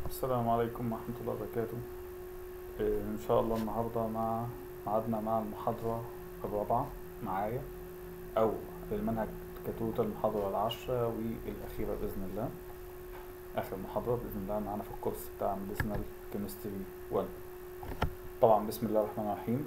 السلام عليكم ورحمة الله وبركاته إيه، إن شاء الله النهاردة مع ميعادنا مع المحاضرة الرابعة معايا أو المنهج كتوتال المحاضرة العاشرة والأخيرة بإذن الله آخر محاضرة بإذن الله معانا في الكورس بتاع ميديسنال كيمستري 1 طبعا بسم الله الرحمن الرحيم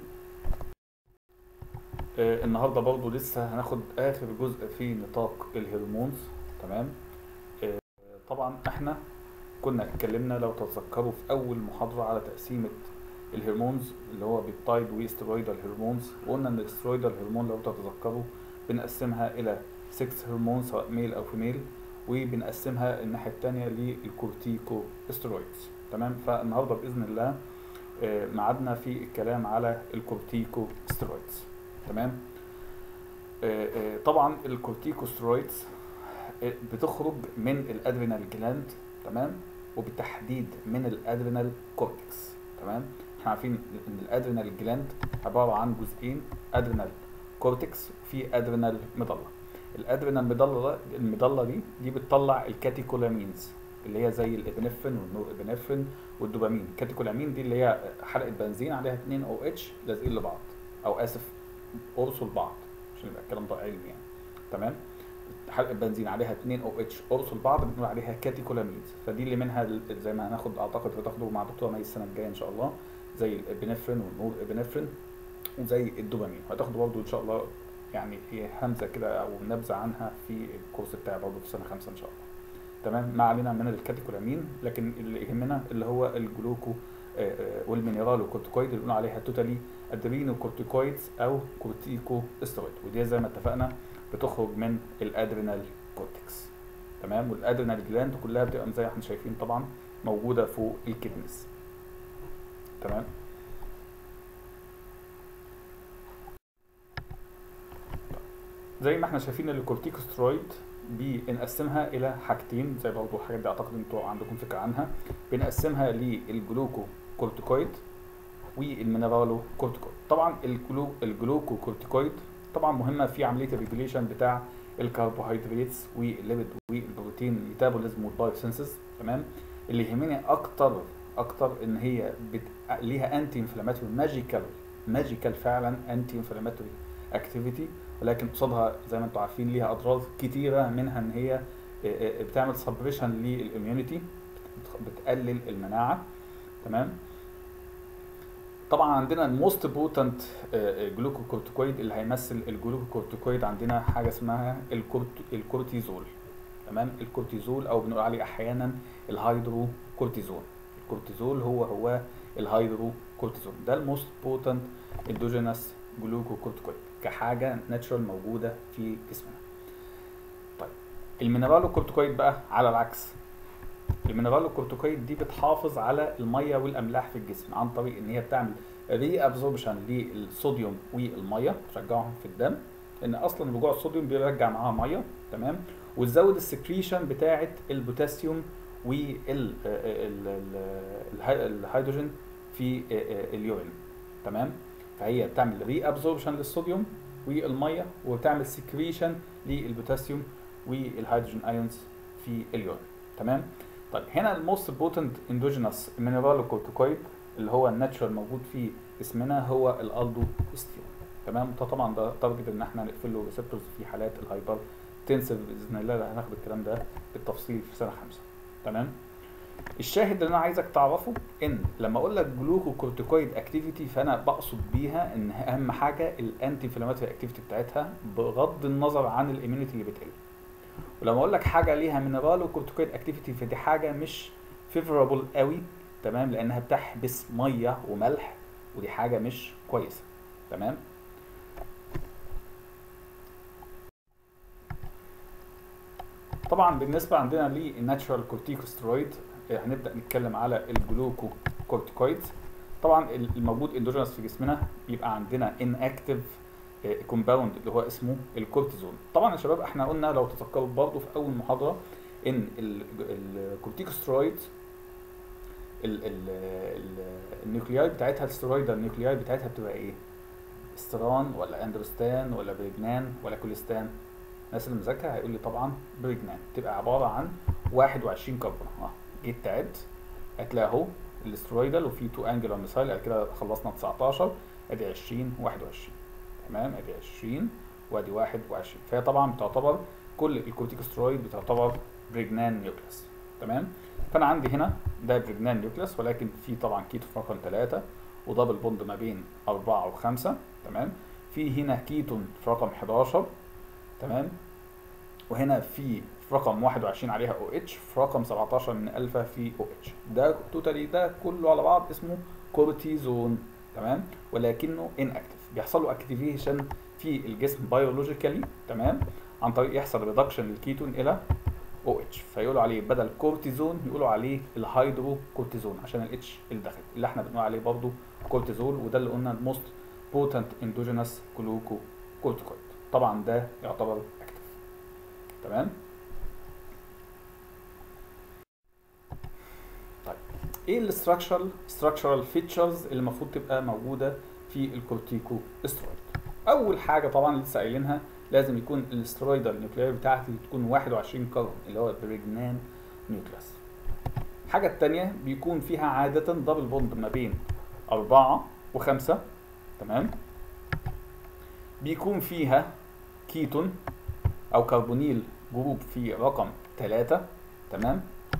إيه، النهاردة برضو لسه هناخد آخر جزء في نطاق الهرمونز تمام إيه، طبعا احنا كنا اتكلمنا لو تتذكروا في اول محاضره على تقسيمه الهرمونز اللي هو بيبتايد واسترويدال هرمونز وقلنا ان الاسترويدال هرمون لو تتذكروا بنقسمها الى 6 هرمون سواء ميل او فيميل وبنقسمها الناحيه الثانيه للكورتيكو استرويدز تمام فالنهارده باذن الله آه، ميعادنا في الكلام على الكورتيكو استرويدز تمام آه، آه، طبعا الكورتيكو استرويدز بتخرج من الادرينال جلاند تمام وبالتحديد من الادرينال كورتكس تمام احنا عارفين ان الادرينال جلاند عباره عن جزئين ادرينال كورتكس وفي ادرينال مضله الادرينال مضله المضله دي دي بتطلع الكاتيكولامينز اللي هي زي الابنفرين والنور ابنفرين والدوبامين الكاتيكولامين دي اللي هي حلقه بنزين عليها 2 او اتش لازقين لبعض او اسف قرصوا لبعض عشان يبقى الكلام ده علمي يعني تمام حلقه بنزين عليها 2 او اتش قرصوا لبعض بنقول عليها كاتيكولامينز فدي اللي منها ال- زي ما هناخد اعتقد هتاخده مع دكتور مي السنه الجايه ان شاء الله زي الابنفرين والنور ابنفرين وزي الدوبامين هتاخده برضه ان شاء الله يعني هي همزه كده او نبذه عنها في الكورس بتاعي برضه في سنه خمسه ان شاء الله تمام ما علينا من الكاتيكولامين لكن اللي يهمنا اللي هو الجلوكو آه، آه، والمينرالو كورتيكويد اللي بنقول عليها توتالي ادرينو كورتيكويدز او كورتيكو استرويد ودي زي ما اتفقنا بتخرج من الادرينال كورتكس تمام والادرينال جلاند كلها بتبقى زي ما احنا شايفين طبعا موجوده فوق الكدنس تمام زي ما احنا شايفين الكورتيكوسترويد بنقسمها الى حاجتين زي برضه الحاجات دي اعتقد انتوا عندكم فكره عنها بنقسمها للجلوكو كورتيكويد والمينرالو كورتيكويد طبعا الجلو الجلوكو كورتيكويد طبعا مهمه في عمليه الريجوليشن بتاع الكربوهيدراتس والليبيد والبروتين الميتابوليزم والبايوسنسز تمام اللي يهمني اكتر اكتر ان هي بت... ليها انتي انفلاماتوري ماجيكال ماجيكال فعلا انتي انفلاماتوري اكتيفيتي ولكن قصادها زي ما انتم عارفين ليها اضرار كتيره منها ان هي آه، آه، بتعمل سبريشن للاميونيتي بتقلل المناعه تمام طبعا عندنا الموست بوتنت جلوكوكورتيكويد اللي هيمثل الجلوكوكورتيكويد عندنا حاجه اسمها الكورت- الكورتيزول تمام الكورتيزول او بنقول عليه احيانا الهيدرو كورتيزون الكورتيزول هو هو الهيدرو كورتيزون ده الموست بوتنت اندوجينس جلوكوكورتيكويد كحاجه ناتشرال موجوده في جسمنا طيب المينرالو كورتيكويد بقى على العكس المينرالو كورتيكويد دي بتحافظ على الميه والاملاح في الجسم عن طريق ان هي بتعمل ري ابزوربشن للصوديوم والميه ترجعهم في الدم لان اصلا رجوع الصوديوم بيرجع معاها ميه تمام وتزود السكريشن بتاعه البوتاسيوم والهيدروجين في اليورين تمام فهي بتعمل ري ابزوربشن للصوديوم والميه وبتعمل سكريشن للبوتاسيوم والهيدروجين ايونز في اليورين تمام طيب هنا الموست بوتنت اندوجينوس مينرالو كورتيكويد اللي هو الناتشرال موجود في جسمنا هو الالدوستيرون تمام ده طبعا ده تارجت ان احنا نقفل له ريسبتورز في حالات الهايبر تنسف باذن الله هناخد الكلام ده بالتفصيل في سنه خمسه تمام الشاهد اللي انا عايزك تعرفه ان لما اقول لك جلوكو كورتيكويد اكتيفيتي فانا بقصد بيها ان اهم حاجه الانتي انفلاماتوري اكتيفيتي بتاعتها بغض النظر عن الاميونيتي اللي بتقل ولما اقول لك حاجه ليها مينرالو كورتيكويد اكتيفيتي فدي حاجه مش فيفورابل قوي تمام لانها بتحبس ميه وملح ودي حاجه مش كويسه تمام طبعا بالنسبه عندنا للناتشرال كورتيكوسترويد هنبدا نتكلم على الجلوكو كورتيكويدز طبعا الموجود اندوجينوس في جسمنا بيبقى عندنا ان اكتيف كومباوند اللي هو اسمه الكورتيزون طبعا يا شباب احنا قلنا لو تذكروا برضه في اول محاضره ان الكورتيكوسترويد النيوكلياي بتاعتها السترويدال النيوكلياي بتاعتها بتبقى ايه؟ استران ولا اندروستان ولا بريجنان ولا كوليستان الناس اللي مذاكره هيقول لي طبعا بريجنان تبقى عباره عن 21 كربون اه جيت تعد هتلاقي اهو الاسترويدال وفي تو انجلر ميسايل بعد كده خلصنا 19 ادي 20 و21 تمام ادي 20 وادي 21 فهي طبعا بتعتبر كل الكورتيكوسترويد بتعتبر بريجنان نيوكليس تمام فانا عندي هنا ده بريجنان نيوكليس ولكن في طبعا كيتو في رقم 3 ودبل بوند ما بين 4 و5 تمام في هنا كيتون في رقم 11 تمام وهنا في في رقم 21 عليها او اتش في رقم 17 من الفا في او اتش ده توتالي ده كله على بعض اسمه كورتيزون تمام ولكنه ان اكتف بيحصل له اكتيفيشن في الجسم بيولوجيكالي تمام عن طريق يحصل ريدكشن للكيتون الى او اتش فيقولوا عليه بدل كورتيزون يقولوا عليه الهيدرو كورتيزون عشان الاتش اللي داخل اللي احنا بنقول عليه برضه كورتيزول وده اللي قلنا الموست بوتنت اندوجينس كلوكو كورتيكويد طبعا ده يعتبر اكتف تمام طيب ايه الاستراكشرال ستراكشرال فيتشرز اللي المفروض تبقى موجوده في الكورتيكو استرويد اول حاجه طبعا لسه قايلينها لازم يكون الاسترويدال نيوكليير بتاعتي تكون 21 كربون اللي هو بريجنان نيوكلاس الحاجه الثانيه بيكون فيها عاده دبل بوند ما بين أربعة وخمسة تمام بيكون فيها كيتون أو كربونيل جروب في رقم ثلاثة تمام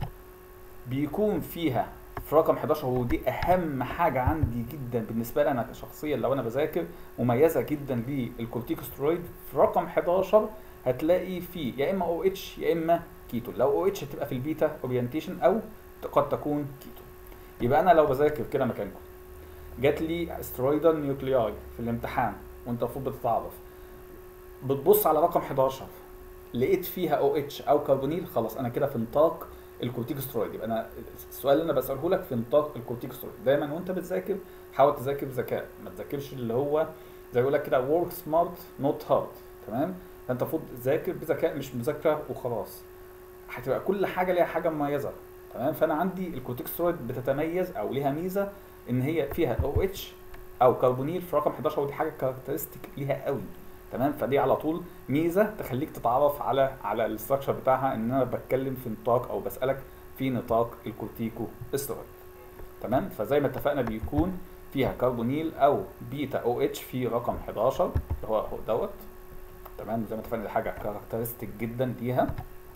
بيكون فيها في رقم 11 ودي اهم حاجه عندي جدا بالنسبه لي انا كشخصيا لو انا بذاكر مميزه جدا للكورتيكوسترويد في رقم 11 هتلاقي فيه يا اما او اتش يا اما كيتون لو او اتش هتبقى في البيتا اورينتيشن او قد تكون كيتون يبقى انا لو بذاكر كده مكانكم جات لي استرويدال نيوكلياي في الامتحان وانت المفروض بتتعرف بتبص على رقم 11 لقيت فيها او اتش او كربونيل خلاص انا كده في نطاق الكورتيكوسترويد يبقى انا السؤال اللي انا بساله لك في نطاق الكورتيكوسترويد دايما وانت بتذاكر حاول تذاكر بذكاء ما تذاكرش اللي هو زي يقول لك كده ورك سمارت نوت هارد تمام فانت المفروض تذاكر بذكاء مش مذاكره وخلاص هتبقى كل حاجه ليها حاجه مميزه تمام فانا عندي الكورتيكوسترويد بتتميز او ليها ميزه ان هي فيها او اتش او كربونيل في رقم 11 ودي حاجه كاركترستيك ليها قوي تمام فدي على طول ميزه تخليك تتعرف على على الاستراكشر بتاعها ان انا بتكلم في نطاق او بسالك في نطاق الكورتيكو استرويد تمام فزي ما اتفقنا بيكون فيها كربونيل او بيتا او اتش في رقم 11 اللي هو هو دوت تمام زي ما اتفقنا دي حاجه كاركترستيك جدا ليها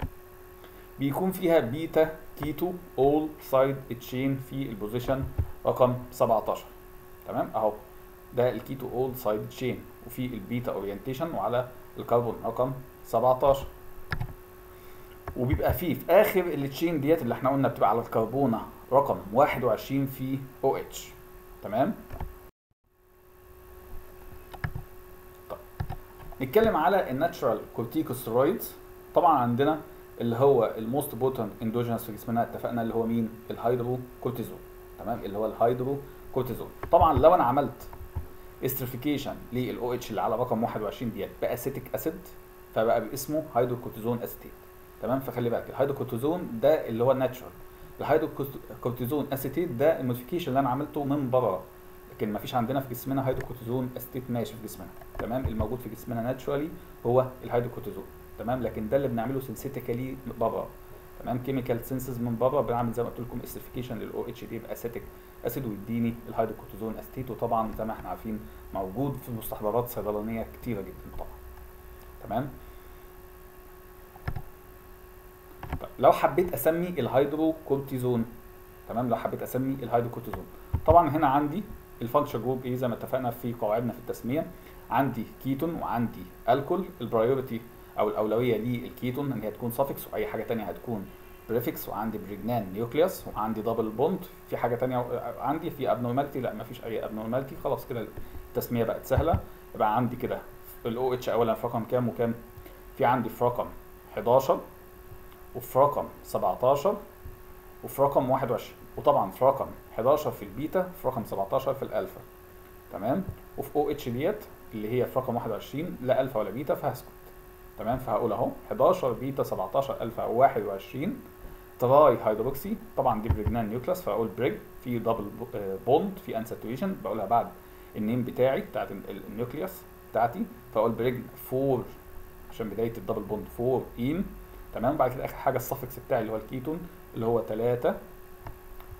بيكون فيها بيتا كيتو اول سايد تشين في البوزيشن رقم 17 تمام اهو ده الكيتو اول سايد تشين وفي البيتا اورينتيشن وعلى الكربون رقم 17 وبيبقى فيه في اخر التشين ديت اللي احنا قلنا بتبقى على الكربونه رقم 21 في او اتش تمام طيب نتكلم على الناتشرال كورتيكوستيرويدز طبعا عندنا اللي هو الموست بوتنت اندوجينس في جسمنا اتفقنا اللي هو مين الهيدرو كورتيزون تمام اللي هو الهيدرو كورتيزون طبعا لو انا عملت استريفيكيشن للاو اتش اللي على رقم 21 ديت باسيتيك اسيد فبقى باسمه هيدروكورتيزون اسيتيت تمام فخلي بالك الهيدروكورتيزون ده اللي هو الناتشرال الهيدروكورتيزون اسيتيت ده الموديفيكيشن اللي انا عملته من بره لكن ما فيش عندنا في جسمنا هيدروكورتيزون اسيتيت ماشي في جسمنا تمام الموجود في جسمنا ناتشرالي هو الهيدروكورتيزون تمام لكن ده اللي بنعمله سنسيتيكالي بره تمام كيميكال سينسز من بره بنعمل زي ما قلت لكم استريفيكيشن للاو اتش دي باسيتيك اسيد ويديني الهيدروكورتيزون اسيتيت وطبعا زي ما احنا عارفين موجود في مستحضرات صيدلانيه كتيره جدا طبعا تمام طيب لو حبيت اسمي الهيدروكورتيزون تمام لو حبيت اسمي الهيدروكورتيزون طبعا هنا عندي الفانكشن جروب ايه زي ما اتفقنا في قواعدنا في التسميه عندي كيتون وعندي الكول البرايورتي او الاولويه للكيتون ان هي تكون سافكس واي حاجه ثانيه هتكون بريفكس وعندي بريجنان نيوكليوس وعندي دبل بوند في حاجه ثانيه عندي في ابنورماليتي لا ما فيش اي ابنورماليتي خلاص كده التسميه بقت سهله يبقى عندي كده الاو اتش اولا في رقم كام وكام في عندي في رقم 11 وفي رقم 17 وفي رقم 21 وطبعا في رقم 11 في البيتا في رقم 17 في الالفا تمام وفي او اتش ديت اللي هي في رقم 21 لا الفا ولا بيتا فهسكت تمام فهقول اهو 11 بيتا 17 الفا 21 تراي هيدروكسي طبعا دي بريجنان نيوكلاس فاقول بريج في دبل بوند في انساتويشن بقولها بعد النيم بتاعي بتاعت النيوكليوس بتاعتي فاقول بريج 4 عشان بدايه الدبل بوند 4 اين تمام بعد كده اخر حاجه السفكس بتاعي اللي هو الكيتون اللي هو 3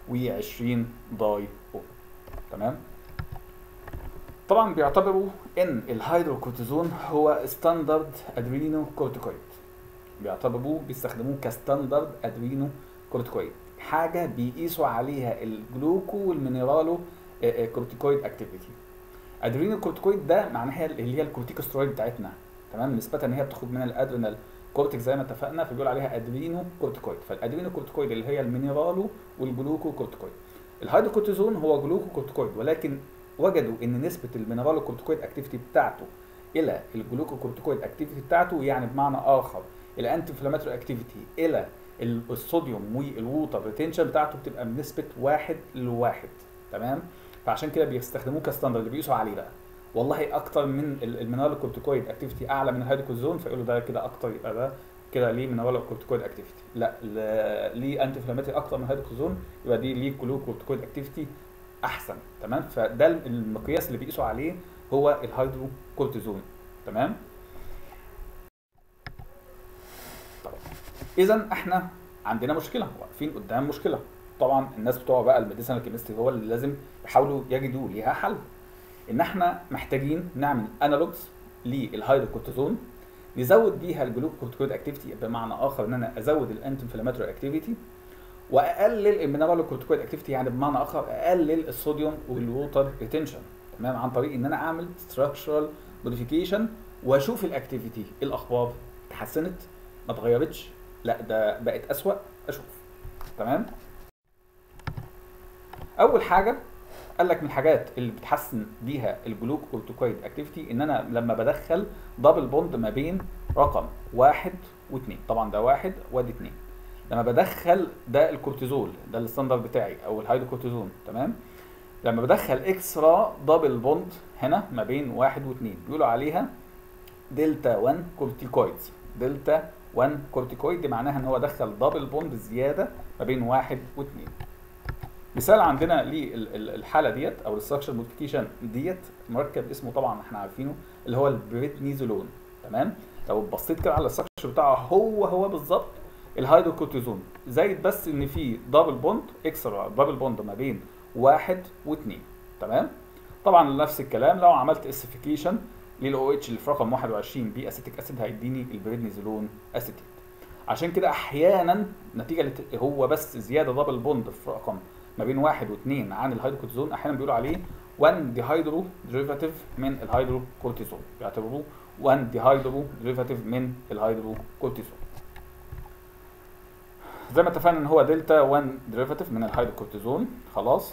و20 داي او تمام طبعا بيعتبروا ان الهيدروكورتيزون هو ستاندرد ادرينو كورتيكويد بيعتبروه بيستخدموه كستاندرد ادرينو كورتيكويد حاجه بيقيسوا عليها الجلوكو والمينرالو كورتيكويد اكتيفيتي ادرينو كورتيكويد ده معناها اللي هي الكورتيكوسترويد بتاعتنا تمام نسبه ان هي بتخرج من الادرينال كورتكس زي ما اتفقنا فبيقول عليها ادرينو كورتيكويد فالادرينو كورتيكويد اللي هي المينرالو والجلوكو كورتيكويد الهيدروكورتيزون هو جلوكو كورتيكويد ولكن وجدوا ان نسبه المينرالو كورتيكويد اكتيفيتي بتاعته الى الجلوكو كورتيكويد اكتيفيتي بتاعته يعني بمعنى اخر الانتي انفلاماتوري اكتيفيتي الى الصوديوم والووتر ريتنشن بتاعته بتبقى بنسبه واحد لواحد تمام فعشان كده بيستخدموه كستاندرد اللي بيقيسوا عليه بقى والله اكتر من المينرال كورتيكويد اكتيفيتي اعلى من الهيدروكورتيزون فيقولوا ده كده اكتر يبقى ده كده ليه مينرال كورتيكويد اكتيفيتي لا ليه انتي انفلاماتوري اكتر من الهيدروكورتيزون يبقى دي ليه كورتيكويد اكتيفيتي احسن تمام فده المقياس اللي بيقيسوا عليه هو الهيدروكورتيزون تمام طيب اذا احنا عندنا مشكله واقفين قدام مشكله طبعا الناس بتوع بقى الميديسنال كيمستري هو اللي لازم يحاولوا يجدوا ليها حل ان احنا محتاجين نعمل انالوجز للهيدروكورتيزون نزود بيها الجلوكورتيكويد اكتيفيتي بمعنى اخر ان انا ازود الانتي انفلاماتوري اكتيفيتي واقلل المينرال كورتيكويد اكتيفيتي يعني بمعنى اخر اقلل الصوديوم والووتر ريتنشن تمام عن طريق ان انا اعمل ستراكشرال موديفيكيشن واشوف الاكتيفيتي ايه الاخبار اتحسنت ما اتغيرتش لا ده بقت اسوأ اشوف تمام اول حاجه قال لك من الحاجات اللي بتحسن بيها الجلوك كورتيكويد اكتيفيتي ان انا لما بدخل دبل بوند ما بين رقم واحد واثنين طبعا ده واحد وادي اثنين لما بدخل ده الكورتيزول ده الستاندرد بتاعي او الهيدروكورتيزون تمام لما بدخل اكسترا دبل بوند هنا ما بين واحد واثنين بيقولوا عليها دلتا 1 كورتيكويدز دلتا 1 كورتيكويد دي معناها ان هو دخل دبل بوند زياده ما بين واحد واثنين مثال عندنا للحاله ديت او الستراكشر موديفيكيشن ديت مركب اسمه طبعا احنا عارفينه اللي هو البريتنيزولون تمام لو بصيت كده على الستراكشر بتاعه هو هو بالظبط الهيدروكورتيزون زايد بس ان في دبل بوند اكسترا دبل بوند ما بين واحد واثنين تمام طبعا نفس الكلام لو عملت اسيفيكيشن للاو اتش اللي في رقم 21 بي اسيتيك اسيد هيديني البريدنيزولون اسيتيت عشان كده احيانا نتيجه هو بس زياده دبل بوند في رقم ما بين واحد واثنين عن الهيدروكورتيزون احيانا بيقولوا عليه 1 ديهايدرو ديريفاتيف من الهيدروكورتيزون بيعتبروه 1 ديهايدرو ديريفاتيف من الهيدروكورتيزون زي ما اتفقنا ان هو دلتا 1 ديريفاتيف من الهيدروكورتيزون خلاص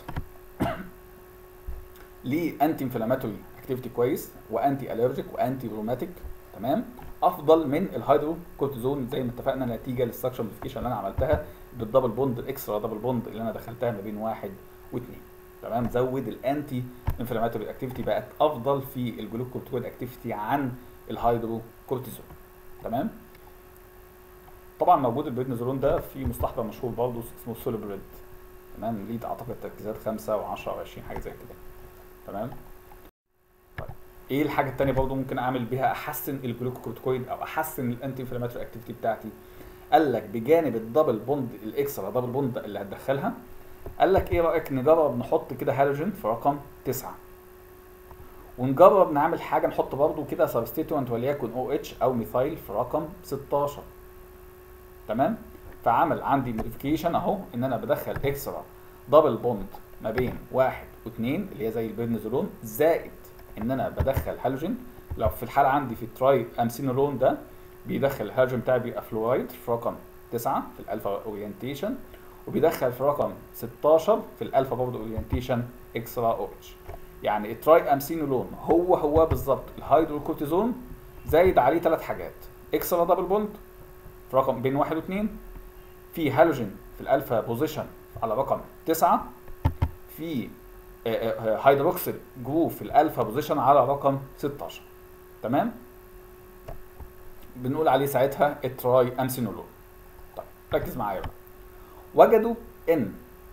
ليه انتي انفلاماتوري اكتيفيتي كويس وانتي الرجيك وانتي روماتيك تمام افضل من الهيدروكورتيزون زي ما اتفقنا نتيجه للستراكشر موديفيكيشن اللي انا عملتها بالدبل بوند الاكسترا دبل بوند اللي انا دخلتها ما بين واحد واثنين تمام زود الانتي انفلاماتوري اكتيفيتي بقت افضل في الجلوكورتيكويد اكتيفيتي عن الهيدروكورتيزون تمام طبعا موجود البريدنيزولون ده في مصطلح مشهور برضه اسمه سوليبريد تمام ليه اعتقد تركيزات 5 و10 و20 حاجه زي كده تمام طيب ايه الحاجه الثانيه برضه ممكن اعمل بيها احسن الجلوكورتيكويد او احسن الانتي انفلاماتوري اكتيفيتي بتاعتي قال لك بجانب الدبل بوند الاكسترا دبل بوند اللي هتدخلها قال لك ايه رايك نجرب نحط كده هالوجين في رقم 9 ونجرب نعمل حاجه نحط برضه كده سبستيتوينت وليكن او اتش او ميثايل في رقم 16 تمام فعمل عندي موديفيكيشن اهو ان انا بدخل اكسترا دبل بوند ما بين واحد واثنين اللي هي زي البرنزولون زائد ان انا بدخل هالوجين لو في الحاله عندي في التراي امسينولون ده بيدخل الهالوجين بتاعي بيبقى فلورايد في رقم 9 في الالفا اورينتيشن وبيدخل في رقم 16 في الالفا برضه اورينتيشن اكسترا او اتش يعني التراي امسينولون هو هو بالظبط الهيدروكورتيزون زايد عليه ثلاث حاجات اكسترا دبل بوند في رقم بين واحد واثنين في هالوجين في الالفا بوزيشن على رقم 9 في هيدروكسيد جروب في الالفا بوزيشن على رقم 16 تمام بنقول عليه ساعتها التراي امسينولون طيب ركز معايا بقى وجدوا ان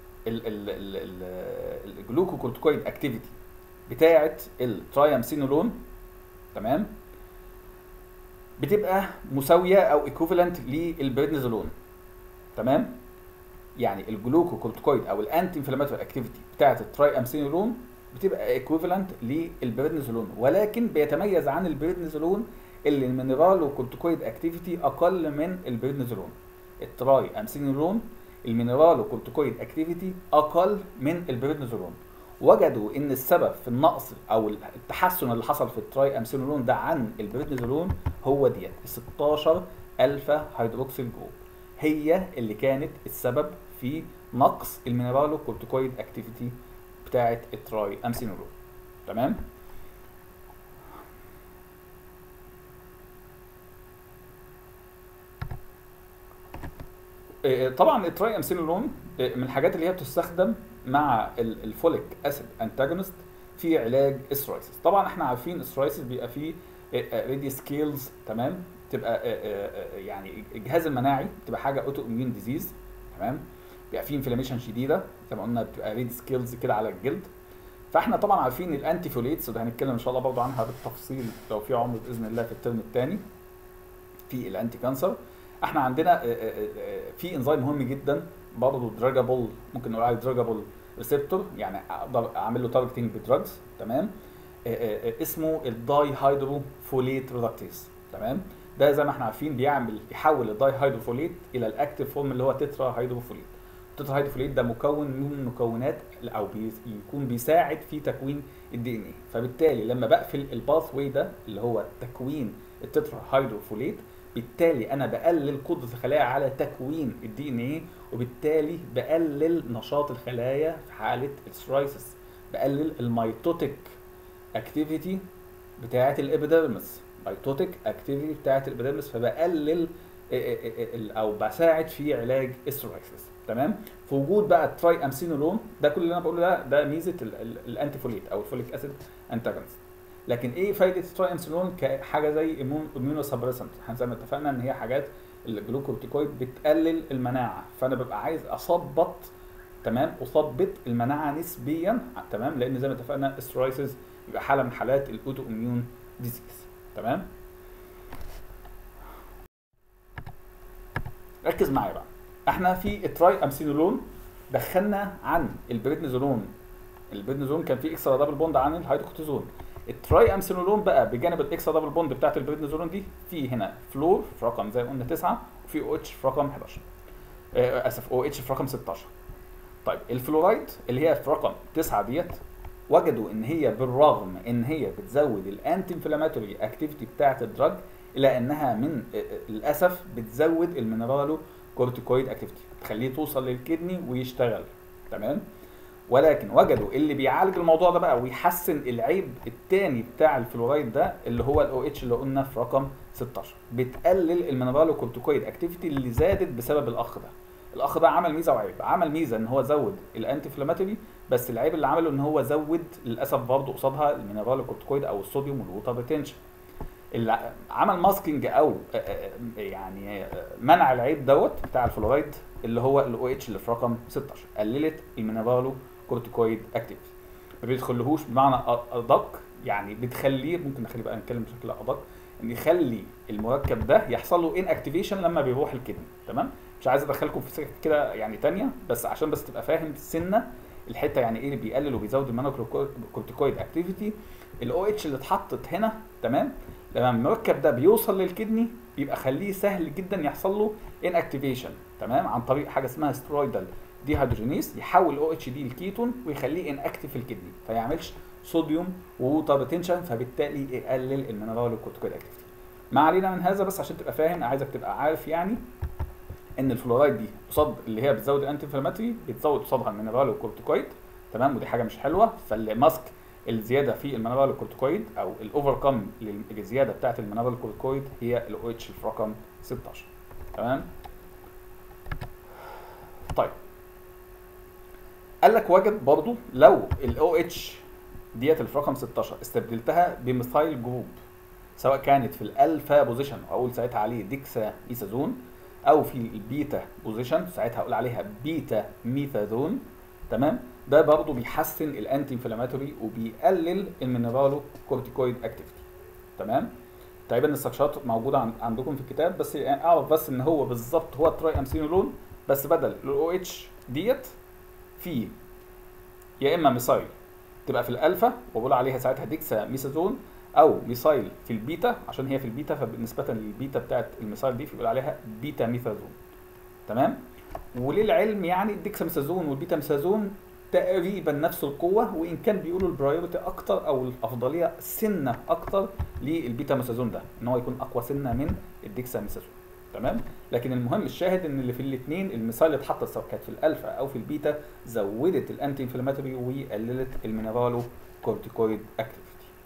الجلوكوكورتيكويد اكتيفيتي بتاعه التراي امسينولون تمام بتبقى مساويه او ايكوفالنت للبريدنيزولون تمام يعني الجلوكوكورتيكويد او الانتي انفلاماتوري اكتيفيتي بتاعه التراي امسينولون بتبقى ايكويفالنت للبريدنيزولون ولكن بيتميز عن البريدنيزولون اللي المينرال وكورتيكويد اكتيفيتي اقل من البريدنيزولون التراي امسينولون المينرال وكورتيكويد اكتيفيتي اقل من البريدنيزولون وجدوا ان السبب في النقص او التحسن اللي حصل في التراي امسينولون ده عن البريدنيزولون هو ديت 16 الفا هيدروكسيل جروب هي اللي كانت السبب في نقص المينرالو كورتيكويد اكتيفيتي بتاعه التراي امسينولون تمام طبعا التراي امسينولون من الحاجات اللي هي بتستخدم مع الفوليك اسيد انتاجونست في علاج السرايسيس طبعا احنا عارفين السرايسيس بيبقى فيه ريدي سكيلز تمام تبقى يعني الجهاز المناعي بتبقى حاجه اوتو اميون ديزيز تمام بيبقى فيه انفلاميشن شديده زي ما قلنا بتبقى ريدي سكيلز كده على الجلد فاحنا طبعا عارفين الانتي فوليتس وده هنتكلم ان شاء الله برضه عنها بالتفصيل لو في عمر باذن الله في الترم الثاني في الانتي كانسر احنا عندنا في انزيم مهم جدا برضه دراجابل ممكن نقول عليه دراجابل ريسبتور يعني اقدر اعمل له تارجتنج بدراجز تمام اسمه الداي هيدرو فوليت ريدكتيز تمام ده زي ما احنا عارفين بيعمل يحول الداي هيدروفوليت الى الاكتيف فورم اللي هو تترا هيدروفوليت التترا هيدروفوليت ده مكون من مكونات او بيكون بيساعد في تكوين الدي ان اي فبالتالي لما بقفل الباث واي ده اللي هو تكوين التترا هيدروفوليت بالتالي انا بقلل قدره الخلايا على تكوين الدي ان ايه وبالتالي بقلل نشاط الخلايا في حاله السرايسس بقلل الميتوتيك اكتيفيتي بتاعه الابيديرمس ميتوتيك اكتيفيتي بتاعه الابيديرمس فبقلل او بساعد في علاج السرايسس تمام في وجود بقى التراي امسينولون ده كل اللي انا بقوله ده ده ميزه الانتي فوليت او الفوليك اسيد انتاجونست لكن ايه فايده التراي امسينولون كحاجه زي اميونو سبريسنت احنا زي ما اتفقنا ان هي حاجات الجلوكورتيكويد بتقلل المناعه فانا ببقى عايز اثبط تمام اثبط المناعه نسبيا تمام لان زي ما اتفقنا السترايسز يبقى حاله من حالات الاوتو اميون ديزيز تمام ركز معايا بقى احنا في التراي امسينولون دخلنا عن البريدنيزولون البريدنيزولون كان فيه اكسترا دبل بوند عن الهيدروكورتيزون التراي امسينولون بقى بجانب الاكسترا دبل بوند بتاعت البريدنيزولون دي في هنا فلور في رقم زي ما قلنا 9 وفي او اتش في رقم 11 آه اسف او اتش في رقم 16 طيب الفلورايد اللي هي في رقم 9 ديت وجدوا ان هي بالرغم ان هي بتزود الانتي انفلاماتوري اكتيفيتي بتاعت الدراج الا انها من للاسف بتزود المينرالو كورتيكويد اكتيفيتي تخليه توصل للكدني ويشتغل تمام ولكن وجدوا اللي بيعالج الموضوع ده بقى ويحسن العيب الثاني بتاع الفلورايد ده اللي هو الاو اتش اللي قلنا في رقم 16 بتقلل المينرالو كورتيكويد اكتيفيتي اللي زادت بسبب الاخ ده الاخ ده عمل ميزه وعيب عمل ميزه ان هو زود الانتي انفلاماتوري بس العيب اللي عمله ان هو زود للاسف برضه قصادها المينرالو كورتيكويد او الصوديوم والووتر ريتنشن اللي عمل ماسكينج او يعني منع العيب دوت بتاع الفلورايد اللي هو الاو اتش اللي في رقم 16 قللت المينرالو كورتيكويد اكتيفيتي ما بيدخلهوش بمعنى ادق يعني بتخليه ممكن نخليه بقى نتكلم بشكل ادق ان يخلي المركب ده يحصل له ان اكتيفيشن لما بيروح الكدني تمام مش عايز ادخلكم في سكه كده يعني تانية بس عشان بس تبقى فاهم سنه الحته يعني ايه اللي بيقلل وبيزود المانوكورتيكويد اكتيفيتي الاو اتش اللي اتحطت هنا تمام لما المركب ده بيوصل للكدني بيبقى خليه سهل جدا يحصل له ان اكتيفيشن تمام عن طريق حاجه اسمها سترويدال دي هيدروجينيز يحول او اتش دي لكيتون ويخليه ان اكتيف في الكدني فيعملش صوديوم ووتر ريتنشن فبالتالي يقلل المينرال والكورتيكويد اكتيفيتي ما علينا من هذا بس عشان تبقى فاهم عايزك تبقى عارف يعني ان الفلورايد دي قصاد اللي هي بتزود الانتي انفلاماتوري بتزود قصادها المينرال والكورتيكويد تمام ودي حاجه مش حلوه فالماسك الزياده في المينرال والكورتيكويد او الاوفر كم للزياده بتاعه المينرال والكورتيكويد هي الاو اتش في رقم 16 تمام طيب قال لك وجد برضو لو الاو اتش ديت اللي في رقم 16 استبدلتها بميثايل جروب سواء كانت في الالفا بوزيشن اقول ساعتها عليه ديكسا ايثازون او في البيتا بوزيشن ساعتها اقول عليها بيتا ميثازون تمام ده برضه بيحسن الانتي انفلاماتوري وبيقلل المينرالو كورتيكويد اكتيفيتي تمام تقريبا الاستكشارات موجوده عندكم في الكتاب بس يعني اعرف بس ان هو بالظبط هو التراي امسينولون بس بدل الاو اتش ديت في يا اما ميثايل تبقى في الالفا وبقول عليها ساعتها ديكسا ميثازون او ميثايل في البيتا عشان هي في البيتا فبالنسبه للبيتا بتاعت الميثايل دي بيقول عليها بيتا ميثازون تمام وللعلم يعني الديكساميثازون والبيتاميثازون تقريبا نفس القوه وان كان بيقولوا البرايورتي اكتر او الافضليه سنه اكتر للبيتاميثازون ده ان هو يكون اقوى سنه من الديكساميثازون تمام لكن المهم الشاهد ان اللي في الاثنين المثال اللي اتحط سواء كانت في الالفا او في البيتا زودت الانتي انفلاماتوري وقللت المينرالو كورتيكويد اكتيفيتي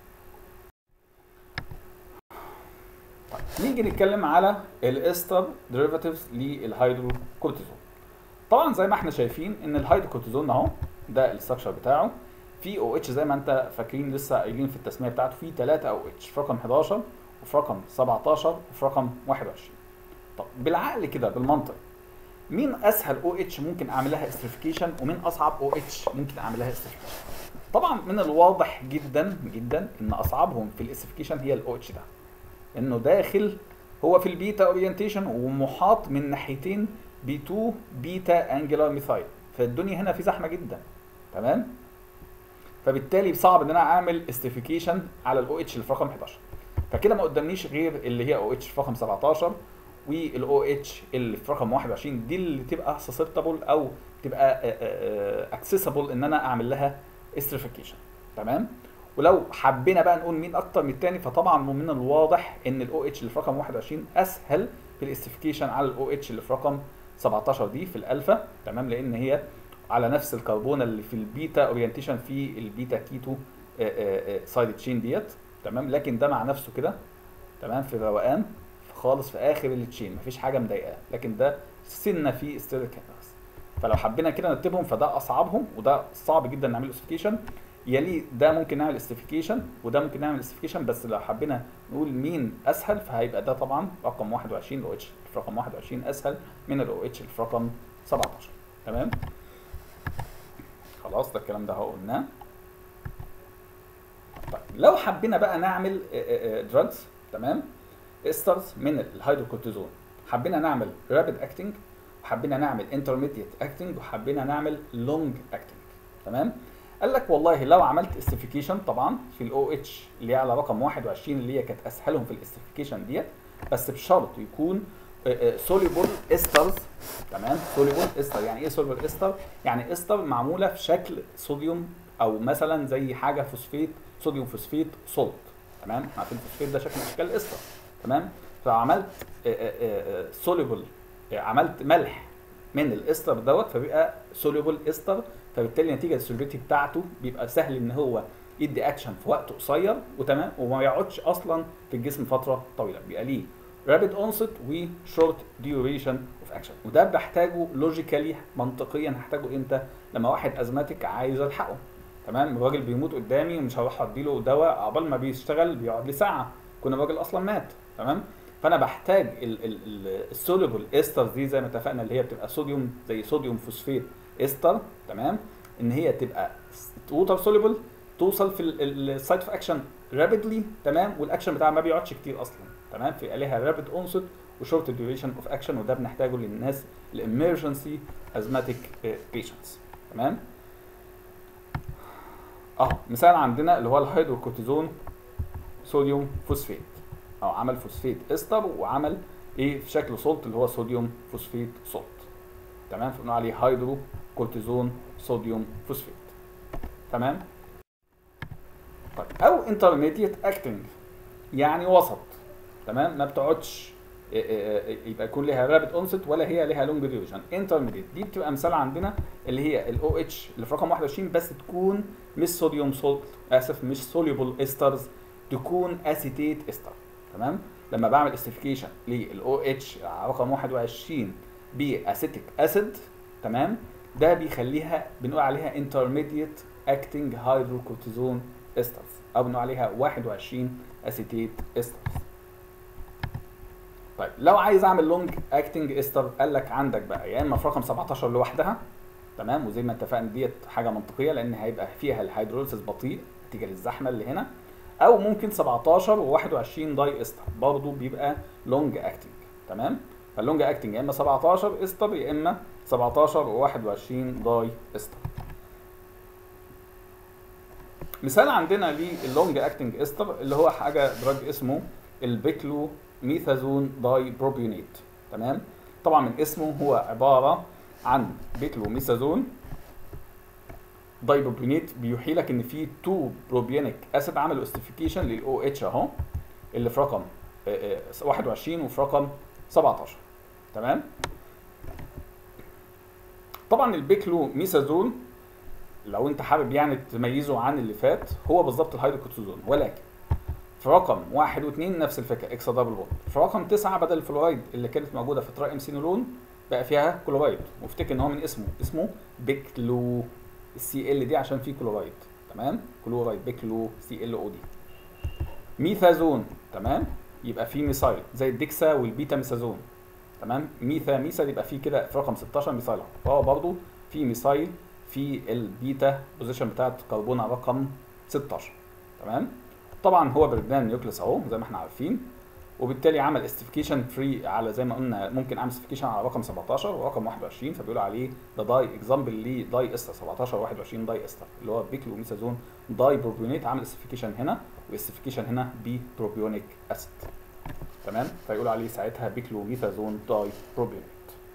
طيب نيجي نتكلم على الاستر ديريفاتيفز للهيدروكورتيزون طبعا زي ما احنا شايفين ان الهيدروكورتيزون اهو ده الاستراكشر بتاعه في او اتش زي ما انت فاكرين لسه قايلين في التسميه بتاعته في 3 او اتش في رقم 11 وفي رقم 17 وفي رقم 21 طب بالعقل كده بالمنطق مين اسهل او اتش ممكن اعمل لها استريفيكيشن ومين اصعب او اتش ممكن اعمل لها استريفيكيشن طبعا من الواضح جدا جدا ان اصعبهم في الاستريفيكيشن هي الاو اتش ده انه داخل هو في البيتا اورينتيشن ومحاط من ناحيتين ب 2 بيتا انجلر ميثايل فالدنيا هنا في زحمه جدا تمام فبالتالي صعب ان انا اعمل استريفيكيشن على الاو اتش اللي في رقم 11 فكده ما قدامنيش غير اللي هي او اتش في رقم 17 والاو اتش اللي في رقم 21 دي اللي تبقى سسبتبل او تبقى اكسسبل ان انا اعمل لها استريفيكيشن تمام ولو حبينا بقى نقول مين اكتر من الثاني فطبعا من الواضح ان الاو اتش اللي في رقم 21 اسهل في الاستريفيكيشن على الاو اتش اللي في رقم 17 دي في الالفا تمام لان هي على نفس الكربونه اللي في البيتا اورينتيشن في البيتا كيتو سايد تشين ديت تمام لكن ده مع نفسه كده تمام في روقان خالص في اخر التشين مفيش حاجه مضايقاه لكن ده سنه في ستيريك بس فلو حبينا كده نرتبهم فده اصعبهم وده صعب جدا نعمل استيفيكيشن يلي ده ممكن نعمل استيفيكيشن وده ممكن نعمل استيفيكيشن بس لو حبينا نقول مين اسهل فهيبقى ده طبعا رقم 21 الاو اتش في رقم 21 اسهل من الاو اتش في رقم 17 تمام خلاص ده الكلام ده اهو قلناه طيب لو حبينا بقى نعمل دراجز تمام استرز من الهيدروكورتيزون حبينا نعمل رابيد اكتنج وحبينا نعمل انترميديت اكتنج وحبينا نعمل لونج اكتنج تمام قال لك والله لو عملت استيفيكيشن طبعا في الاو اتش اللي هي على رقم 21 اللي هي كانت اسهلهم في الاستيفيكيشن ديت بس بشرط يكون سوليبل استرز تمام سوليبل استر يعني ايه سوليبل استر يعني استر معموله في شكل صوديوم او مثلا زي حاجه فوسفيت صوديوم فوسفيت سولت تمام عارفين الفوسفيت ده شكل من اشكال الاستر تمام فعملت سوليبل عملت ملح من الاستر دوت فبيبقى سوليبل استر فبالتالي نتيجه السوليبيتي بتاعته بيبقى سهل ان هو يدي اكشن في وقت قصير وتمام وما يقعدش اصلا في الجسم فتره طويله بيبقى ليه رابيد اونست وشورت ديوريشن اوف اكشن وده بحتاجه لوجيكالي منطقيا هحتاجه امتى لما واحد ازماتيك عايز الحقه تمام الراجل بيموت قدامي ومش هروح اديله دواء عقبال ما بيشتغل بيقعد لي ساعه كون الراجل اصلا مات تمام فانا بحتاج السوليبل استرز دي زي ما اتفقنا اللي هي بتبقى صوديوم زي صوديوم فوسفيت استر تمام ان هي تبقى ووتر سوليبل توصل في السايت اوف اكشن رابيدلي تمام والاكشن بتاعها ما بيقعدش كتير اصلا تمام في عليها رابيد اونست وشورت ديوريشن اوف اكشن وده بنحتاجه للناس الامرجنسي ازماتيك بيشنتس تمام اه مثال عندنا اللي هو الهيدروكورتيزون صوديوم فوسفيت او عمل فوسفيت استر وعمل ايه في شكل سولت اللي هو صوديوم فوسفيت سولت تمام فبنقول عليه هيدرو كورتيزون صوديوم فوسفيت تمام طيب او انترميديت اكتنج يعني وسط تمام ما بتقعدش يبقى يكون لها رابيد اونست ولا هي لها لونج ديوريشن انترميديت دي بتبقى مثال عندنا اللي هي الاو اتش اللي في رقم 21 بس تكون مش صوديوم سولت اسف مش سوليبل استرز تكون اسيتيت استر تمام لما بعمل استيفيكيشن للاو اتش رقم 21 باسيتيك اسيد تمام ده بيخليها بنقول عليها انترميديت اكتنج هيدروكورتيزون استرز او بنقول عليها 21 اسيتيت استرز طيب لو عايز اعمل لونج اكتنج استر قال لك عندك بقى يا اما في رقم 17 لوحدها تمام وزي ما اتفقنا ديت حاجه منطقيه لان هيبقى فيها الهيدروليسيس بطيء نتيجه للزحمه اللي هنا او ممكن 17 و21 داي استر برضه بيبقى لونج اكتنج تمام فاللونج اكتنج يا اما 17 استر يا اما 17 و21 داي استر مثال عندنا للونج اكتنج استر اللي هو حاجه دراج اسمه البيكلو ميثازون داي بروبيونيت تمام طبعا من اسمه هو عباره عن بيكلو ميثازون داي بروبيونيت بيوحي لك ان في 2 بروبيونيك اسيد عملوا استيفيكيشن للاو اتش اهو اللي في رقم آه، آه، 21 وفي رقم 17 تمام طبعا البيكلو ميثازون لو انت حابب يعني تميزه عن اللي فات هو بالظبط الهيدروكورتيزون ولكن في رقم واحد واثنين نفس الفكره اكس دبل بوند في رقم تسعه بدل الفلورايد اللي كانت موجوده في تراي امسينولون بقى فيها كلورايد وافتكر ان هو من اسمه اسمه بيكلو السي ال دي عشان فيه كلورايد تمام كلورايد بيكلو سي ال او دي ميثازون تمام يبقى فيه ميثايل زي الديكسا والبيتا ميثازون تمام ميثا ميثا يبقى فيه كده في رقم 16 ميثايل فهو برضه في ميثايل في البيتا بوزيشن بتاعت كربونه رقم 16 تمام طبعا هو برجان نيوكليس اهو زي ما احنا عارفين وبالتالي عمل استيفيكيشن فري على زي ما قلنا ممكن اعمل استيفيكيشن على رقم 17 ورقم 21 فبيقولوا عليه ده داي اكزامبل ليه داي استر 17 و21 داي استر اللي هو بيكلو ميثازون داي بروبيونيت عامل استيفيكيشن هنا واستيفيكيشن هنا ببروبيونيك اسيد تمام فيقولوا عليه ساعتها بيكلو ميثازون داي بروبيونيت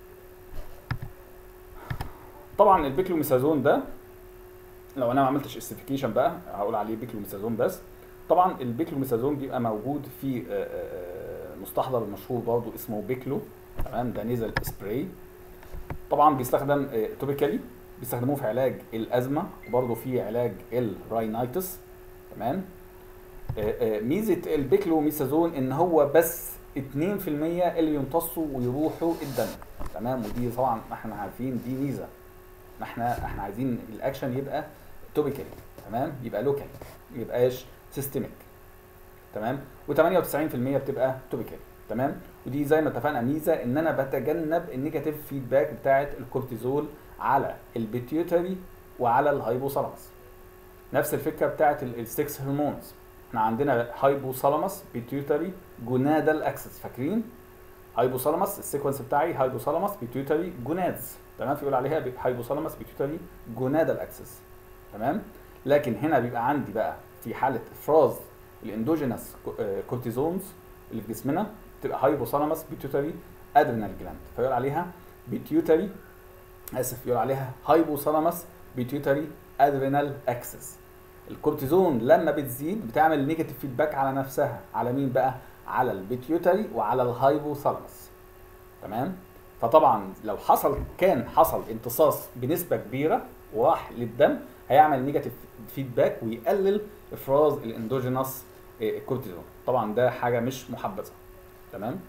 طبعا البيكلوميثازون ده لو انا ما عملتش استيفيكيشن بقى هقول عليه بيكلوميثازون بس طبعا البيكلوميثازون بيبقى موجود في آه، آه، مستحضر مشهور برضه اسمه بيكلو تمام ده نيزل سبراي طبعا بيستخدم توبيكالي بيستخدموه في علاج الازمه وبرضه في علاج الراينايتس تمام آه، آه، ميزه البيكلوميثازون ان هو بس 2% اللي يمتصوا ويروحوا الدم تمام ودي طبعا احنا عارفين دي ميزه ما احنا احنا عايزين الاكشن يبقى توبيكال تمام يبقى لوكال ما يبقاش سيستميك تمام و98% بتبقى توبيكال تمام ودي زي ما اتفقنا ميزه ان انا بتجنب النيجاتيف فيدباك بتاعه الكورتيزول على البيتيوتري وعلى الهايبوثالاموس نفس الفكره بتاعه السكس هرمونز احنا عندنا هايبوثالاموس بيتيوتري جونادال اكسس فاكرين هايبوثالاموس السيكونس بتاعي هايبوثالاموس بيتيوتري جونادز تمام فيقول عليها هايبوثالاموس بيتيوتري جونادال اكسس تمام لكن هنا بيبقى عندي بقى في حاله افراز الاندوجينس كورتيزونز اللي في جسمنا تبقى هايبوثالاموس بيتيوتري ادرينال جلاند فيقول عليها بيتيوتري اسف يقول عليها هايبوثالاموس بيتيوتري ادرينال اكسس الكورتيزون لما بتزيد بتعمل نيجاتيف فيدباك على نفسها على مين بقى على البيتيوتري وعلى الهايبوثالاموس تمام فطبعا لو حصل كان حصل امتصاص بنسبه كبيره وراح للدم هيعمل نيجاتيف فيدباك ويقلل افراز الاندوجينوس كورتيزون طبعا ده حاجه مش محبذه تمام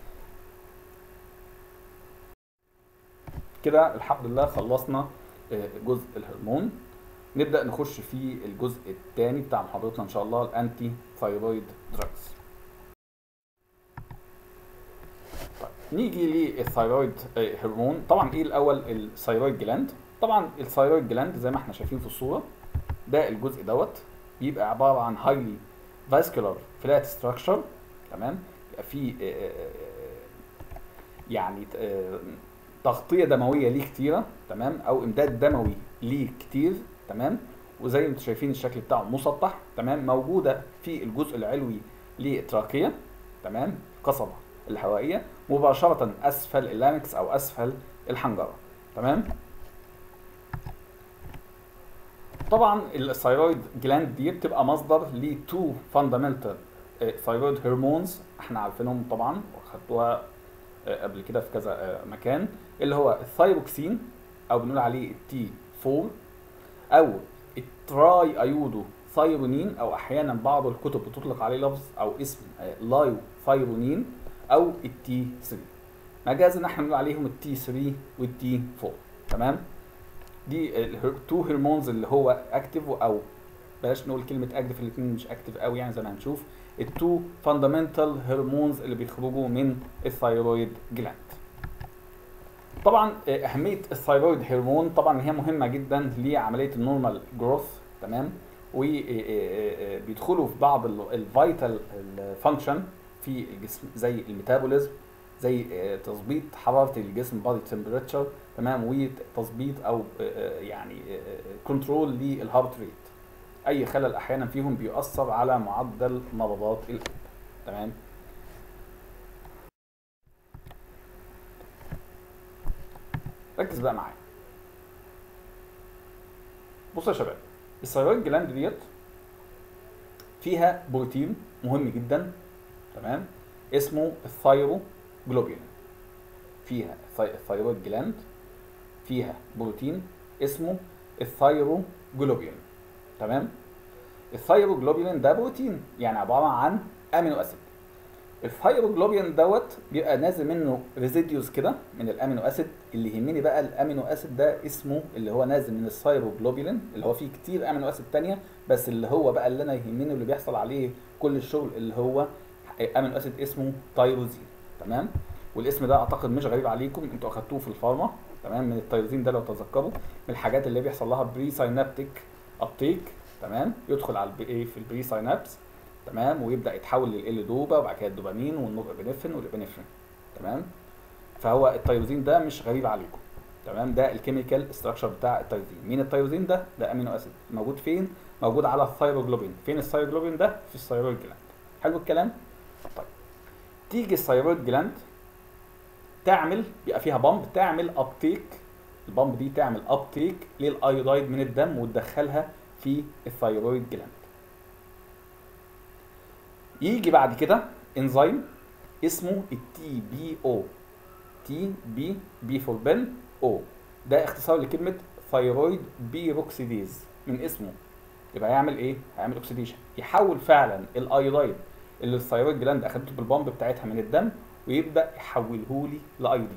كده الحمد لله خلصنا آه، جزء الهرمون نبدا نخش في الجزء الثاني بتاع محاضرتنا ان شاء الله الانتي ثايرويد دراجز طيب نيجي للثايرويد آه، هرمون طبعا ايه الاول الثايرويد جلاند طبعا الثايرويد جلاند زي ما احنا شايفين في الصوره ده الجزء دوت بيبقى عباره عن هايلي فاسكولار فلات ستراكشر تمام يبقى فيه آه، آه، آه، يعني آه، تغطيه دمويه ليه كتيره تمام او امداد دموي ليه كتير تمام وزي ما انتم شايفين الشكل بتاعه مسطح تمام موجوده في الجزء العلوي للتراكيه تمام القصبه الهوائيه مباشره اسفل اللانكس او اسفل الحنجره تمام طبعا الثايرويد جلاند دي بتبقى مصدر ل تو فاندامنتال ثايرويد هرمونز احنا عارفينهم طبعا وخدتوها آه، قبل كده في كذا آه، مكان اللي هو الثايروكسين او بنقول عليه التي 4 او التراي ايودو ثايرونين او احيانا بعض الكتب بتطلق عليه لفظ او اسم آه، لايو ثايرونين او التي 3 مجازا ان احنا بنقول عليهم التي 3 والتي 4 تمام دي التو هرمونز اللي هو اكتف او بلاش نقول كلمه اكتف الاثنين مش اكتف قوي يعني زي ما هنشوف التو فاندامنتال هرمونز اللي بيخرجوا من الثايرويد جلاند طبعا آه، اهميه الثايرويد هرمون طبعا هي مهمه جدا لعمليه النورمال جروث تمام وبيدخلوا في بعض الفيتال فانكشن في الجسم زي الميتابوليزم زي آه، تظبيط حراره الجسم بادي تمبريتشر تمام وتظبيط او آه، آه، يعني كنترول للهارت ريت اي خلل احيانا فيهم بيؤثر على معدل نبضات القلب تمام ركز بقى معايا بصوا يا شباب الثيرويد جلاند ديت فيها بروتين مهم جدا تمام اسمه الثايروجلوبين فيها الثي- الثيرويد جلاند فيها بروتين اسمه الثايروجلوبين تمام الثايروجلوبين ده بروتين يعني عباره عن امينو اسيد الثايروجلوبين دوت بيبقى نازل منه ريزيديوز كده من الامينو اسيد اللي يهمني بقى الامينو اسيد ده اسمه اللي هو نازل من الثايروجلوبين اللي هو فيه كتير امينو اسيد تانية بس اللي هو بقى اللي انا يهمني واللي بيحصل عليه كل الشغل اللي هو امينو اسيد اسمه تايروزين تمام والاسم ده اعتقد مش غريب عليكم انتوا اخدتوه في الفارما تمام من التايروزين ده لو تذكروا من الحاجات اللي بيحصل لها بري ساينابتيك ابتيك تمام يدخل على البي ايه في البري ساينابس تمام ويبدا يتحول لل دوبا وبعد كده الدوبامين والنورابينفرين والابنفرين تمام فهو التايروزين ده مش غريب عليكم تمام ده الكيميكال ستراكشر بتاع التايروزين مين التايروزين ده ده امينو اسيد موجود فين موجود على الثايروجلوبين فين الثايروجلوبين ده في الثايرويد جلاند حلو الكلام طيب تيجي الثايرويد جلاند تعمل بيبقى فيها بامب تعمل ابتيك البامب دي تعمل ابتيك للايودايد من الدم وتدخلها في الثايرويد جلاند يجي بعد كده انزيم اسمه التي بي او تي بي بي فور بن او ده اختصار لكلمه ثايرويد بيروكسيديز من اسمه يبقى هيعمل ايه هيعمل اوكسيديشن يحول فعلا الايودايد اللي الثايرويد جلاند اخدته بالبامب بتاعتها من الدم ويبدا يحوله لي لايودين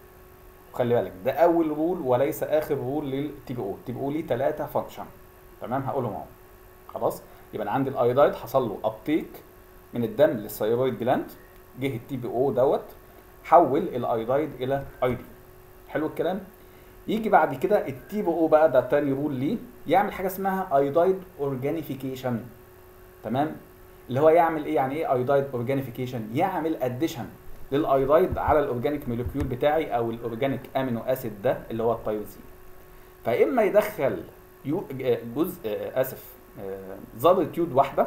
وخلي بالك ده اول رول وليس اخر رول للتي بي او التي بي او ليه ثلاثه فانكشن تمام هقولهم اهو خلاص يبقى انا عندي الايودايد حصل له ابتيك من الدم للثايرويد جلاند جه التي بي او دوت حول الايودايد الى ايودين حلو الكلام يجي بعد كده التي بي او بقى ده تاني رول ليه يعمل حاجه اسمها ايودايد اورجانيفيكيشن تمام اللي هو يعمل ايه يعني ايه ايودايد اورجانيفيكيشن يعمل اديشن للايودايد على الاورجانيك موليكيول بتاعي او الاورجانيك امينو اسيد ده اللي هو التايروزين فاما يدخل يو جزء آه، اسف آه، ذره يود واحده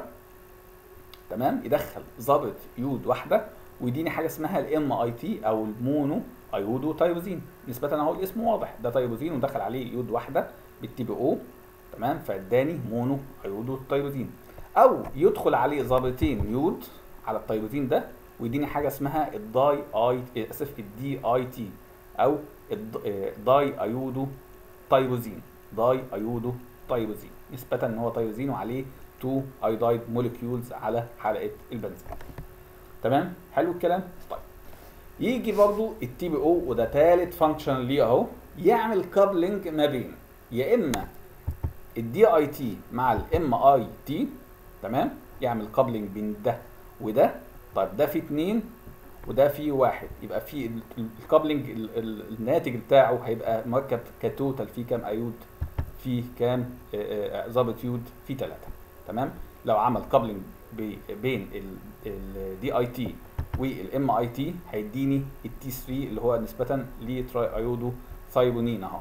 تمام يدخل ذره يود واحده ويديني حاجه اسمها الام اي تي او المونو ايودو تايروزين نسبه اهو الاسم واضح ده تايروزين ودخل عليه يود واحده بالتي بي او تمام فاداني مونو ايودو تايروزين او يدخل عليه ذرتين يود على التايروزين ده ويديني حاجه اسمها الداي اي اسف الدي اي تي او الد- آه، داي ايودو تايروزين داي ايودو تايروزين نسبة ان هو تايروزين وعليه 2 ايودايد موليكيولز على حلقة البنزين تمام حلو الكلام طيب يجي برضو التي بي او وده تالت فانكشن ليه اهو يعمل كابلنج ما بين يا اما الدي اي تي مع الام اي تي تمام يعمل كابلنج بين ده وده طيب ده فيه اتنين وده فيه واحد يبقى في الكابلنج الناتج بتاعه هيبقى مركب كتوتال فيه كام ايود فيه كام آه، آه، ضابط يود فيه ثلاثة تمام لو عمل كابلنج بين الدي اي تي والام اي تي هيديني التي 3 اللي هو نسبة لتراي ايودو ثايبونين اهو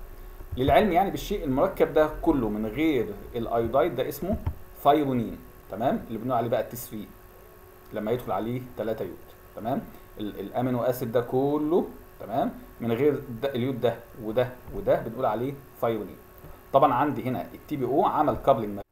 للعلم يعني بالشيء المركب ده كله من غير الايودايد ده اسمه ثايبونين تمام اللي بنقول عليه بقى التي 3 لما يدخل عليه 3 يود تمام ال- الامينو اسيد ده كله تمام من غير ده اليود ده وده وده بنقول عليه ثايونين طبعا عندي هنا التي بي او عمل كابلنج ما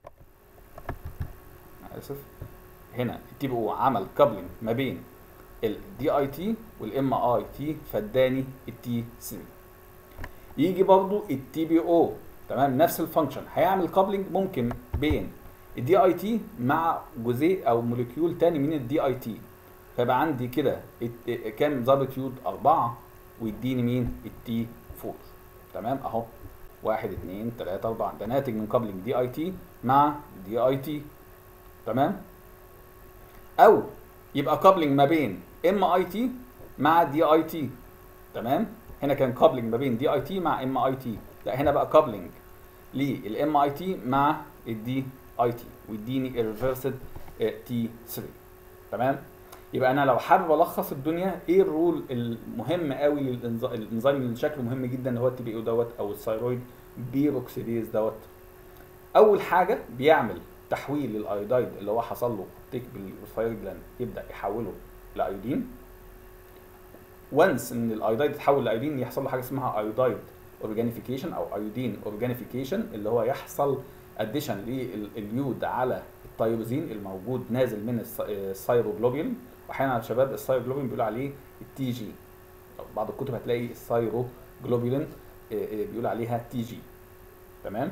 اسف هنا التي بي او عمل كابلنج ما بين الدي اي تي والام اي تي فاداني التي 3 يجي برضو التي بي او تمام نفس الفانكشن هيعمل كابلنج ممكن بين الدي اي تي مع جزيء او موليكيول تاني من الدي اي تي فيبقى عندي كده الت- كام ضابط يود أربعة ويديني مين التي 4 تمام اهو واحد اتنين تلاتة أربعة ده ناتج من كابلنج دي اي تي مع دي اي تي تمام أو يبقى كابلنج ما بين ام اي تي مع دي اي تي تمام هنا كان كابلنج ما بين دي اي تي مع ام اي تي لا هنا بقى كابلنج للام اي تي مع الدي اي تي ويديني الريفرسد تي 3 تمام يبقى انا لو حابب الخص الدنيا ايه الرول المهم قوي للانزيم اللي شكله مهم جدا اللي هو التي بي او دوت او الثايرويد بيروكسيديز دوت اول حاجه بيعمل تحويل للايودايد اللي هو حصل له تيك بالثايرويد جلاند يبدا يحوله لايودين وانس ان الايودايد يتحول لايودين يحصل له حاجه اسمها ايودايد اورجانيفيكيشن او ايودين اورجانيفيكيشن اللي هو يحصل اديشن لليود على التيروزين الموجود نازل من الثايروجلوبين واحيانا يا شباب الثايروجلوبين بيقولوا عليه التي جي بعض الكتب هتلاقي الثايروجلوبين بيقول عليها تي جي تمام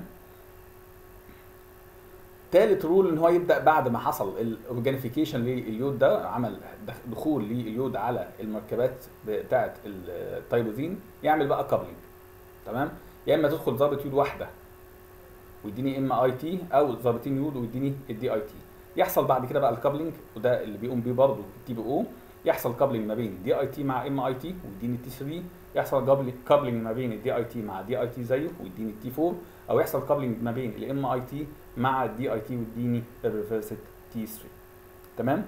تالت رول ان هو يبدا بعد ما حصل الاورجانيفيكيشن لليود ده عمل دخول لليود على المركبات بتاعه التيروزين يعمل بقى كابلنج تمام يا اما تدخل ضابط يود واحده ويديني ام اي تي او ضابطين يود ويديني الدي اي تي يحصل بعد كده بقى الكابلنج وده اللي بيقوم بيه برضه التي بي او يحصل كابلنج ما بين دي اي تي مع ام اي تي ويديني تي 3 يحصل كابلنج ما بين الدي اي تي مع دي اي تي زيه ويديني التي 4 او يحصل كابلنج ما بين الام اي تي مع الدي اي تي ويديني الريفرسد تي 3 تمام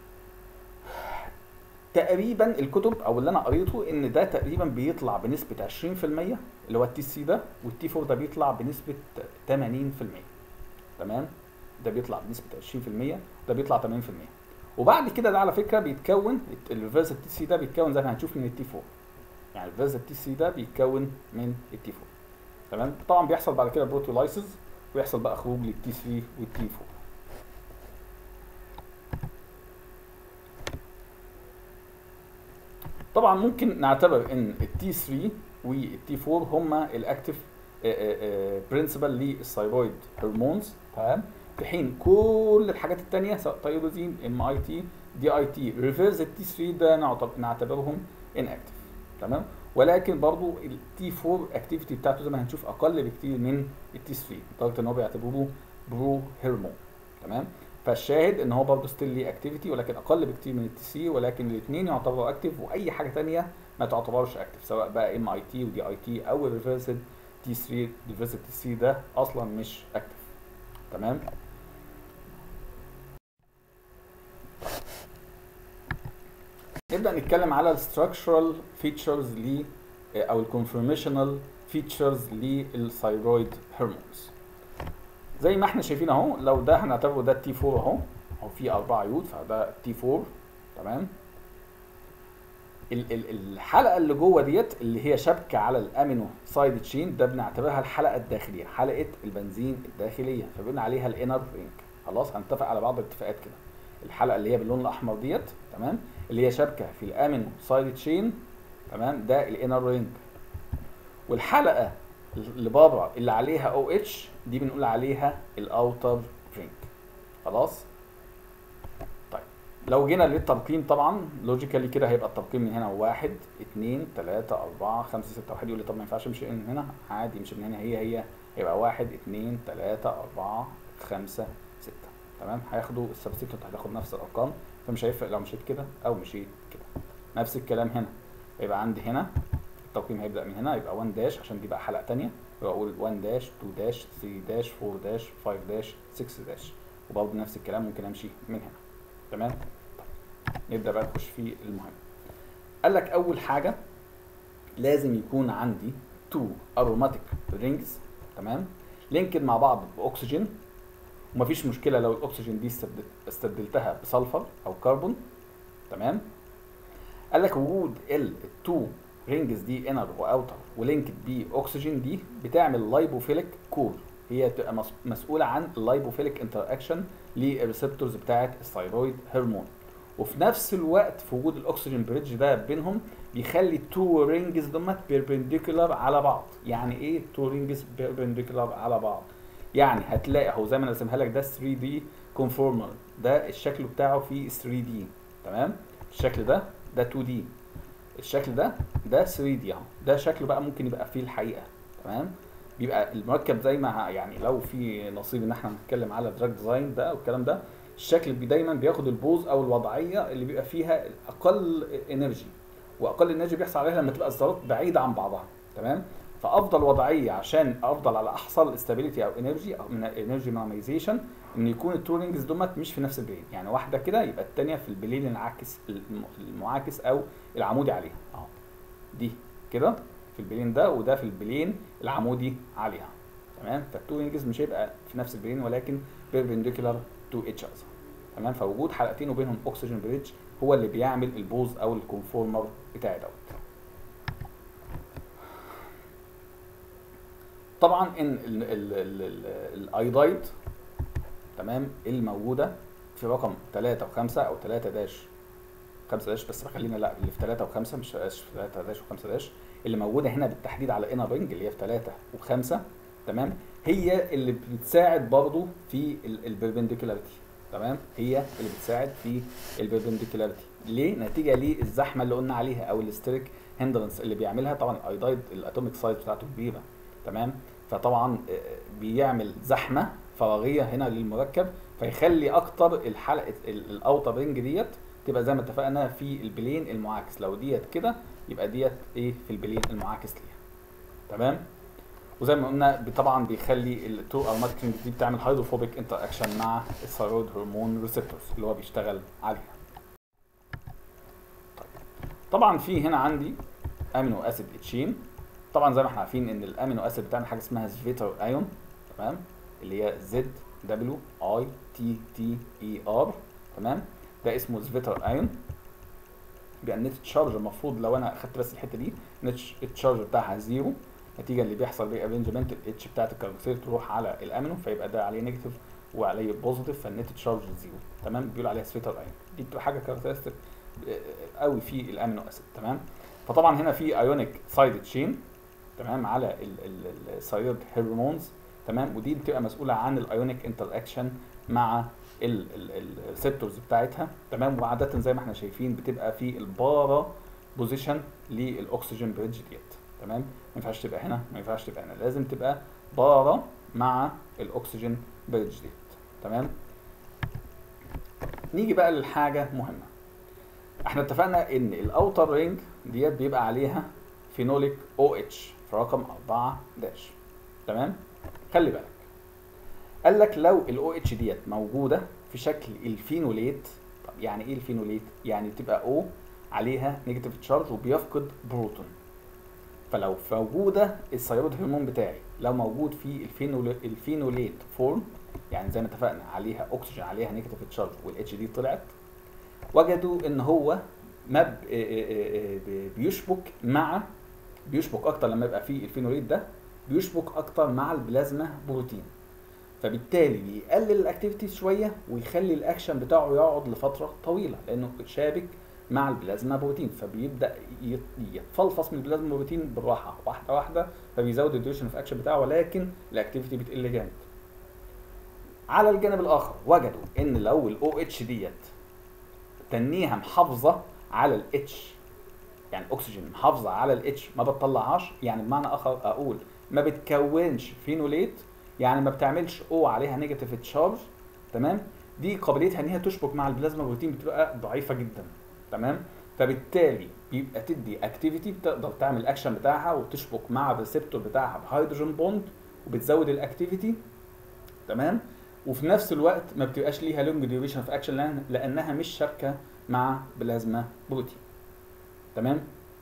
تقريبا الكتب او اللي انا قريته ان ده تقريبا بيطلع بنسبه 20% اللي هو التي سي ده والتي 4 ده بيطلع بنسبه 80% تمام ده بيطلع بنسبه 20% ده بيطلع 80% وبعد كده ده على فكره بيتكون الريفرس تي سي ده بيتكون زي ما هنشوف من التي 4 يعني الريفرس تي سي ده بيتكون من التي 4 تمام طبعا بيحصل بعد كده بروتولايسز ويحصل بقى خروج للتي 3 والتي 4 طبعا ممكن نعتبر ان التي 3 والتي 4 هما الاكتف برنسبل للثايرويد هرمونز تمام في حين كل الحاجات التانية سواء تايروزين ام اي تي دي اي تي ريفيرز التي 3 ده نعتبرهم ان اكتف تمام ولكن برضو التي 4 اكتيفيتي بتاعته زي ما هنشوف اقل بكتير من التي 3 لدرجه ان هو بيعتبروه برو هرمون تمام فالشاهد ان هو برضه ستيل ليه اكتيفيتي ولكن اقل بكتير من التي سي ولكن الاثنين يعتبروا اكتف واي حاجه ثانيه ما تعتبرش اكتف سواء بقى ام اي تي ودي اي تي او الريفرسد تي 3 الريفرسد تي سي ده اصلا مش اكتف تمام نبدا نتكلم على الستراكشرال فيتشرز ل او الكونفورميشنال فيتشرز للثايرويد هرمونز زي ما احنا شايفين اهو لو ده هنعتبره ده التي 4 اهو هو فيه اربع يود فده تي 4 تمام ال ال الحلقه اللي جوه ديت اللي هي شبكه على الامينو سايد تشين ده بنعتبرها الحلقه الداخليه حلقه البنزين الداخليه فبنقول عليها الانر رينج خلاص هنتفق على بعض الاتفاقات كده الحلقه اللي هي باللون الاحمر ديت تمام اللي هي شبكه في الامينو سايد تشين تمام ده الانر رينج والحلقه اللي بره اللي عليها او اتش دي بنقول عليها الاوتر رينج خلاص طيب لو جينا للترقيم طبعا لوجيكالي كده هيبقى الترقيم من هنا واحد اتنين تلاتة أربعة خمسة ستة واحد يقول لي طب ما ينفعش امشي من هنا عادي امشي من هنا هي هي هيبقى واحد اتنين تلاتة أربعة خمسة ستة تمام هياخدوا السبستيتوت هتاخد نفس الأرقام فمش هيفرق لو مشيت كده أو مشيت كده نفس الكلام هنا يبقى عندي هنا التقويم هيبدا من هنا يبقى 1 داش عشان دي بقى حلقه ثانيه يبقى اقول 1 داش 2 داش 3 داش 4 داش 5 داش 6 داش وبرضه نفس الكلام ممكن امشي من هنا تمام طيب نبدا بقى نخش في المهم قال لك اول حاجه لازم يكون عندي 2 اروماتيك رينجز تمام لينكد مع بعض باكسجين ومفيش مشكله لو الاكسجين دي استبدلتها بسلفر او كربون تمام قال لك وجود ال2 رينجز دي انر واوتر ولينكد باكسجين دي بتعمل لايبوفيليك كور هي تبقى مسؤوله عن اللايبوفيليك انتر اكشن للريسبتورز بتاعه الثايرويد هرمون وفي نفس الوقت في وجود الاكسجين بريدج ده بينهم بيخلي التو رينجز دمت بيربنديكولار على بعض يعني ايه تو رينجز بيربنديكولار على بعض يعني هتلاقي اهو زي ما انا رسمها لك ده 3 دي كونفورمر ده الشكل بتاعه في 3 دي تمام الشكل ده ده 2 دي الشكل ده ده 3 دي اهو ده شكله بقى ممكن يبقى فيه الحقيقه تمام بيبقى المركب زي ما يعني لو في نصيب ان احنا نتكلم على دراج ديزاين ده والكلام ده الشكل بي دايما بياخد البوز او الوضعيه اللي بيبقى فيها اقل انرجي واقل انرجي بيحصل عليها لما تبقى الذرات بعيده عن بعضها تمام فافضل وضعيه عشان افضل على احصل استابيليتي او انرجي او من انرجي مينيمايزيشن ان يكون التو رينجز دول مش في نفس البلين يعني واحده كده يبقى الثانيه في البلين العاكس الم- المعاكس او العمودي عليها اهو دي كده في البلين ده وده في البلين العمودي عليها تمام فالتو رينجز مش هيبقى في نفس البلين ولكن بيربنديكولار تو اتش اذر تمام فوجود حلقتين وبينهم اكسجين بريدج هو اللي بيعمل البوز او الكونفورمر بتاعي دوت طبعا ان ال- ال- ال- ال- الايودايد تمام الموجوده في رقم 3 و5 او 3 داش 5 داش بس خلينا لا اللي في 3 و5 مش في 3 داش و5 داش اللي موجوده هنا بالتحديد على انر رينج اللي هي في 3 و5 تمام هي اللي بتساعد برضو في البربنديكولاريتي تمام هي اللي بتساعد في البربنديكولاريتي ليه نتيجه للزحمه اللي قلنا عليها او الاستريك هندرنس اللي بيعملها طبعا الايودايد الاتوميك سايز بتاعته كبيره تمام فطبعا آه، بيعمل زحمه فراغيه هنا للمركب فيخلي اكتر الحلقه ال- الاوتر رينج ديت تبقى زي ما اتفقنا في البلين المعاكس لو ديت كده يبقى ديت ايه في البلين المعاكس ليها تمام وزي ما قلنا ب- طبعا بيخلي التو ارماتيك دي بتعمل هيدروفوبيك انتر اكشن مع الثيرويد هرمون ريسبتورز اللي هو بيشتغل عليها طيب. طبعا في هنا عندي امينو اسيد اتشين طبعا زي ما احنا عارفين ان الامينو اسيد بتعمل حاجه اسمها زفيتر ايون تمام اللي هي زد دبليو اي تي تي اي ار تمام ده اسمه زفيتر ايون بيبقى النت تشارج المفروض لو انا اخدت بس الحته دي النت التشارج بتاعها زيرو نتيجه اللي بيحصل ري ارينجمنت الاتش بتاعت الكاربوكسيل تروح على الامينو فيبقى ده عليه نيجاتيف وعليه بوزيتيف فالنت تشارج زيرو تمام بيقول عليها سفيتر ايون دي بتبقى حاجه كاركترستيك قوي في الامينو اسيد تمام فطبعا هنا في ايونيك سايد تشين تمام على الثايرويد هرمونز تمام ودي بتبقى مسؤوله عن الايونيك انتر اكشن مع الريسبتورز بتاعتها تمام وعاده زي ما احنا شايفين بتبقى في البارا بوزيشن للاكسجين بريدج ديت تمام ما ينفعش تبقى هنا ما ينفعش تبقى هنا لازم تبقى بارا مع الاكسجين بريدج ديت تمام نيجي بقى للحاجه مهمه احنا اتفقنا ان الاوتر رينج ديت بيبقى عليها فينوليك او اتش في رقم 4 داش تمام خلي بالك قال لك لو الاو اتش ديت موجوده في شكل الفينوليت طب يعني ايه الفينوليت يعني تبقى او عليها نيجاتيف تشارج وبيفقد بروتون فلو موجوده الثيرويد هرمون بتاعي لو موجود في الفينول الفينوليت فورم يعني زي ما اتفقنا عليها اكسجين عليها نيجاتيف تشارج والاتش دي طلعت وجدوا ان هو ما ب- إيه إيه إيه إيه بيشبك مع بيشبك اكتر لما يبقى فيه الفينوليت ده بيشبك اكتر مع البلازما بروتين فبالتالي بيقلل الاكتيفيتي شويه ويخلي الاكشن بتاعه يقعد لفتره طويله لانه شابك مع البلازما بروتين فبيبدا يت- يتفلفص من البلازما بروتين بالراحه واحده واحده فبيزود الديوشن اوف اكشن بتاعه ولكن الاكتيفيتي بتقل جامد على الجانب الاخر وجدوا ان لو الاو اتش ديت تنيها محافظه على الاتش يعني اكسجين محافظه على الاتش ما بتطلعهاش يعني بمعنى اخر اقول ما بتكونش فينوليت يعني ما بتعملش او عليها نيجاتيف تشارج تمام دي قابليتها ان هي تشبك مع البلازما بروتين بتبقى ضعيفه جدا تمام فبالتالي بيبقى تدي اكتيفيتي بتقدر تعمل الاكشن بتاعها وتشبك مع الريسبتور بتاعها بهيدروجين بوند وبتزود الاكتيفيتي تمام وفي نفس الوقت ما بتبقاش ليها لونج ديوريشن في اكشن لانها مش شابكه مع بلازما بروتين تمام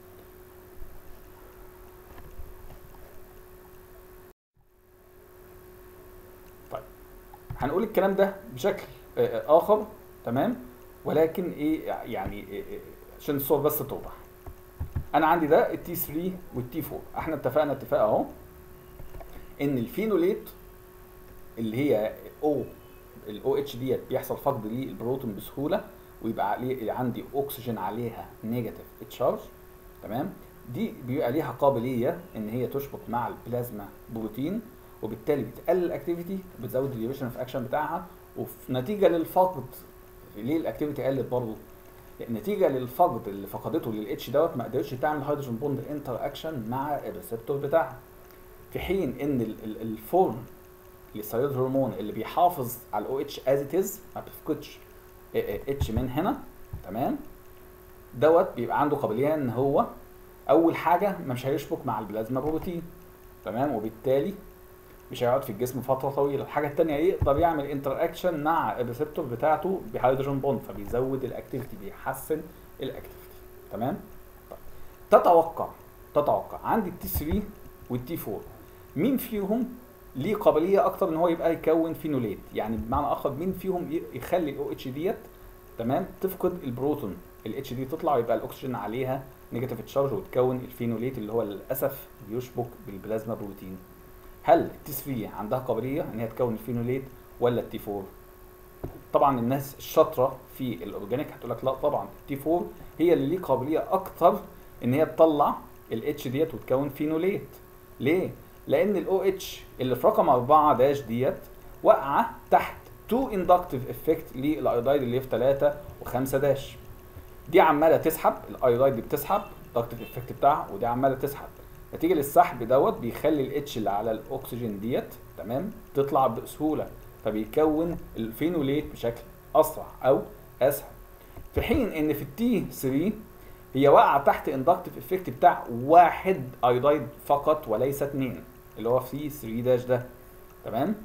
طيب هنقول الكلام ده بشكل آه، آه، اخر تمام ولكن ايه يعني إيه إيه عشان الصور بس توضح انا عندي ده التي 3 والتي 4 احنا اتفقنا اتفاق اهو ان الفينوليت اللي هي او الاو اتش ديت بيحصل فقد للبروتون بسهوله ويبقى عليه عندي اكسجين عليها نيجاتيف تشارج تمام دي بيبقى ليها قابليه ان هي تشبك مع البلازما بروتين وبالتالي بتقلل الاكتيفيتي بتزود الديوريشن اوف اكشن بتاعها وفي نتيجه للفقد ليه الاكتيفيتي قلت برضه نتيجه للفقد اللي فقدته للاتش دوت ما قدرتش تعمل هيدروجين بوند انتر اكشن مع الريسبتور بتاعها في حين ان ال- ال- الفورم للثيرويد هرمون اللي بيحافظ على الاو اتش از ات از ما بيفقدش اتش من هنا تمام دوت بيبقى عنده قابليه ان هو اول حاجه مش هيشبك مع البلازما بروتين تمام وبالتالي مش هيقعد في الجسم فتره طويله الحاجه الثانيه يقدر يعمل انتر اكشن مع الريسبتور بتاعته بهيدروجين بوند فبيزود الاكتيفيتي بيحسن الاكتيفيتي تمام طيب. تتوقع تتوقع عندي التي 3 والتي 4 مين فيهم ليه قابليه اكتر ان هو يبقى يكون فينولات يعني بمعنى اخر مين فيهم ي- يخلي الاو اتش ديت تمام تفقد البروتون الاتش دي تطلع ويبقى الاكسجين عليها نيجاتيف تشارج وتكون الفينوليت اللي هو للاسف بيشبك بالبلازما بروتين هل التي 3 عندها قابليه ان هي تكون الفينوليت ولا التي 4 طبعا الناس الشاطره في الاورجانيك هتقول لك لا طبعا التي 4 هي اللي ليه قابليه اكتر ان هي تطلع الاتش ديت وتكون فينوليت ليه لان الاو اتش اللي في رقم 4 داش ديت واقعه تحت تو اندكتيف افكت للايودايد اللي في 3 و5 داش دي عماله تسحب الايودايد دي بتسحب الاندكتيف افكت بتاعها ودي عماله تسحب نتيجه للسحب دوت بيخلي الاتش اللي على الاكسجين ديت تمام تطلع بسهوله فبيكون الفينوليت بشكل اسرع او اسهل في حين ان في التي 3 هي واقعه تحت اندكتيف افكت بتاع واحد ايودايد فقط وليس اثنين اللي هو في 3 داش ده تمام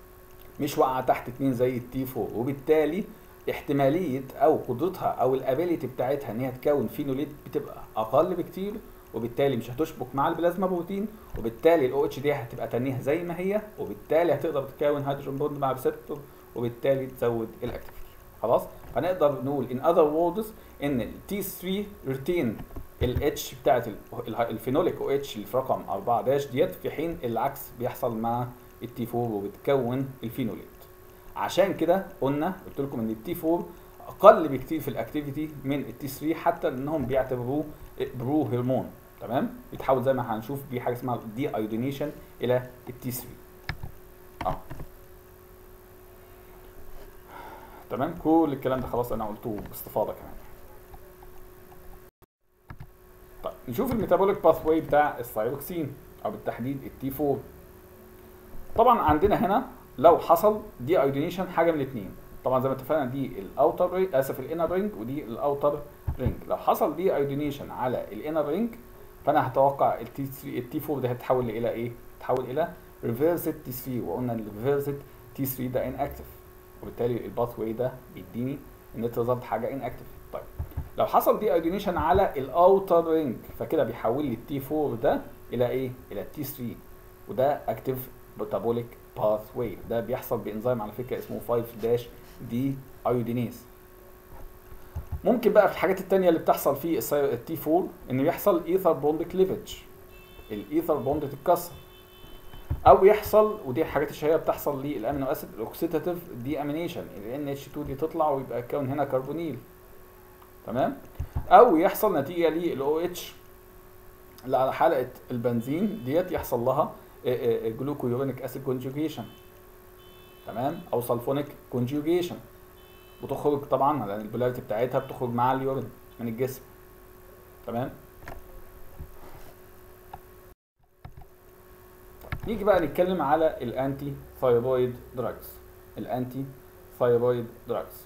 مش واقعه تحت اتنين زي التي 4 وبالتالي احتماليه او قدرتها او الابيليتي بتاعتها ان هي تكون فينوليت بتبقى اقل بكتير وبالتالي مش هتشبك مع البلازما بروتين وبالتالي الاو اتش دي هتبقى تنيها زي ما هي وبالتالي هتقدر تكون هيدروجين بوند مع ريسبتور وبالتالي تزود الاكتيفيتي خلاص فنقدر نقول in other words ان التي 3 ريتين الاتش بتاعت ال- الفينوليك او اتش اللي في رقم 4 داش ديت في حين العكس بيحصل مع التي 4 وبتكون الفينوليت عشان كده قلنا قلت لكم ان التي 4 اقل بكتير في الاكتيفيتي من التي 3 حتى انهم بيعتبروه برو هرمون تمام بيتحول زي ما هنشوف بيه حاجه اسمها دي ايودينيشن الى التي 3 اه تمام كل الكلام ده خلاص انا قلته باستفاضه كمان طيب نشوف الميتابوليك باث واي بتاع الثايروكسين او بالتحديد التي 4 طبعا عندنا هنا لو حصل دي ايودينيشن حاجه من الاثنين طبعا زي ما اتفقنا دي الاوتر رينج اسف الانر رينج ودي الاوتر رينج لو حصل دي ايودينيشن على الانر رينج فانا هتوقع التي 3 التي 4 ده هتتحول الى ايه؟ تتحول الى ريفيرسد تي 3 وقلنا ان الريفيرسد تي 3 ده ان اكتف وبالتالي الباث واي ده بيديني النت ريزلت حاجه ان اكتف طيب لو حصل دي ايودينيشن على الاوتر رينج فكده بيحول لي التي 4 ده الى ايه؟ الى التي 3 وده اكتف ميتابوليك باث واي ده بيحصل بانزيم على فكره اسمه 5 داش دي ايودينيز ممكن بقى في الحاجات التانية اللي بتحصل في التي 4 ان يحصل ايثر بوند كليفج الايثر بوند تتكسر او يحصل ودي الحاجات الشهيره بتحصل للامينو اسيد الاوكسيداتيف دي امينيشن ال اتش 2 دي تطلع ويبقى يتكون هنا كربونيل تمام او يحصل نتيجه للاو اتش اللي على حلقه البنزين ديت يحصل لها جلوكويورينيك اسيد كونجوجيشن تمام او سلفونيك كونجوجيشن وتخرج طبعا لان البولاريتي بتاعتها بتخرج مع اليورين من الجسم تمام نيجي بقى نتكلم على الانتي ثايرويد دراجز الانتي ثايرويد دراجز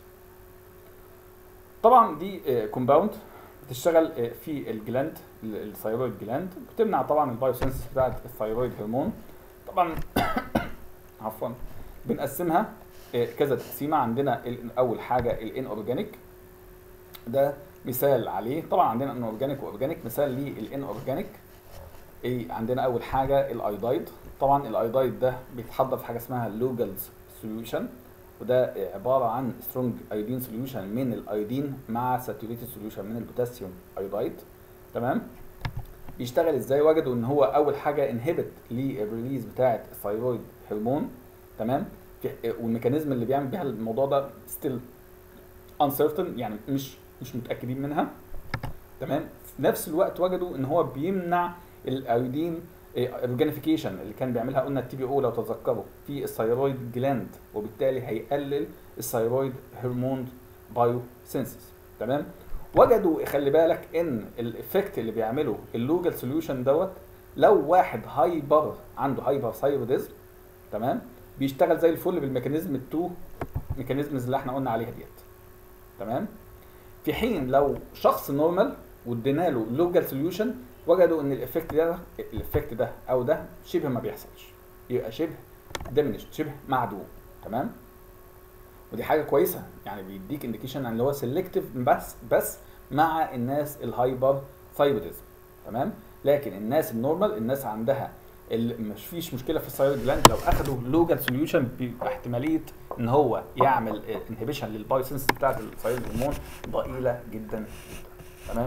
طبعا دي كومباوند بتشتغل آه، في الجلاند ال- الثايرويد جلاند بتمنع طبعا البايوسنسس بتاعت الثايرويد هرمون طبعا عفوا بنقسمها آه، كذا تقسيمه عندنا ال- اول حاجه الان اورجانيك ده مثال عليه طبعا عندنا ان اورجانيك واورجانيك مثال للان اورجانيك ايه عندنا اول حاجه الايودايد طبعا الايودايد ده بيتحضر في حاجه اسمها لوجالز سوليوشن وده عباره عن سترونج ايودين سوليوشن من الايودين مع ساتوريتد سوليوشن من البوتاسيوم ايودايد تمام بيشتغل ازاي وجدوا ان هو اول حاجه انهبت للريليز بتاعه الثايرويد هرمون تمام في والميكانيزم اللي بيعمل بيها الموضوع ده ستيل uncertain يعني مش مش متاكدين منها تمام في نفس الوقت وجدوا ان هو بيمنع الايودين اورجانيفيكيشن اللي كان بيعملها قلنا التي بي او لو تتذكروا في الثايرويد جلاند وبالتالي هيقلل الثايرويد هرمون بايو سينسز تمام وجدوا خلي بالك ان الافكت اللي بيعمله اللوجال سوليوشن دوت لو واحد هايبر عنده هايبر ثايروديزم تمام بيشتغل زي الفل بالميكانيزم التو ميكانيزمز اللي احنا قلنا عليها ديت تمام في حين لو شخص نورمال وادينا له لوجال سوليوشن وجدوا ان الافكت ده الافكت ده او ده شبه ما بيحصلش يبقى شبه diminished شبه معدوم تمام ودي حاجه كويسه يعني بيديك انديكيشن ان هو سيلكتيف بس بس مع الناس الهايبر ثايرويدزم تمام لكن الناس النورمال الناس عندها اللي مش فيش مشكله في الثايرويد جلاند لو اخدوا لوجال سوليوشن بيبقى احتماليه ان هو يعمل انهبيشن للبايسنس بتاعت الثايرويد هرمون ضئيله جدا جدا تمام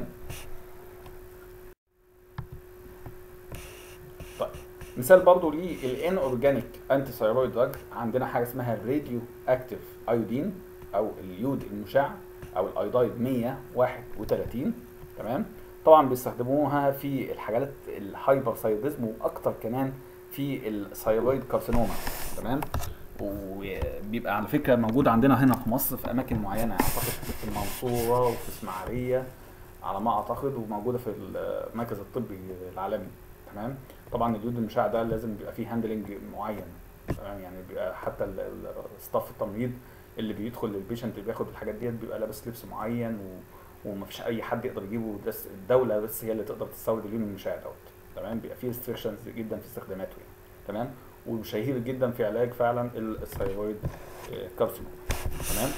طيب مثال برضو للان اورجانيك انتي ثايرويد دراج عندنا حاجه اسمها الراديو اكتيف ايودين او اليود المشع او الايودايد 131 تمام طبعا بيستخدموها في الحاجات الهايبر ثايرويدزم واكتر كمان في الثايرويد كارسينوما تمام وبيبقى على فكره موجود عندنا هنا في مصر في اماكن معينه اعتقد في المنصوره وفي اسماعيليه على ما اعتقد وموجوده في المركز الطبي العالمي تمام طبعا اليود المشع ده لازم بيبقى فيه هاندلنج معين تمام يعني بيبقى حتى الستاف التمريض اللي بيدخل للبيشنت اللي بياخد الحاجات ديت بيبقى لابس لبس معين و... ومفيش اي حد يقدر يجيبه بس الدوله بس هي اللي تقدر تستورد اليون المشع دوت تمام بيبقى فيه ريستريكشنز جدا في استخداماته يعني تمام وشهير جدا في علاج فعلا الثايرويد كارسينوما تمام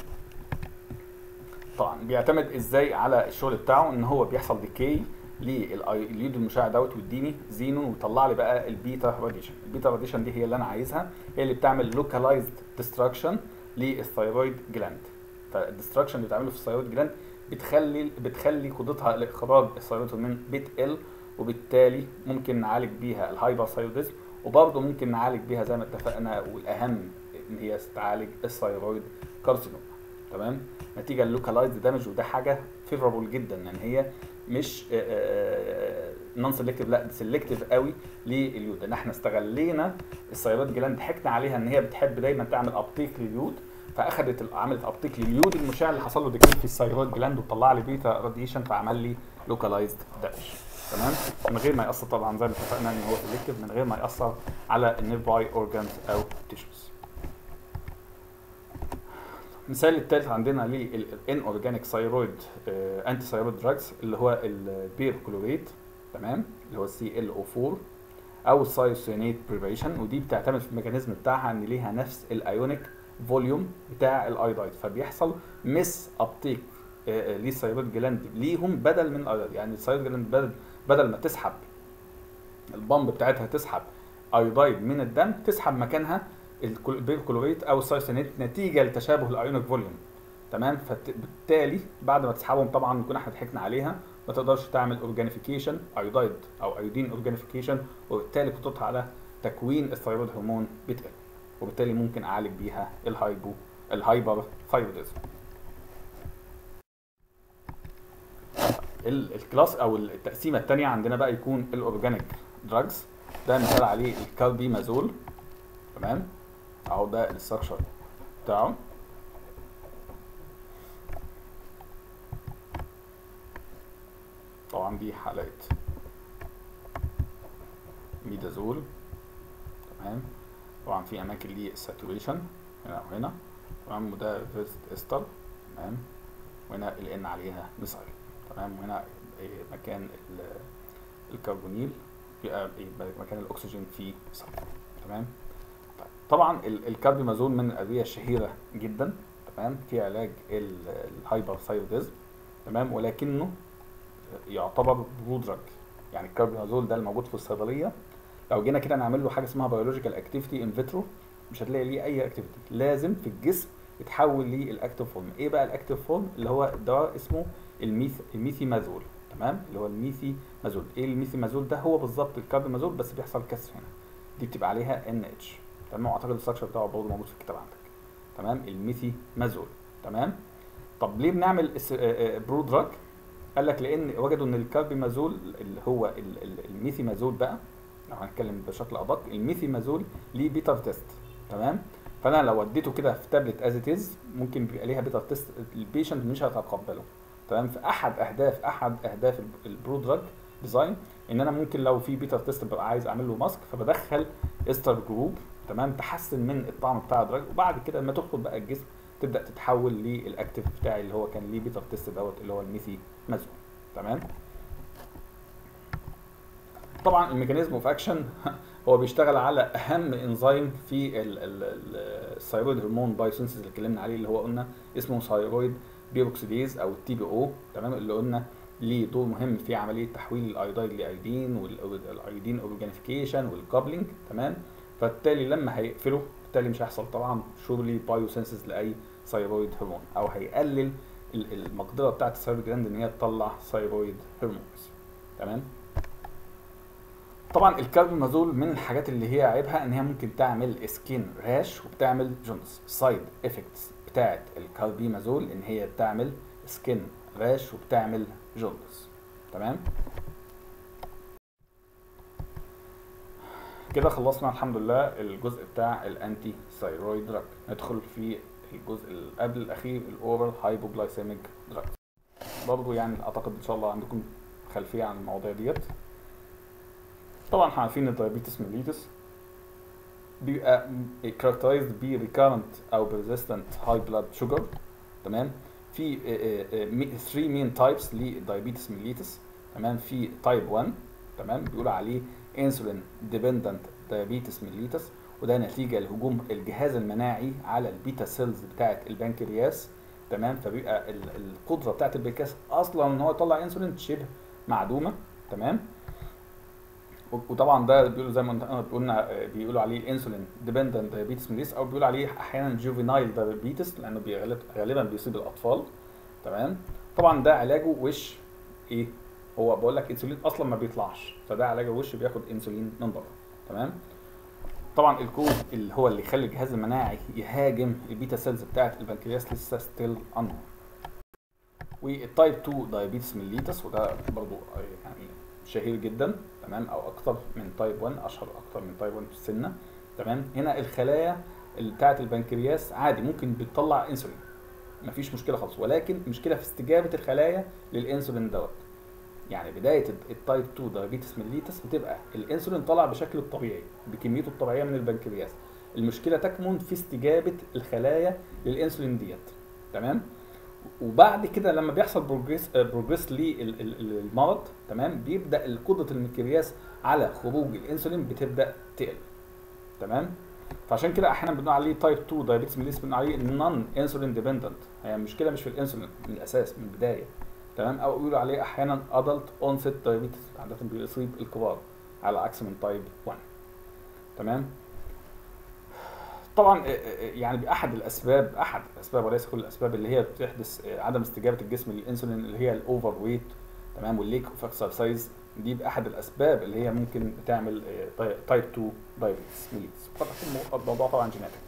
طبعا بيعتمد ازاي على الشغل بتاعه ان هو بيحصل ديكي لليود المشع دوت ويديني زينون ويطلع لي بقى البيتا راديشن البيتا راديشن دي هي اللي انا عايزها هي اللي بتعمل لوكالايزد ديستراكشن للثايرويد جلاند فالديستراكشن اللي بتعمله في الثايرويد جلاند بتخلي بتخلي قدرتها على اخراج الثايرويد هرمون بتقل وبالتالي ممكن نعالج بيها الهايبر ثايرويدزم وبرضه ممكن نعالج بيها زي ما اتفقنا والاهم ان هي تعالج الثايرويد كارسينوما تمام نتيجه اللوكالايزد دامج وده حاجه فيفربل جدا يعني هي مش نون سيلكتيف لا سيلكتيف قوي لليود ان احنا استغلينا الثايرويد جلاند ضحكنا عليها ان هي بتحب دايما تعمل ابتيك لليود فاخدت عملت ابتيك لليود المشع اللي حصل له ديكيت في الثايرويد جلاند وطلع لي بيتا راديشن فعمل لي لوكالايزد دامج تمام من غير ما ياثر طبعا زي ما اتفقنا ان هو سيلكتيف من غير ما ياثر على النير باي اورجانز او تيشوز المثال الثالث عندنا للان اورجانيك ثايرويد انتي ثايرويد دراجز اللي هو البير كلوريت تمام اللي هو السي ال او 4 او السايوسينيت بريبريشن ودي بتعتمد في الميكانيزم بتاعها ان ليها نفس الايونيك فوليوم بتاع الايودايد فبيحصل مس ابتيك للثايرويد جلاند ليهم بدل من الايودايد يعني الثايرويد جلاند بدل بدل ما تسحب البامب بتاعتها تسحب ايودايد من الدم تسحب مكانها البيركلوريت او السايسينيت نتيجه لتشابه الايونيك فوليوم تمام فبالتالي بعد ما تسحبهم طبعا نكون احنا ضحكنا عليها ما تقدرش تعمل اورجانيفيكيشن ايودايد او ايودين اورجانيفيكيشن وبالتالي قدرتها على تكوين الثايرويد هرمون بتقل وبالتالي ممكن اعالج بيها الهايبو الهايبر ثايرويدزم الكلاس او التقسيمه الثانيه عندنا بقى يكون الاورجانيك دراجز ده مثال عليه الكاربيمازول تمام اهو ده الاستراكشر بتاعه طبعا دي حلقه ميدازول تمام طبعا في اماكن ليه الساتوريشن هنا وهنا تمام وده فيرست استر تمام وهنا الان عليها مثال تمام وهنا مكان الكربونيل بيبقى مكان الاكسجين فيه صفر تمام طبعا الكاربيمازول من الادويه الشهيره جدا تمام في علاج الهايبر ثايرويدزم تمام ولكنه يعتبر برودراج يعني الكاربيمازول ده الموجود في الصيدليه لو جينا كده نعمل له حاجه اسمها بيولوجيكال اكتيفيتي ان فيترو مش هتلاقي ليه اي اكتيفيتي لازم في الجسم يتحول للاكتيف فورم ايه بقى الاكتيف فورم اللي هو دواء اسمه الميث الميثيمازول تمام اللي هو الميثيمازول ايه الميثيمازول ده هو بالظبط الكاربيمازول بس بيحصل كسر هنا دي بتبقى عليها ان اتش تمام واعتقد الستراكشر بتاعه برضه موجود في الكتاب عندك تمام الميثيمازول تمام طب ليه بنعمل برو دراج قال لك لان وجدوا ان الكاربيمازول اللي هو الميثيمازول بقى لو هنتكلم بشكل ادق الميثيمازول ليه بيتر تيست تمام فانا لو اديته كده في تابلت از ات ممكن بيبقى ليها بيتر تيست البيشنت مش هيتقبله تمام فاحد اهداف احد اهداف البرو دراج ديزاين ان انا ممكن لو في بيتر تيست ببقى عايز اعمل له ماسك فبدخل استر جروب تمام تحسن من الطعم بتاع الدراج وبعد كده لما تدخل بقى الجسم تبدا تتحول للاكتيف بتاعي اللي هو كان ليه بيتر تيست دوت اللي هو الميثي مازول تمام طبعا الميكانيزم اوف اكشن هو بيشتغل على اهم انزيم في الثايرويد هرمون بايوسينثيز اللي اتكلمنا عليه اللي هو قلنا اسمه ثايرويد بيروكسيديز او التي بي او تمام اللي قلنا ليه دور مهم في عمليه تحويل الايودايد لايودين والايودين اورجانيفيكيشن والكابلنج تمام فبالتالي لما هيقفله بالتالي مش هيحصل طبعا شورلي بايوسينثيز لاي ثايرويد هرمون او هيقلل المقدره بتاعت الثايرويد جلاند ان هي تطلع ثايرويد هرمونز تمام طبعا الكاربامازول من الحاجات اللي هي عيبها ان هي ممكن تعمل سكين راش وبتعمل جونز سايد افكتس بتاعت الكاربيمازول ان هي بتعمل سكين راش وبتعمل جونز تمام كده خلصنا الحمد لله الجزء بتاع الانتي ثايرويد دراج ندخل في الجزء اللي قبل الاخير الاورال هايبوجلايسيميك دراج برضه يعني اعتقد ان شاء الله عندكم خلفيه عن المواضيع ديت طبعا احنا عارفين ان الدايابيتس ميليتس بيبقى characterized ب recurrent او persistent high blood sugar تمام في 3 مين تايبس للدايابيتس ميليتس تمام في تايب 1 تمام بيقولوا عليه انسولين ديبندنت دايابيتس ميليتس وده نتيجه لهجوم الجهاز المناعي على البيتا سيلز بتاعه البنكرياس تمام فبيبقى القدره بتاعه البنكرياس اصلا ان هو يطلع انسولين شبه معدومه تمام وطبعا ده بيقولوا زي ما قلنا بيقولوا عليه الانسولين ديبندنت دايابيتس ميليتس او بيقولوا عليه احيانا جوفينايل دايابيتس لانه بيغلب غالبا بيصيب الاطفال تمام طبعا ده علاجه وش ايه هو بقول لك انسولين اصلا ما بيطلعش فده علاجه وش بياخد انسولين من بره تمام طبعا الكود اللي هو اللي يخلي الجهاز المناعي يهاجم البيتا سيلز بتاعه البنكرياس لسه ستيل انور والتايب 2 دايابيتس ميليتس وده برضو يعني شهير جدا تمام او اكتر من تايب 1 اشهر اكتر من تايب 1 في السنه تمام هنا الخلايا بتاعه البنكرياس عادي ممكن بتطلع انسولين مفيش مشكله خالص ولكن مشكله في استجابه الخلايا للانسولين دوت يعني بدايه التايب 2 دايابيتس ميليتس بتبقى الانسولين طالع بشكله الطبيعي بكميته الطبيعيه من البنكرياس المشكله تكمن في استجابه الخلايا للانسولين ديت تمام وبعد كده لما بيحصل بروجريس بروجريس للمرض تمام بيبدا قدره البنكرياس على خروج الانسولين بتبدا تقل تمام فعشان كده احيانا بنقول عليه تايب 2 دايابيتس ميليتس بنقول عليه نون انسولين ديبندنت هي المشكله مش في الانسولين من الاساس من البدايه تمام او يقولوا عليه احيانا ادلت اونست دايابيتس عاده بيصيب الكبار على عكس من تايب 1 تمام طبعا يعني باحد الاسباب احد الاسباب وليس كل الاسباب اللي هي بتحدث عدم استجابه الجسم للانسولين اللي هي الاوفر ويت تمام والليك اوف اكسرسايز دي باحد الاسباب اللي هي ممكن بتعمل تايب 2 دايابيتس ميليتس قد يكون الموضوع طبعا جيناتيك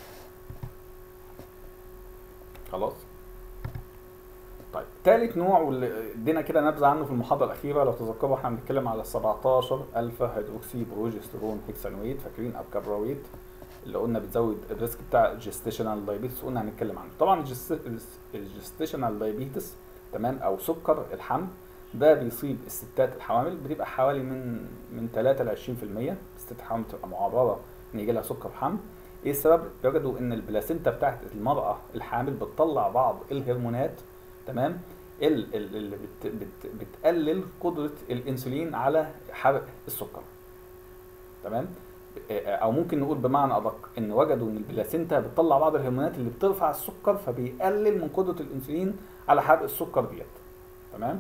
خلاص طيب ثالث نوع واللي ادينا كده نبذه عنه في المحاضره الاخيره لو تذكروا احنا بنتكلم على 17 الفا هيدروكسي بروجسترون هيكسانويت فاكرين او كابراويت اللي قلنا بتزود الريسك بتاع الجستيشنال دايابيتس قلنا هنتكلم عنه طبعا الجستيشنال دايابيتس تمام او سكر الحمل ده بيصيب الستات الحوامل بتبقى حوالي من من 3 ل 20% الست الحوامل بتبقى معرضه ان يجي لها سكر حمل ايه السبب؟ وجدوا ان البلاسينتا بتاعت المراه الحامل بتطلع بعض الهرمونات تمام اللي بت بت بتقلل قدره الانسولين على حرق السكر تمام او ممكن نقول بمعنى ادق ان وجدوا ان البلاسينتا بتطلع بعض الهرمونات اللي بترفع السكر فبيقلل من قدره الانسولين على حرق السكر ديت تمام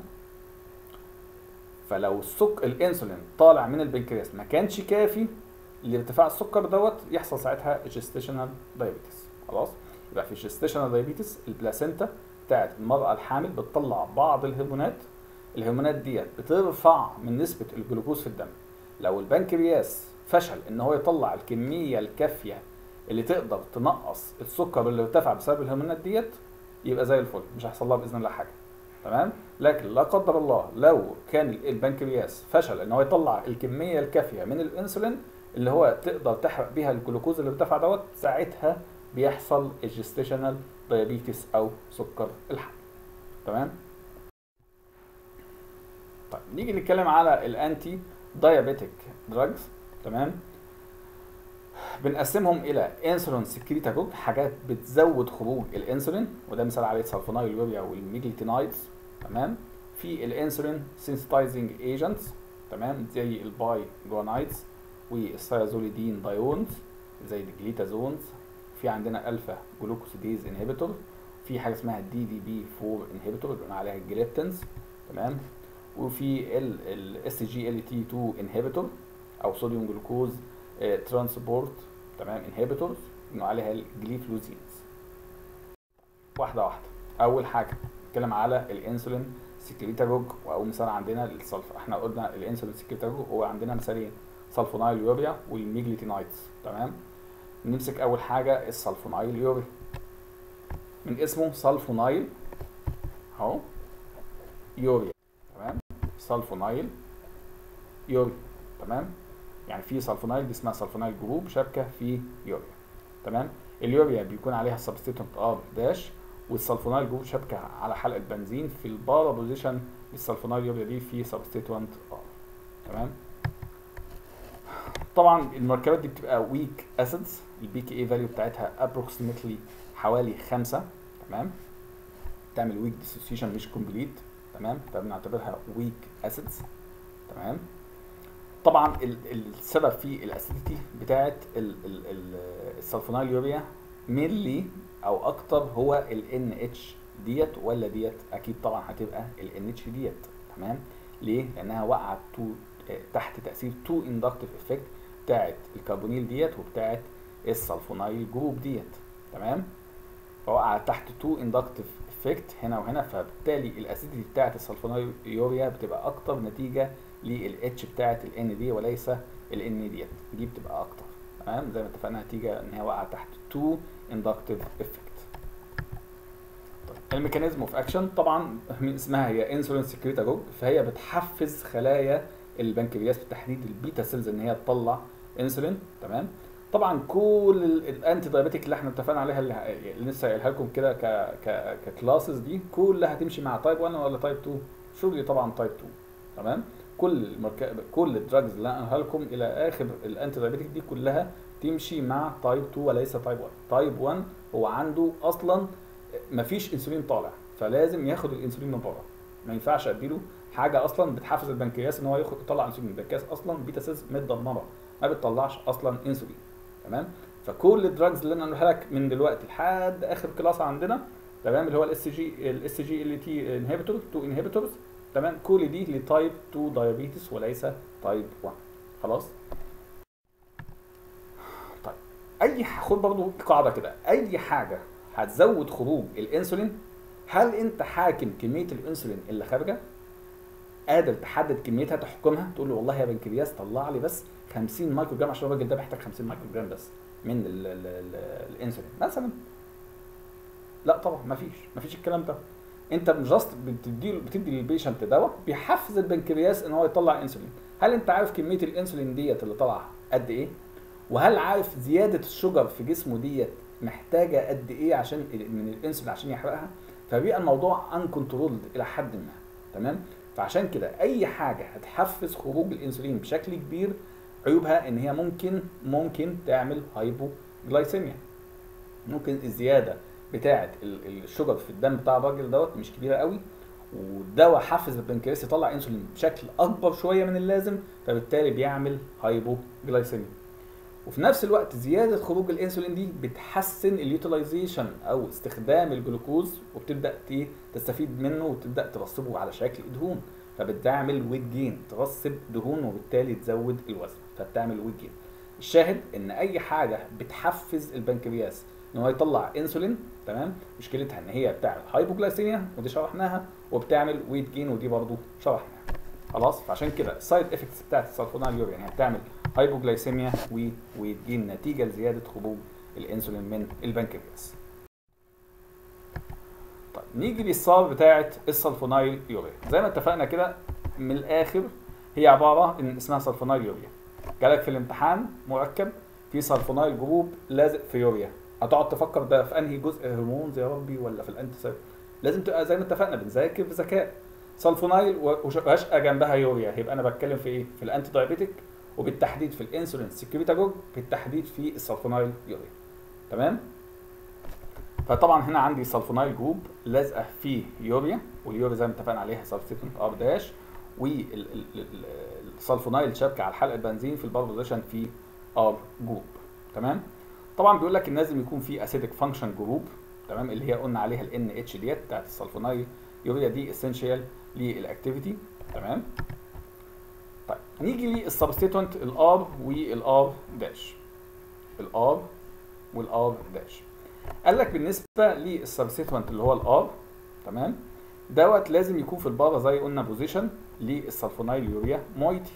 فلو السكر الانسولين طالع من البنكرياس ما كانش كافي لارتفاع السكر دوت يحصل ساعتها جستيشنال دايابيتس خلاص يبقى في جستيشنال دايابيتس البلاسينتا بتاعت المرأة الحامل بتطلع بعض الهرمونات الهرمونات ديت بترفع من نسبة الجلوكوز في الدم لو البنكرياس فشل ان هو يطلع الكمية الكافية اللي تقدر تنقص السكر اللي ارتفع بسبب الهرمونات ديت يبقى زي الفل مش هيحصل لها باذن الله حاجه تمام لكن لا قدر الله لو كان البنكرياس فشل ان هو يطلع الكميه الكافيه من الانسولين اللي هو تقدر تحرق بيها الجلوكوز اللي ارتفع دوت ساعتها بيحصل الجستيشنال دايابيتس او سكر الحمل تمام طيب نيجي نتكلم على الانتي دايابيتيك دراجز تمام بنقسمهم الى انسولين سكريتاجوج حاجات بتزود خروج الانسولين وده مثال عليه سلفونايل يوريا والميجليتينايدز تمام في الانسولين سينسيتايزنج ايجنتس تمام زي الباي جوانايتس والسيازوليدين دايونز زي الجليتازونز في عندنا الفا جلوكوسيديز انهبيتور في حاجه اسمها دي دي بي 4 انهبيتور بيقولوا عليها الجليبتنز تمام وفي الاس جي ال تي 2 انهبيتور او صوديوم جلوكوز ترانسبورت تمام انهبيتورز بنقول عليها الجليفلوزينز واحده واحده اول حاجه نتكلم على الانسولين سكريتاجوج واول مثال عندنا السلفا احنا قلنا الانسولين سكريتاجوج هو عندنا مثالين سلفونايل يوريا والميجليتينايتس تمام نمسك اول حاجه السلفونايل يوريا من اسمه سلفونايل اهو يوريا تمام سلفونايل يوريا تمام يعني في سلفونايل دي اسمها سلفونايل جروب شابكه في يوريا تمام اليوريا بيكون عليها سبستيتوت ار داش والسلفونايل جروب شابكه على حلقه بنزين في البارا بوزيشن للسلفونايل يوريا دي في سبستيتوانت ار تمام طبعا المركبات دي بتبقى ويك اسيدز البي كي اي فاليو بتاعتها ابروكسيمتلي حوالي خمسة تمام تعمل ويك ديسوسيشن مش كومبليت تمام فبنعتبرها ويك اسيدز تمام طبعا السبب في الاسيديتي بتاعت السلفونايل يوريا مينلي او اكتر هو ال NH ديت ولا ديت اكيد طبعا هتبقى ال NH ديت تمام ليه لانها وقعت تو تحت تاثير تو اندكتيف افكت بتاعت الكربونيل ديت وبتاعت السلفونايل جروب ديت تمام فوقعت تحت تو اندكتيف افكت هنا وهنا فبالتالي الاسيديتي بتاعت السلفونايل يوريا بتبقى اكتر نتيجه للاتش بتاعت الان دي وليس الان ديت دي بتبقى اكتر تمام زي ما اتفقنا نتيجه ان هي وقعت تحت تو اندكتيف افكت الميكانيزم اوف اكشن طبعا من اسمها هي انسولين سكريتاجوج فهي بتحفز خلايا البنكرياس بالتحديد البيتا سيلز ان هي تطلع انسولين تمام طبعا كل الانتي دايابيتيك اللي احنا اتفقنا عليها اللي لسه قايلها لكم كده ك ك ككلاسز دي كلها هتمشي مع تايب 1 ولا تايب 2 شغلي طبعا تايب 2 تمام كل المركب كل الدراجز اللي انا قالها لكم الى اخر الانتي دايابيتيك دي كلها تمشي مع تايب 2 وليس تايب 1 تايب 1 هو عنده اصلا مفيش انسولين طالع فلازم ياخد الانسولين من بره ما ينفعش اديله حاجه اصلا بتحفز البنكرياس ان هو ياخد يطلع انسولين البنكرياس اصلا بيتا سيلز متدمره ما بتطلعش اصلا انسولين تمام فكل الدراجز اللي انا قلتها لك من دلوقتي لحد اخر كلاس عندنا تمام اللي هو الاس جي الاس جي ال تي انهبيتور 2 انهبيتورز تمام كل دي لتايب 2 دايابيتس وليس تايب 1 خلاص طيب اي خد برضه قاعده كده اي حاجه هتزود خروج الانسولين هل انت حاكم كميه الانسولين اللي خارجه قادر تحدد كميتها تحكمها تقول له والله يا بنكرياس طلع لي بس 50 مايكرو جرام عشان الراجل ده محتاج 50 مايكرو جرام بس من ال ال ال الانسولين مثلا لا طبعا مفيش مفيش الكلام ده انت جاست بتدي بتدي للبيشنت دواء بيحفز البنكرياس ان هو يطلع انسولين هل انت عارف كميه الانسولين ديت اللي طالعه قد ايه وهل عارف زياده الشجر في جسمه ديت محتاجه قد ايه عشان من الانسولين عشان يحرقها فبيبقى الموضوع ان كنترولد الى حد ما تمام فعشان كده اي حاجه هتحفز خروج الانسولين بشكل كبير عيوبها ان هي ممكن ممكن تعمل هايبوجلايسيميا ممكن الزياده بتاعه الشجر في الدم بتاع الراجل دوت مش كبيره قوي والدواء حفز البنكرياس يطلع انسولين بشكل اكبر شويه من اللازم فبالتالي بيعمل هايبوجلايسيميا وفي نفس الوقت زياده خروج الانسولين دي بتحسن اليوتيلايزيشن او استخدام الجلوكوز وبتبدا تستفيد منه وتبدا ترسبه على شكل دهون فبتعمل ويت جين ترسب دهون وبالتالي تزود الوزن فبتعمل ويت جين الشاهد ان اي حاجه بتحفز البنكرياس ان هو يطلع انسولين تمام مشكلتها ان هي بتعمل هايبوجلايسيميا ودي شرحناها وبتعمل ويت جين ودي برضو شرحناها خلاص فعشان كده السايد افكتس بتاعت السلفونال يوريا يعني بتعمل هايبوجلايسيميا وويت جين نتيجه لزياده خروج الانسولين من البنكرياس طيب نيجي للصار بتاعت السلفونايل يوريا زي ما اتفقنا كده من الاخر هي عباره ان اسمها سلفونايل يوريا جالك في الامتحان مركب في سلفونايل جروب لازق في يوريا هتقعد تفكر ده في انهي جزء هرمونز يا ربي ولا في الانتي سيل لازم تبقى زي ما اتفقنا بنذاكر بذكاء سلفونايل وهشقى جنبها يوريا هيبقى انا بتكلم في ايه في الانتي دايابيتيك وبالتحديد في الانسولين سكريتاجوج بالتحديد في السلفونايل يوريا تمام فطبعا هنا عندي سلفونايل جروب لازقه في يوريا واليوريا زي ما اتفقنا عليها سبستيتنت ار داش السلفونايل شابكه على حلقه بنزين في البار بوزيشن في ار جروب تمام طبعا بيقول لك ان لازم يكون في اسيدك فانكشن جروب تمام اللي هي قلنا عليها الان اتش ديت بتاعت السلفونايل يوريا دي اسينشال للاكتيفيتي تمام طيب نيجي للسبستيتوينت الار والار داش الار والار داش قال لك بالنسبه للسبستيتوينت اللي هو الار تمام دوت لازم يكون في البارة زي قلنا بوزيشن للسلفونايل يوريا مويتي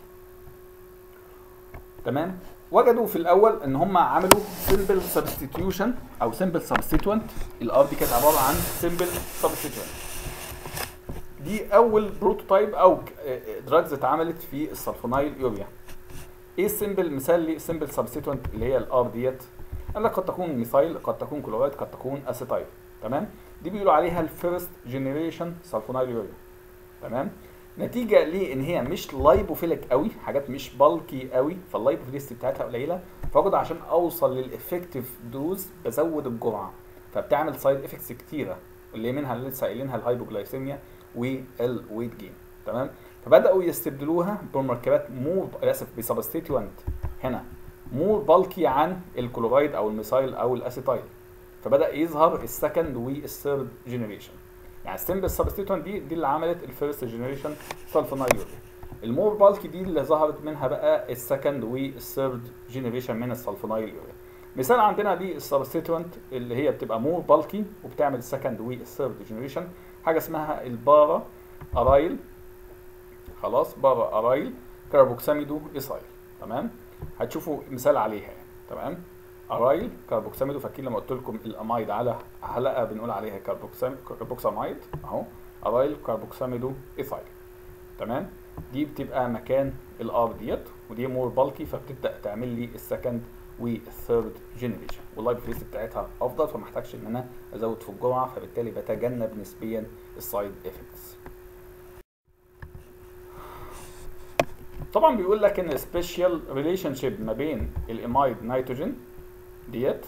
تمام وجدوا في الاول ان هم عملوا سمبل سبستيتيوشن او سمبل سبستيتوينت الار دي كانت عباره عن سمبل سبستيتوينت دي اول بروتوتايب او دراجز اتعملت في السلفونايل يوريا ايه السمبل مثال للسمبل سبستيتوينت اللي هي الار ديت قال لك قد تكون ميثايل قد تكون كلورايد قد تكون اسيتايل تمام دي بيقولوا عليها الفيرست جنريشن سلفونايل يوريا تمام نتيجه لان هي مش لايبوفيليك قوي حاجات مش بالكي قوي فاللايبوفيليستي بتاعتها قليله فاخد عشان اوصل للافكتيف دوز بزود الجرعه فبتعمل سايد افكتس كتيره اللي منها اللي لسه قايلينها الهايبوجلايسيميا والويت جين تمام فبداوا يستبدلوها بمركبات مور اسف بسبستيتوانت هنا مور بالكي عن الكلورايد او الميثايل او الاسيتايل فبدا يظهر السكند والثيرد جنريشن يعني السمبل سبستيتوينت دي دي اللي عملت الفيرست جنريشن سلفونايل يوريا المور بالكي دي اللي ظهرت منها بقى السكند والثيرد جنريشن من السلفونايل يوريا مثال عندنا دي السبستيتوينت اللي هي بتبقى مور بالكي وبتعمل السكند والثيرد جنريشن حاجه اسمها البارا ارايل خلاص بارا ارايل كاربوكساميدو ايسايل تمام هتشوفوا مثال عليها يعني تمام ارايل كاربوكساميدو فاكرين لما قلت لكم الامايد على حلقه بنقول عليها كاربوكسام كاربوكسامايد اهو ارايل كاربوكساميدو ايثايل تمام دي بتبقى مكان الار ديت ودي مور بالكي فبتبدا تعمل لي السكند والثيرد جنريشن واللايف فيس بتاعتها افضل فما احتاجش ان انا ازود في الجرعه فبالتالي بتجنب نسبيا السايد افكتس طبعا بيقول لك ان سبيشال ريليشن شيب ما بين الامايد نيتروجين ديت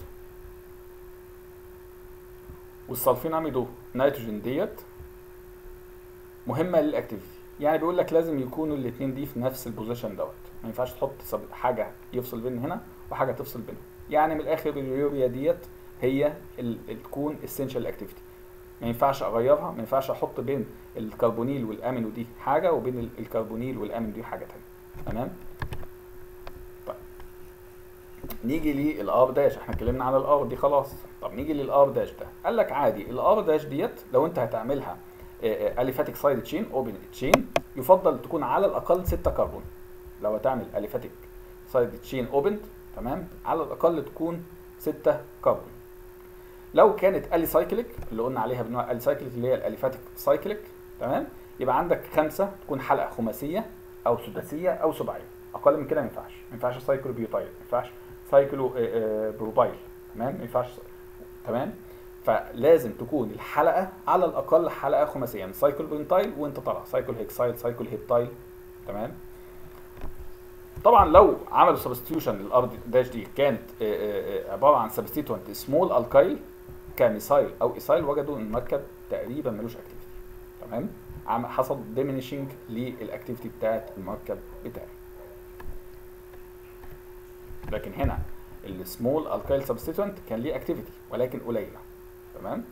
والسلفيناميدو نيتروجين ديت مهمه للاكتيفيتي يعني بيقول لك لازم يكونوا الاثنين دي في نفس البوزيشن دوت ما ينفعش تحط حاجه يفصل بين هنا وحاجه تفصل بينهم يعني من الاخر اليوريا ديت هي اللي تكون اسينشال اكتيفيتي ما ينفعش اغيرها ما ينفعش احط بين الكربونيل والامينو دي حاجه وبين الكربونيل والامينو دي حاجه ثانيه تمام طيب نيجي للار داش احنا اتكلمنا على الار دي خلاص طب نيجي للار داش ده قال لك عادي الار داش ديت لو انت هتعملها اليفاتيك سايد تشين اوبن تشين يفضل تكون على الاقل 6 كربون لو هتعمل اليفاتيك سايد تشين اوبن تمام على الاقل تكون 6 كربون لو كانت الي سايكليك اللي قلنا عليها بنوع الي سايكليك اللي هي الاليفاتيك سايكليك تمام يبقى عندك خمسه تكون حلقه خماسيه او سداسيه او سباعيه اقل من كده ما ينفعش ما ينفعش سايكلو بيوتايل ما ينفعش سايكلو بروبايل تمام ما ينفعش تمام فلازم تكون الحلقه على الاقل حلقه خماسيه يعني سايكل بنتايل وانت طالع سايكل هيكسايل سايكل هيبتايل تمام طبعا لو عملوا سبستيوشن للار داش دي كانت عباره عن سبستيتوينت سمول الكايل كميثايل او ايثايل وجدوا ان المركب تقريبا ملوش اكتيفيتي تمام حصل ديمينيشنج للاكتيفيتي بتاعت المركب بتاعي لكن هنا السمول الكايل سبستيتوينت كان ليه اكتيفيتي ولكن قليله تمام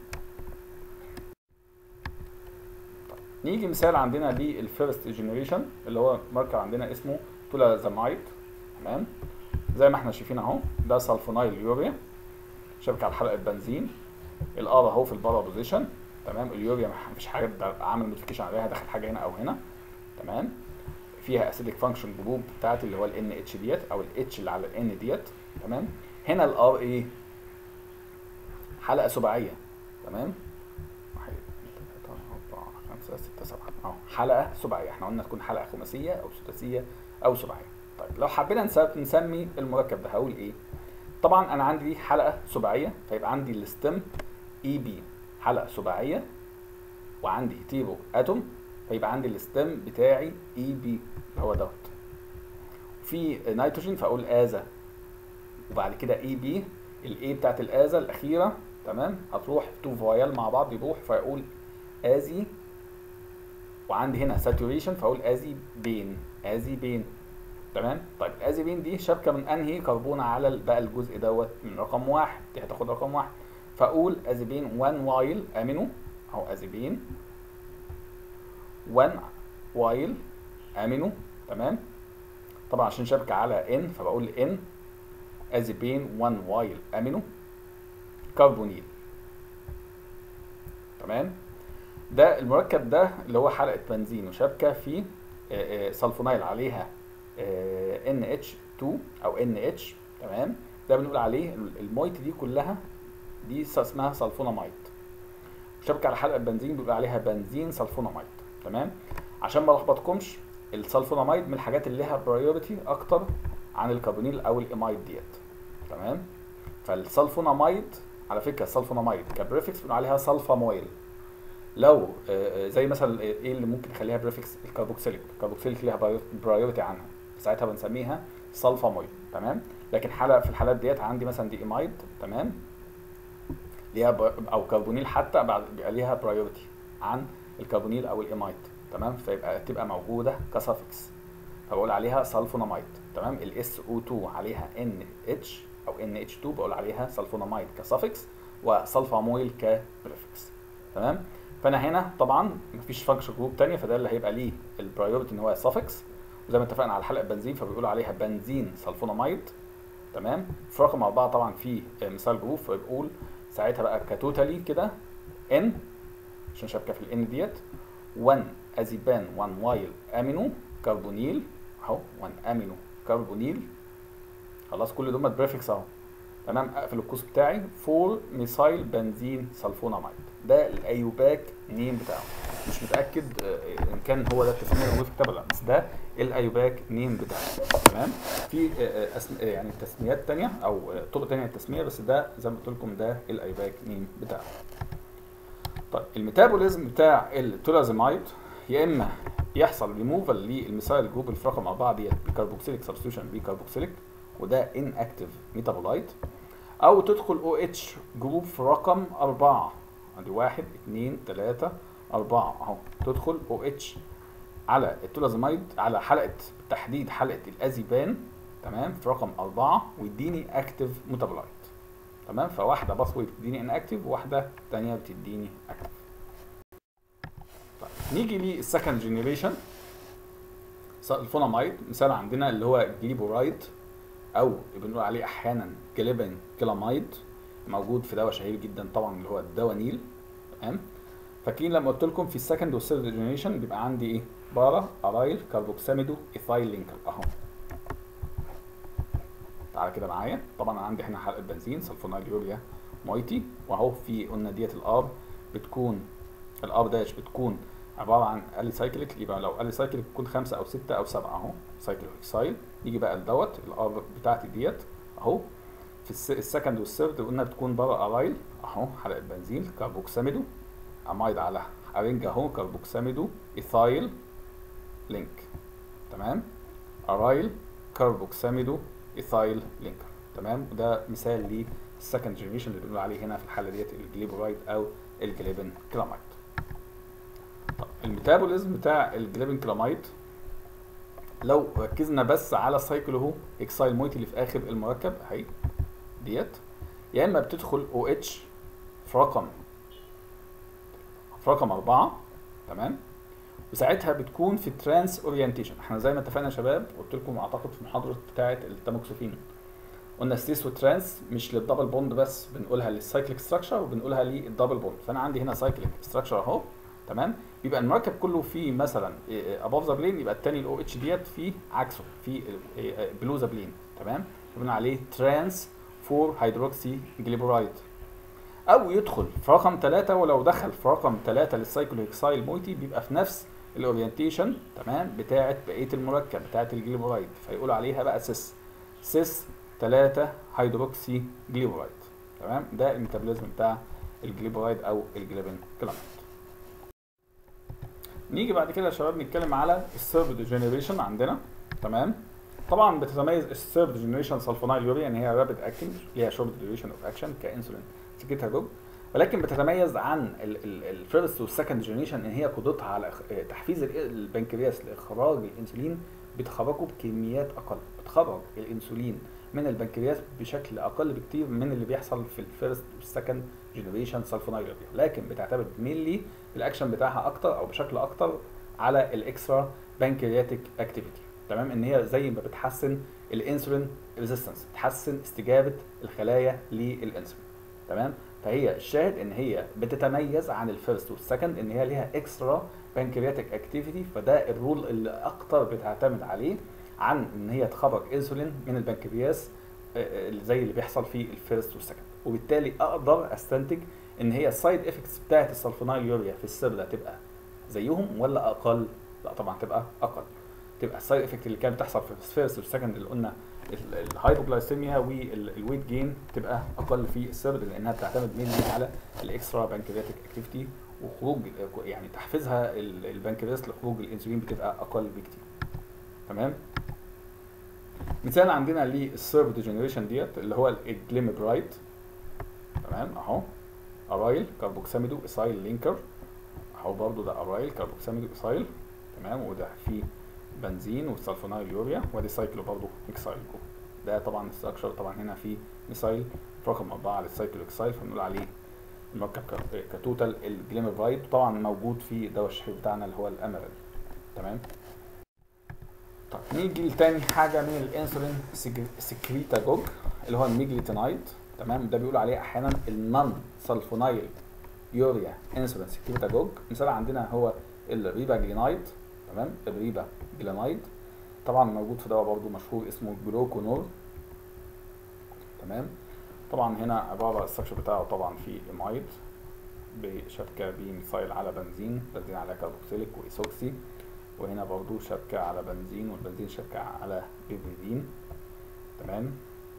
طيب. نيجي مثال عندنا للفيرست جنريشن اللي هو مركب عندنا اسمه تولازامايد تمام زي ما احنا شايفين اهو ده سلفونايل يوريا شبكه على حلقه بنزين الار اهو في البارا بوزيشن تمام اليوريا مفيش حاجه عامل موديفيكيشن عليها داخل حاجه هنا او هنا تمام فيها اسيدك فانكشن جروب بتاعت اللي هو الان اتش ديت او الاتش اللي على الان ديت تمام هنا الار ايه حلقه سباعيه تمام واحد ثلاثة أربعة خمسة ستة سبعة أهو حلقة سباعية احنا قلنا تكون حلقة خماسية أو سداسية أو سباعية طيب لو حبينا نسمي المركب ده هقول إيه؟ طبعا أنا عندي دي حلقة سباعية فيبقى عندي الستم اي بي حلقة سباعية وعندي هيتيرو اتوم فيبقى عندي الستم بتاعي اي بي اللي هو دوت في نيتروجين فاقول ازا وبعد كده اي بي الاي بتاعت الازا الاخيره تمام هتروح تو فويال مع بعض يروح فيقول ازي وعندي هنا ساتوريشن فاقول ازي بين ازي بين تمام طيب الازي بين دي شبكه من انهي كربونه على ال- بقى الجزء دوت من رقم واحد دي هتاخد رقم واحد فاقول ازيبين 1 وايل امينو اهو ازيبين 1 وايل امينو تمام طبعا عشان شبكه على ان فبقول ان ازيبين 1 وايل امينو كربونيل تمام ده المركب ده اللي هو حلقه بنزين وشبكه فيه آه، آه، سلفونايل عليها ان اتش 2 او ان اتش تمام ده بنقول عليه ال- المويت دي كلها دي س- اسمها سلفوناميد شبكه على حلقه بنزين بيقول عليها بنزين سلفوناميد تمام عشان ما لخبطكمش السلفوناميد من الحاجات اللي لها برايورتي اكتر عن الكربونيل او الامايد ديت تمام فالسلفوناميد على فكره السلفوناميد كبريفكس بنقول عليها سلفامويل لو آه، آه، زي مثلا ايه اللي ممكن يخليها بريفكس الكربوكسيليك الكربوكسيليك ليها برايورتي عنها ساعتها بنسميها سلفامويل تمام لكن حاله في الحالات ديت عندي مثلا دي امايد تمام ليها ب... او كربونيل حتى بعد بيبقى ليها برايورتي عن الكربونيل او الامايد تمام فيبقى تبقى موجوده كسافكس فبقول عليها سلفوناميد تمام الاس او 2 عليها ان اتش او ان اتش 2 بقول عليها سلفوناميد كسافكس وسلفامويل كبريفكس تمام فانا هنا طبعا مفيش فانكشن جروب تانية فده اللي هيبقى ليه البرايورتي ان هو سافكس وزي ما اتفقنا على حلقه بنزين فبيقولوا عليها بنزين سلفوناميد تمام في رقم أربعة طبعا في مثال جروب فبيقول ساعتها بقى كتوتالي كده ان عشان شبكه في الان ديت 1 ازيبان 1 وايل امينو كربونيل اهو 1 امينو كربونيل خلاص كل دول بريفكس اهو تمام اقفل القوس بتاعي 4 ميثايل بنزين سلفوناميد ده الايوباك نيم بتاعه مش متاكد آه، ان كان هو ده التسميه اللي موجود في الكتاب ولا لا بس ده الايوباك نيم بتاعه تمام في آه، آه، أسم... آه، يعني تسميات تانية او آه، طرق تانية للتسميه بس ده زي ما قلت لكم ده الايوباك نيم بتاعه طيب الميتابوليزم بتاع التولازيمايد يا اما يحصل ريموفال للميثايل جروب اللي في رقم 4 ديت بكربوكسيليك سبستيوشن بكربوكسيليك وده ان اكتيف ميتابولايت او تدخل او اتش جروب في رقم 4 عندي 1 2 3 4 اهو تدخل او اتش على التولازيمايد على حلقه تحديد حلقه الازيبان تمام في رقم 4 ويديني اكتيف ميتابولايت تمام فواحده باثوي بتديني ان اكتيف وواحده ثانيه بتديني اكتيف طيب نيجي للسكند جنريشن الفونامايد مثال عندنا اللي هو جليبورايد او بنقول عليه احيانا جليبن كلامايد موجود في دواء شهير جدا طبعا اللي هو الدواء نيل تمام فاكرين لما قلت لكم في السكند والثيرد جنريشن بيبقى عندي ايه بارا ارايل كاربوكساميدو ايثايل لينكر اهو تعالى كده معايا طبعا انا عندي هنا حلقه بنزين سلفونايل يوريا مويتي واهو في قلنا ديت الار بتكون الار داش بتكون عباره عن الي سايكليك يبقى لو الي سايكليك بتكون خمسه او سته او سبعه اهو سايكل اكسايل يجي بقى لدوت الار بتاعتي ديت اهو في الس- السكند والثيرد قلنا بتكون بره ارايل اهو حلقه بنزين كاربوكساميدو امايد على ارنج اهو كاربوكساميدو ايثايل لينك تمام ارايل كاربوكساميدو ايثايل لينكر تمام وده مثال للسكند جنريشن اللي بنقول عليه هنا في الحاله ديت الجليبورايد او الجليبن كلامايد طب الميتابوليزم بتاع الجليبن كلامايد لو ركزنا بس على السايكل اهو اكسايل مويت اللي في اخر المركب اهي ديت يا اما بتدخل او اتش في رقم في رقم أربعة تمام وساعتها بتكون في الترانس اورينتيشن احنا زي ما اتفقنا يا شباب قلت لكم اعتقد في المحاضره بتاعه التاموكسوفين قلنا ستيس وترانس مش للدبل بوند بس بنقولها للسايكليك ستراكشر وبنقولها للدبل بوند فانا عندي هنا سايكليك ستراكشر اهو تمام يبقى المركب كله فيه مثلا اباف ذا بلين يبقى الثاني الاو اتش ديت فيه عكسه في بلو ذا بلين تمام بنقول عليه ترانس فور هيدروكسي جليبورايد او يدخل في رقم ثلاثة ولو دخل في رقم ثلاثة للسايكلوهكسايل مويتي بيبقى في نفس الاورينتيشن تمام بتاعه بقيه المركب بتاعه الجليبورايد فيقولوا عليها بقى سيس سيس 3 هيدروكسي جليبورايد تمام ده الميتابوليزم بتاع الجليبورايد او الجليبين كلاميد نيجي بعد كده يا شباب نتكلم على الثيرد جنريشن عندنا تمام طبعا بتتميز الثيرد جنريشن سلفونايل يوريا ان هي رابيد اكتنج ليها شورت ديوريشن اوف اكشن كانسولين سكتها جوب ولكن بتتميز عن الفيرست والسكند جنريشن ان هي قدرتها على إخ- آه، تحفيز ال- البنكرياس لاخراج الانسولين بتخرجه بكميات اقل بتخرج الانسولين من البنكرياس بشكل اقل بكتير من اللي بيحصل في الفيرست والسكند جنريشن سلفونايلوريا لكن بتعتمد مينلي الاكشن بتاعها اكتر او بشكل اكتر على الاكسترا بانكرياتيك اكتيفيتي تمام ان هي زي ما بتحسن الانسولين ريزيستنس بتحسن استجابه الخلايا للانسولين تمام فهي الشاهد ان هي بتتميز عن الفيرست والسكند ان هي ليها اكسترا بانكرياتيك اكتيفيتي فده الرول اللي اكتر بتعتمد عليه عن ان هي تخرج انسولين من البنكرياس آه، آه، زي اللي بيحصل في الفيرست والسكند وبالتالي اقدر استنتج ان هي السايد افكتس بتاعت السلفونايل يوريا في السر تبقى زيهم ولا اقل لا طبعا تبقى اقل تبقى السايد افكت اللي كانت بتحصل في الفيرست والسكند اللي قلنا ال- الهايبوجلايسيميا والويت جين تبقى اقل في السر لانها بتعتمد مينلي على الاكسترا بانكرياتيك اكتيفيتي وخروج يعني تحفيزها ال- البنكرياس لخروج الانسولين بتبقى اقل بكتير تمام مثال عندنا للسيرف ديجنريشن ديت اللي هو الجليمبرايد تمام اهو ارايل كاربوكساميدو ايسايل لينكر اهو برضو ده ارايل كاربوكساميدو ايسايل تمام وده فيه بنزين والسلفونايل يوريا وادي سايكلو برضو اكسايل جوه ده طبعا الستراكشر طبعا هنا في ميسايل رقم أربعة للسايكلو اكسايل فبنقول عليه المركب ك- كتوتال الجليمبرايد طبعا موجود في الدواء الشهير بتاعنا اللي هو الاميرال تمام طيب نيجي لتاني حاجه من الانسولين سكريتاجوج اللي هو الميجليتينايد تمام ده بيقولوا عليه احيانا النون سلفونايل يوريا انسولين سكريتاجوج مثال عندنا هو الريبا جلينايد تمام الريبا جلينايد طبعا موجود في دواء برضو مشهور اسمه جلوكونور تمام طبعا هنا عباره الستراكشر بتاعه طبعا في امايد بشبكه بميثايل على بنزين بنزين على كاربوكسيليك وايسوكسي وهنا برضو شبكة على بنزين والبنزين شبكة على بيبريدين تمام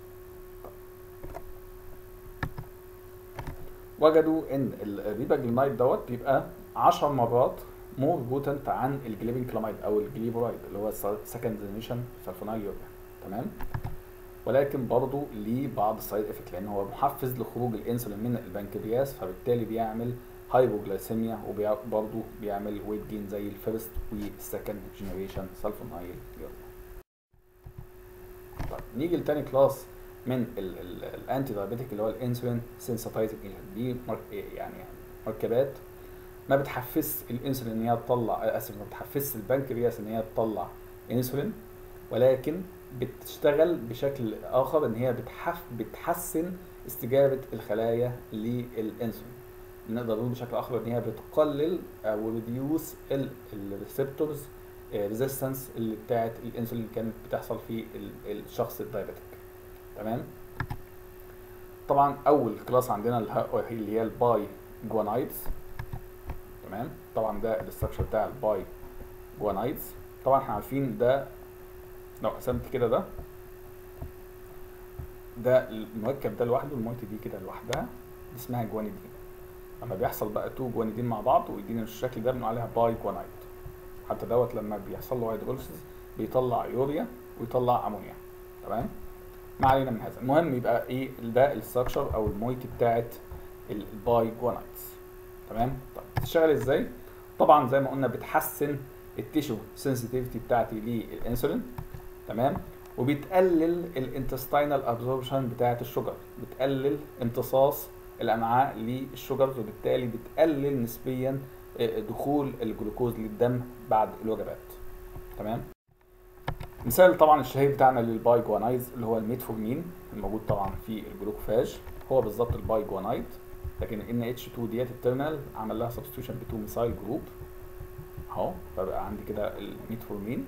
وجدوا ان الريباجلينايد دوت بيبقى 10 مرات مور بوتنت عن الجليبينكلاميد او الجليبورايد اللي هو سكند جنريشن سلفونايل يوريا تمام ولكن برضه ليه بعض السايد افكت لان هو محفز لخروج الانسولين من البنكرياس فبالتالي بيعمل هايبوجلايسيميا وبرضه بيعمل ويت جين زي الفيرست والسكند جنريشن سلفونايل يوريا طيب نيجي لتاني كلاس من الانتي دايابيتيك اللي هو الانسولين سنسيتايزنج ايجنت دي مر- يعني مركبات ما بتحفزش الانسولين ان هي تطلع آه، اسف ما بتحفزش البنكرياس ان هي تطلع انسولين ولكن بتشتغل بشكل اخر ان هي بتحف بتحسن استجابه الخلايا للانسولين نقدر نقول بشكل اخر ان هي بتقلل او ريديوس الريسبتورز ريزيستنس اللي بتاعت الانسولين اللي كانت بتحصل في ال- الشخص الدايابيتيك تمام طبعا اول كلاس عندنا اللي هو- اللي هي الباي جوانايدز تمام طبعا ده الاستراكشر بتاع الباي جوانايدز طبعا احنا عارفين ده لو قسمت كده ده ده المركب ده لوحده المويت دي كده لوحدها دي اسمها جوانيدين لما بيحصل بقى تو جوانيدين مع بعض ويدينا الشكل ده بنقول عليها باي جوانايد حتى دوت لما بيحصل له هيدروليسيس بيطلع يوريا ويطلع امونيا تمام ما علينا من هذا المهم يبقى ايه ده الاستراكشر او المويتي بتاعت الباي جوانايدز تمام طب بتشتغل ازاي طبعا زي ما قلنا بتحسن التيشو سنسيتيفيتي بتاعتي للانسولين تمام وبتقلل الانتستينال ابزوربشن بتاعت الشجر بتقلل امتصاص الامعاء للشجر وبالتالي بتقلل نسبيا آه، دخول الجلوكوز للدم بعد الوجبات تمام مثال طبعا الشهير بتاعنا للباي جوانايز اللي هو الميتفورمين الموجود طبعا في الجلوكوفاج هو بالظبط الباي جوانايد لكن ان اتش 2 ديت الترمينال عمل لها سبستيوشن ب 2 ميثايل جروب اهو فبقى عندي كده الميتفورمين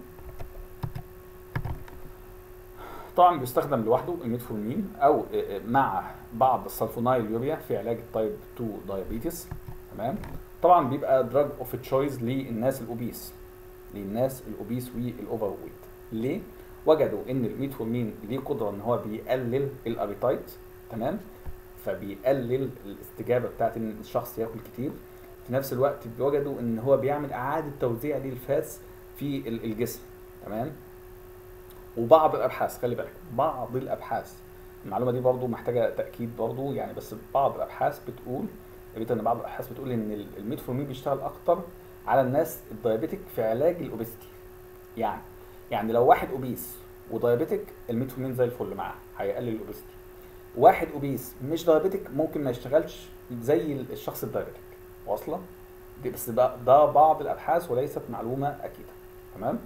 طبعا بيستخدم لوحده الميتفورمين او آه، آه، مع بعض السلفونايل يوريا في علاج التايب 2 دايابيتس تمام طبعا بيبقى دراج اوف تشويس للناس الاوبيس للناس الاوبيس والاوفر ويت ليه وجدوا ان الميتفورمين ليه قدره ان هو بيقلل الابيتايت تمام فبيقلل الاستجابه بتاعت ان الشخص ياكل كتير في نفس الوقت وجدوا ان هو بيعمل اعاده توزيع للفاتس في ال- الجسم تمام وبعض الابحاث خلي بالك بعض الابحاث المعلومه دي برضو محتاجه تاكيد برضو يعني بس بعض الابحاث بتقول قريت ان بعض الابحاث بتقول ان ال- الميتفورمين بيشتغل اكتر على الناس الدايابيتك في علاج الاوبيستي يعني يعني لو واحد اوبيس ودايابيتك الميتفورمين زي الفل معاه هيقلل الاوبيستي واحد اوبيس مش دايابيتك ممكن ما يشتغلش زي الشخص الدايابيتك واصله دي بس ده, ده بعض الابحاث وليست معلومه اكيده تمام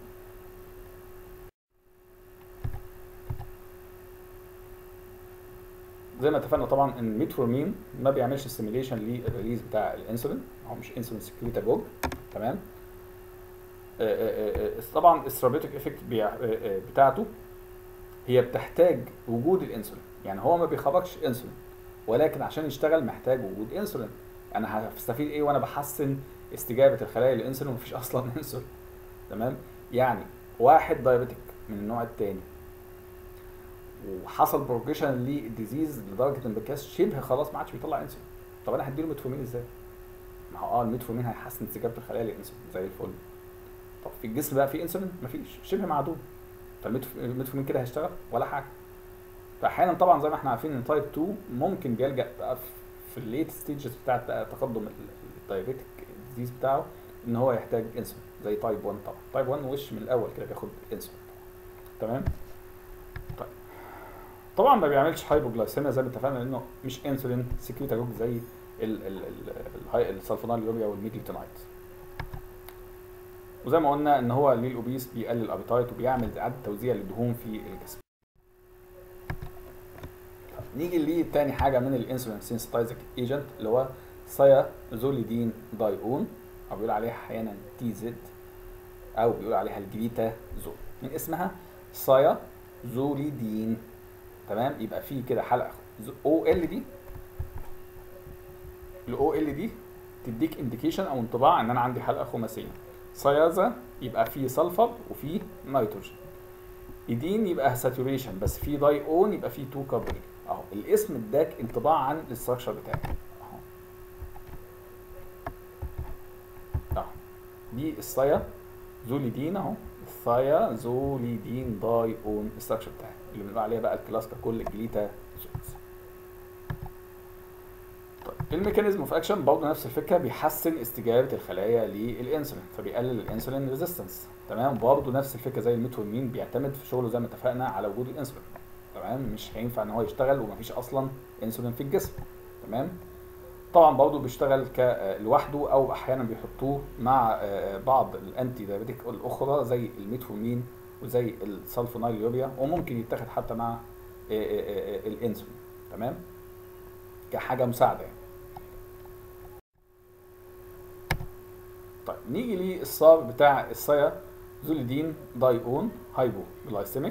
زي ما اتفقنا طبعا ان الميتفورمين ما بيعملش ستيميليشن للريليز بتاع الانسولين هو مش انسولين سكريتاجوج تمام آه، آه، آه، طبعا الثيرابيوتيك افكت بتاعته هي بتحتاج وجود الانسولين يعني هو ما بيخرجش انسولين ولكن عشان يشتغل محتاج وجود انسولين انا هستفيد ايه وانا بحسن استجابه الخلايا للانسولين ومفيش اصلا انسولين تمام يعني واحد دايابيتك من النوع الثاني وحصل بروجريشن للديزيز لدرجه ان البنكرياس شبه خلاص ما عادش بيطلع انسولين طب انا هديله ميتفورمين ازاي؟ ما هو اه الميتفورمين هيحسن استجابه الخلايا للانسولين زي الفل طب في الجسم بقى في انسولين؟ مفيش شبه معدوم فالميتفورمين كده هيشتغل ولا حاجه فاحيانا طبعا زي ما احنا عارفين ان تايب 2 ممكن بيلجا بقى في- في الليت ستيجز بتاعت بقى تقدم الدايابيتك ديزيز بتاعه ان هو يحتاج انسولين زي تايب 1 طبعا تايب 1 وش من الاول كده بياخد انسولين تمام طيب طبعا ما بيعملش هايبوجلايسيميا زي ما اتفقنا لانه مش انسولين سكريتاجوج زي ال- ال- ال- الهاي السلفونال يوريا والميجليتينايت وزي ما قلنا ان هو للاوبيس بيقلل الابيتايت وبيعمل اعاده توزيع للدهون في الجسم طب نيجي لتاني حاجه من الانسولين سينسيتايزك ايجنت اللي هو سيازوليدين دايون او بيقول عليها احيانا تي زد او بيقول عليها الجليتا زول من اسمها سايا زوليدين تمام يبقى في كده حلقه او ال دي الاو ال دي تديك انديكيشن او انطباع ان انا عندي حلقه خماسيه سيازا يبقى فيه سلفر وفيه نيتروجين ايدين يبقى ساتوريشن بس في داي اون يبقى فيه 2 كاربونيل اهو الاسم اداك انطباع عن الاستراكشر بتاعه اهو اهو دي الصيا زوليدين اهو الثايا زوليدين داي اون الاستراكشر بتاعه اللي بنقول عليها بقى الكلاس ككل جليتا زولز طيب الميكانيزم اوف اكشن برضه نفس الفكره بيحسن استجابه الخلايا للانسولين فبيقلل الانسولين ريزيستنس تمام برضه نفس الفكره زي الميتفورمين بيعتمد في شغله زي ما اتفقنا على وجود الانسولين تمام مش هينفع ان هو يشتغل ومفيش اصلا انسولين في الجسم تمام طبعا برضه بيشتغل ك- لوحده او احيانا بيحطوه مع آه، بعض الانتي دايابيتيك الاخرى زي الميتفورمين وزي السلفونايل يوريا وممكن يتاخد حتى مع آه، آه، آه، الانسولين تمام كحاجه مساعده يعني طيب نيجي للصار بتاع الصيا زوليدين دايون هايبو جلايسيميك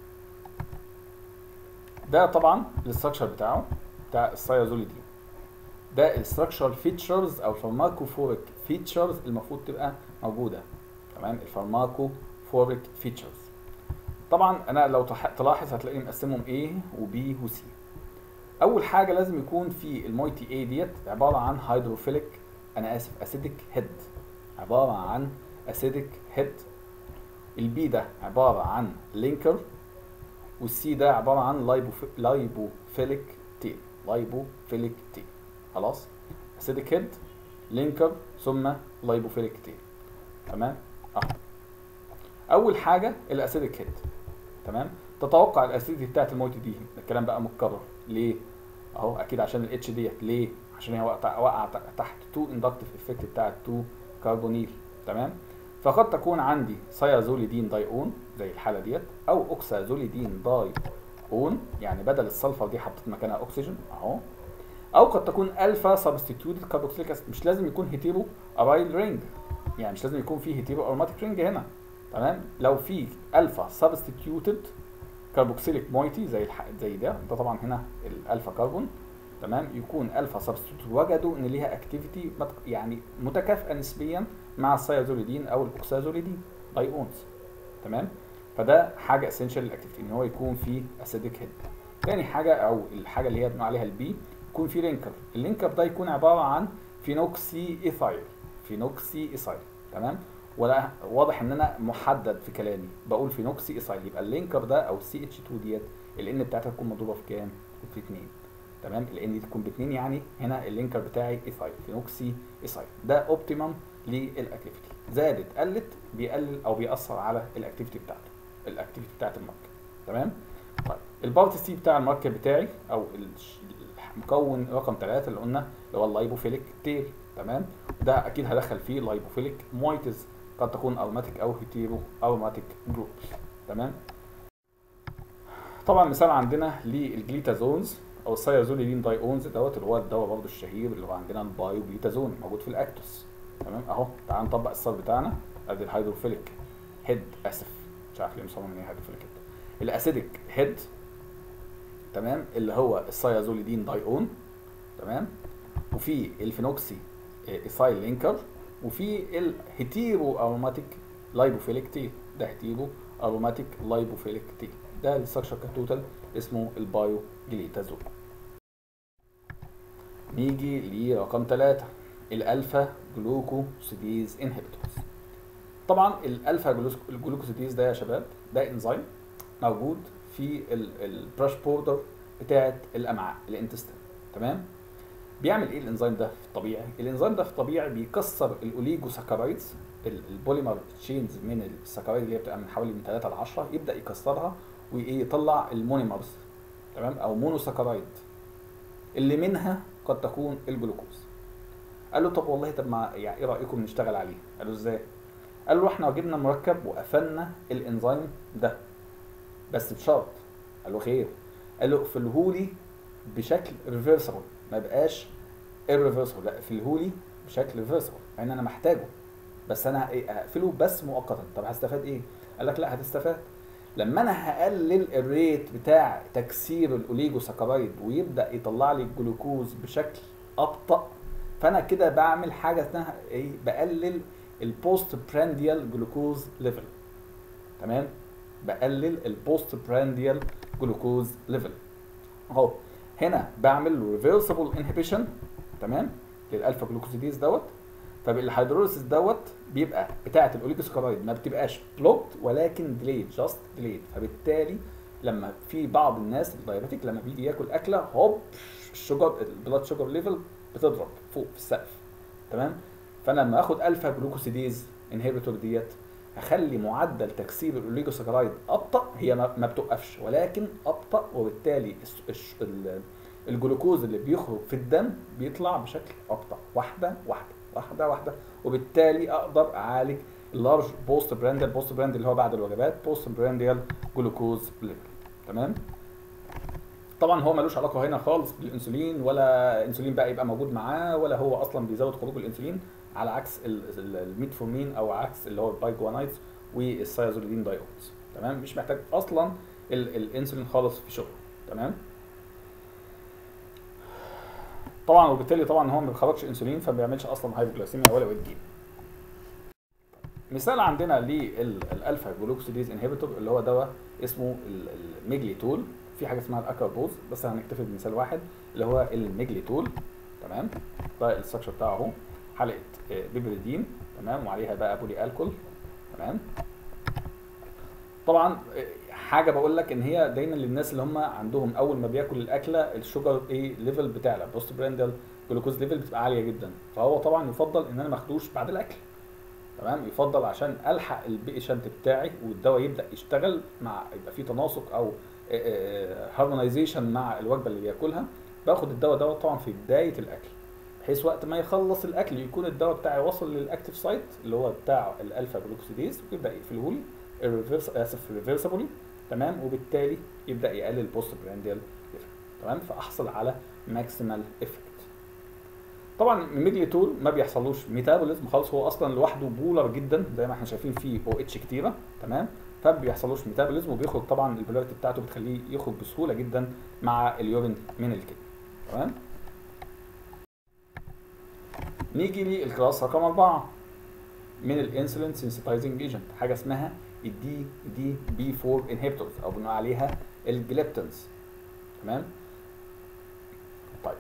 ده طبعا الاستراكشر بتاعه بتاع الصيا زوليدين ده الاستراكشر فيتشرز او الفارماكوفوريك فيتشرز المفروض تبقى موجوده تمام الفارماكوفوريك فيتشرز طبعا انا لو تح- تلاحظ هتلاقيني مقسمهم A وB وC اول حاجه لازم يكون في المويتي A ديت عباره عن هيدروفيليك انا اسف اسيدك هيد عباره عن اسيدك هيد البي ده عباره عن لينكر والسي ده عباره عن لايبوف... لايبوفيليك تيل لايبوفيليك تيل خلاص اسيدك هيد لينكر ثم لايبوفيليك تيل تمام اهو اول حاجه الاسيدك هيد تمام تتوقع الاسيديتي بتاعت الموت دي الكلام بقى متكرر ليه اهو اكيد عشان الاتش ديت ليه عشان هي واقعه واقعة تحت 2 اندكتيف افكت بتاع 2 كربونيل تمام فقد تكون عندي سيازوليدين دايون زي الحاله ديت او اوكسازوليدين داي اون يعني بدل السلفر دي حطيت مكانها اكسجين اهو او قد تكون الفا سبستيتيوتد كاربوكسيليك اسيد مش لازم يكون هيتيرو ارايل رينج يعني مش لازم يكون فيه هيتيرو اروماتيك رينج هنا تمام لو في الفا سبستيتيوتد كاربوكسيليك مويتي زي الح... زي ده ده طبعا هنا الالفا كربون تمام يكون الفا سبستيتيوت وجدوا ان ليها اكتيفيتي يعني متكافئه نسبيا مع السيازوليدين او الاوكسازوليدين دايونز تمام فده حاجه اسينشال للاكتيفيتي ان هو يكون فيه اسيديك هيد تاني حاجه او الحاجه اللي هي بنقول عليها البي يكون فيه لينكر اللينكر ده يكون عباره عن فينوكسي ايثايل فينوكسي ايثايل تمام ولا واضح ان انا محدد في كلامي بقول فينوكسي ايثايل يبقى اللينكر ده او سي اتش 2 ديت الان بتاعتها تكون مضروبه في كام؟ في 2 تمام لان تكون باثنين يعني هنا اللينكر بتاعي ايثايل فينوكسي ايثايل ده اوبتيمم للاكتيفيتي زادت قلت بيقلل او بيأثر على الاكتيفيتي بتاعته الاكتيفيتي بتاعت الماركر تمام طيب البارت سي بتاع الماركر بتاعي او المكون رقم ثلاثة اللي قلنا اللي هو اللايبوفيليك تيل تمام ده اكيد هدخل فيه لايبوفيليك مويتز قد تكون اروماتيك او هيتيرو اروماتيك جروبس تمام طبعا مثال عندنا للجليتازونز او السيازوليدين دايونز دوت اللي هو الدواء برضه الشهير اللي هو عندنا البايو جليتازون موجود في الاكتوس تمام اهو تعال نطبق الصار بتاعنا ادي الهيدروفيليك هيد اسف مش عارف ليه مصمم ايه هيدروفيليك هيد الاسيديك هيد تمام اللي هو السيازوليدين دايون تمام وفي الفينوكسي ايثايل لينكر وفي الهيتيرو اروماتيك لايبوفيليك تي ده هيتيرو اروماتيك لايبوفيليك تي ده الستراكشر كتوتال اسمه البايو جليتازول نيجي لرقم ثلاثة الالفا جلوكوسيديز انهبيتورز طبعا الالفا جلوكوسيديز ده يا شباب ده انزيم موجود في البراش بوردر بتاعه الامعاء الانتستين تمام بيعمل ايه الانزيم ده في الطبيعي الانزيم ده في الطبيعي بيكسر الاوليجو ساكرايدز البوليمر تشينز من الساكرايد اللي هي بتبقى من حوالي من 3 ل 10 يبدا يكسرها ويطلع المونيمرز تمام او مونوساكرايد اللي منها قد تكون الجلوكوز قال له طب والله طب ما يعني ايه رايكم نشتغل عليه قالوا ازاي قال له احنا جبنا مركب وقفلنا الانزيم ده بس بشرط قال له خير قال له اقفلهولي بشكل ريفرسبل ما يبقاش irreversible لا اقفلهولي بشكل ريفرسبل لان انا محتاجه بس انا ايه هقفله بس مؤقتا طب هستفاد ايه قال لك لا هتستفاد لما انا هقلل الريت بتاع تكسير الاوليجو ساكرايد ويبدا يطلع لي الجلوكوز بشكل ابطا فانا كده بعمل حاجه اسمها ايه بقلل البوست برانديال جلوكوز ليفل تمام بقلل البوست برانديال جلوكوز ليفل اهو هنا بعمل ريفرسبل انهبيشن تمام للالفا جلوكوزيديز دوت فالهيدروليسيس دوت بيبقى بتاعه الاوليجوسكرايد ما بتبقاش بلوكت ولكن ديليد جاست ديليد فبالتالي لما في بعض الناس الدايابيتيك لما بيجي ياكل اكله هوب الشوجر البلاد شوجر ليفل بتضرب فوق في السقف تمام فانا لما اخد الفا جلوكوسيديز انهبيتور ديت هخلي معدل تكسير الاوليجوساكرايد ابطا هي ما بتوقفش ولكن ابطا وبالتالي الجلوكوز اللي بيخرج في الدم بيطلع بشكل ابطا واحده واحده واحده واحده وبالتالي اقدر اعالج اللارج بوست برانديال بوست برانديال اللي هو بعد الوجبات بوست برانديال جلوكوز ليفل تمام طبعا هو ملوش علاقه هنا خالص بالانسولين ولا انسولين بقى يبقى موجود معاه ولا هو اصلا بيزود خروج الانسولين على عكس الميتفورمين او عكس اللي هو البايجوانايتس والسيازوليدين دايونز تمام مش محتاج اصلا الانسولين خالص في شغله تمام طبعا وبالتالي طبعا هو ما بيخرجش انسولين فما بيعملش اصلا هايبوجلايسيميا ولا ويت جين مثال عندنا للالفا جلوكسيديز انهبيتور اللي هو دواء اسمه الميجليتول في حاجه اسمها الاكربوز بس هنكتفي بمثال واحد اللي هو الميجليتول تمام ده الستراكشر بتاعه اهو حلقه بيبريدين تمام وعليها بقى بولي الكول تمام طبعا حاجه بقول لك ان هي دايما للناس اللي هم عندهم اول ما بياكل الاكله الشوجر ايه ليفل بتاعنا بوست براندل جلوكوز ليفل بتبقى عاليه جدا فهو طبعا يفضل ان انا ما اخدوش بعد الاكل تمام يفضل عشان الحق البيشنت بتاعي والدواء يبدا يشتغل مع يبقى في تناسق او هارمونايزيشن مع الوجبه اللي بياكلها باخد الدواء دوت طبعا في بدايه الاكل بحيث وقت ما يخلص الاكل يكون الدواء بتاعي وصل للاكتيف سايت اللي هو بتاع الالفا جلوكسيديز ويبدا يقفله لي الريفرس اسف ريفرسبلي تمام وبالتالي يبدا يقلل البوست برانديال تمام فاحصل على ماكسيمال افكت طبعا الميجليتول ما بيحصلوش ميتابوليزم خالص هو اصلا لوحده بولر جدا زي ما احنا شايفين فيه او اتش كتيره تمام فما بيحصلوش ميتابوليزم وبيخرج طبعا البولاريتي بتاعته بتخليه يخرج بسهوله جدا مع اليورين من الكلى تمام نيجي للكلاس رقم أربعة من الانسولين سنسيتايزنج ايجنت حاجه اسمها الدي دي بي 4 انهبيتورز او بنقول عليها الجليبتنز تمام طيب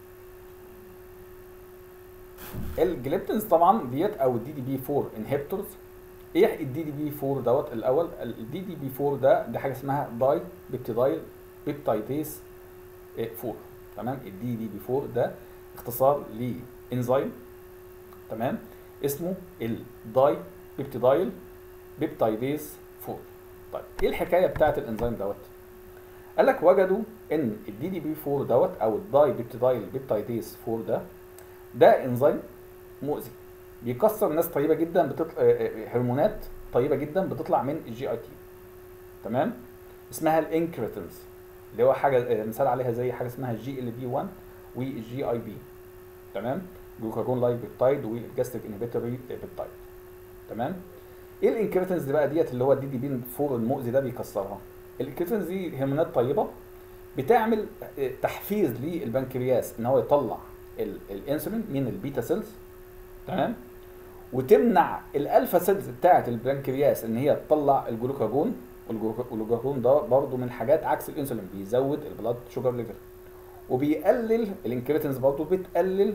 الجليبتنز طبعا ديت او الدي دي بي 4 انهبيتورز ايه الدي دي بي 4 دوت الاول الدي دي بي 4 ده ده حاجه اسمها داي بيبتيدايل بيبتايديز 4 تمام الدي دي بي 4 ده اختصار لانزيم تمام اسمه الداي بيبتيدايل بيبتايديز 4 طيب ايه الحكايه بتاعت الانزيم دوت قال لك وجدوا ان الدي دي بي 4 دوت او الداي بيبتيدايل بيبتايديز 4 ده ده انزيم مؤذي بيكسر ناس طيبه جدا بتطلع هرمونات طيبه جدا بتطلع من الجي اي تي تمام اسمها الانكريتنز اللي هو حاجه مثال عليها زي حاجه اسمها الجي ال بي 1 والجي اي بي تمام جلوكاجون لايك بيبتايد والجاستريك انهبيتوري بيبتايد تمام ايه الانكريتنز دي بقى ديت اللي هو الدي دي بي 4 المؤذي ده بيكسرها الانكريتنز دي هرمونات طيبه بتعمل تحفيز للبنكرياس ان هو يطلع الانسولين من البيتا سيلز تمام وتمنع الالفا سيلز بتاعه البنكرياس ان هي تطلع الجلوكاجون والجلوكاجون ده برضه من حاجات عكس الانسولين بيزود البلاد شوجر ليفل وبيقلل الانكريتنز برضه بتقلل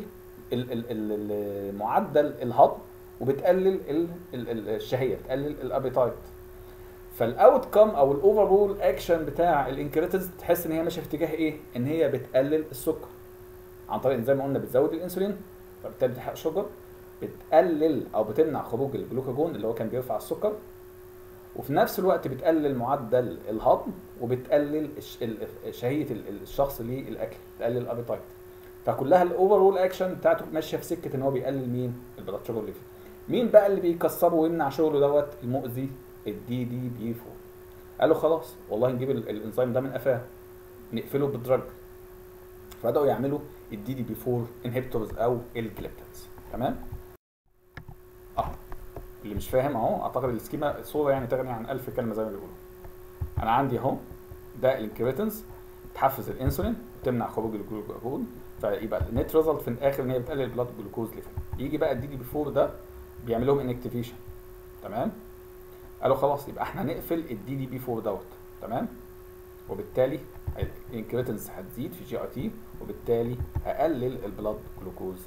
معدل الهضم وبتقلل الشهيه بتقلل الابيتايت فالاوت كم او الاوفرول اكشن بتاع الانكريتنز تحس ان هي ماشيه في اتجاه ايه؟ ان هي بتقلل السكر عن طريق زي ما قلنا بتزود الانسولين فبالتالي بتحرق شجر بتقلل او بتمنع خروج الجلوكاجون اللي هو كان بيرفع السكر وفي نفس الوقت بتقلل معدل الهضم وبتقلل شهيه الشخص للاكل بتقلل الابيتايت فكلها الاوفرول اكشن بتاعته ماشيه في سكه ان هو بيقلل مين البلاد شوجر ليفل مين بقى اللي بيكسره ويمنع شغله دوت المؤذي الدي دي بي 4 قالوا خلاص والله نجيب الانزيم ده من قفاه نقفله بالدرج فبداوا يعملوا الدي دي بي 4 انهبيتورز او الجليبتنز تمام اه اللي مش فاهم اهو اعتقد السكيما صوره يعني تغني عن 1000 كلمه زي ما بيقولوا انا عندي اهو ده الانكريتنز تحفز الانسولين وتمنع خروج الجلوكاجون فيبقى النت ريزلت في الاخر ان هي بتقلل البلاد جلوكوز ليفل يجي بقى الدي دي بي 4 ده بيعمل لهم انكتيفيشن تمام قالوا خلاص يبقى احنا نقفل الدي دي بي 4 دوت تمام وبالتالي الانكريتنز هتزيد في جي اي تي وبالتالي هقلل البلاد جلوكوز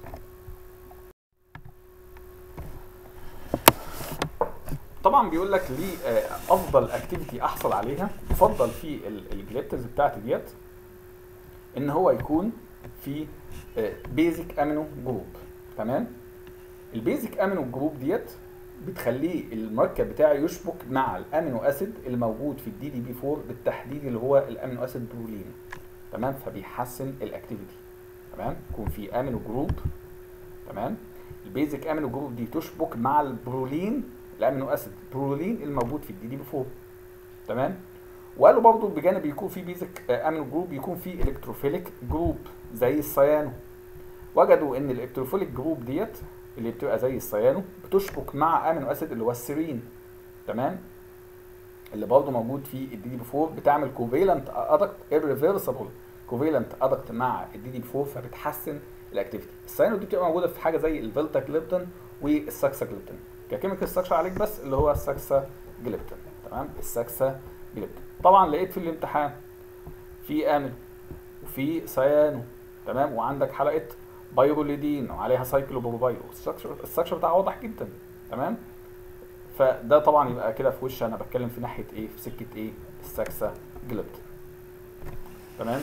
طبعا بيقول لك ليه افضل اكتيفيتي احصل عليها يفضل في الجليبتنز بتاعتي ديت ان هو يكون في بيزك امينو جروب تمام البيزك امينو جروب ديت بتخليه المركب بتاعي يشبك مع الامينو اسيد الموجود في الدي دي بي 4 بالتحديد اللي هو الامينو اسيد برولين تمام فبيحسن الاكتيفيتي تمام يكون في امينو جروب تمام البيزك امينو جروب دي تشبك مع البرولين الامينو اسيد برولين الموجود في الدي دي بي 4 تمام وقالوا برضو بجانب يكون في بيزك امينو جروب يكون في الكتروفيليك جروب زي الصيانو وجدوا ان الالكتروفيليك جروب ديت اللي بتبقى زي الصيانو بتشبك مع امينو اسيد اللي هو السيرين تمام اللي برضه موجود في الدي دي بي 4 بتعمل كوفيلنت ادكت irreversible كوفيلنت ادكت مع الدي دي بي 4 فبتحسن الاكتيفيتي الصيانو دي بتبقى موجوده في حاجه زي الفيلتا جليبتون والساكسا جليبتون ككيميكال ستراكشر عليك بس اللي هو الساكسا جليبتون تمام الساكسا جليبتون طبعا لقيت في الامتحان في امينو وفي صيانو تمام وعندك حلقه بايروليدين وعليها سايكلوبروبايرو الستراكشر بتاعها واضح جدا تمام فده طبعا يبقى كده في وش انا بتكلم في ناحيه ايه في سكه ايه الساكسا جليبتون تمام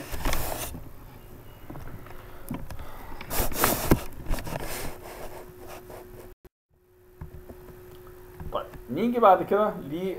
طيب نيجي بعد كده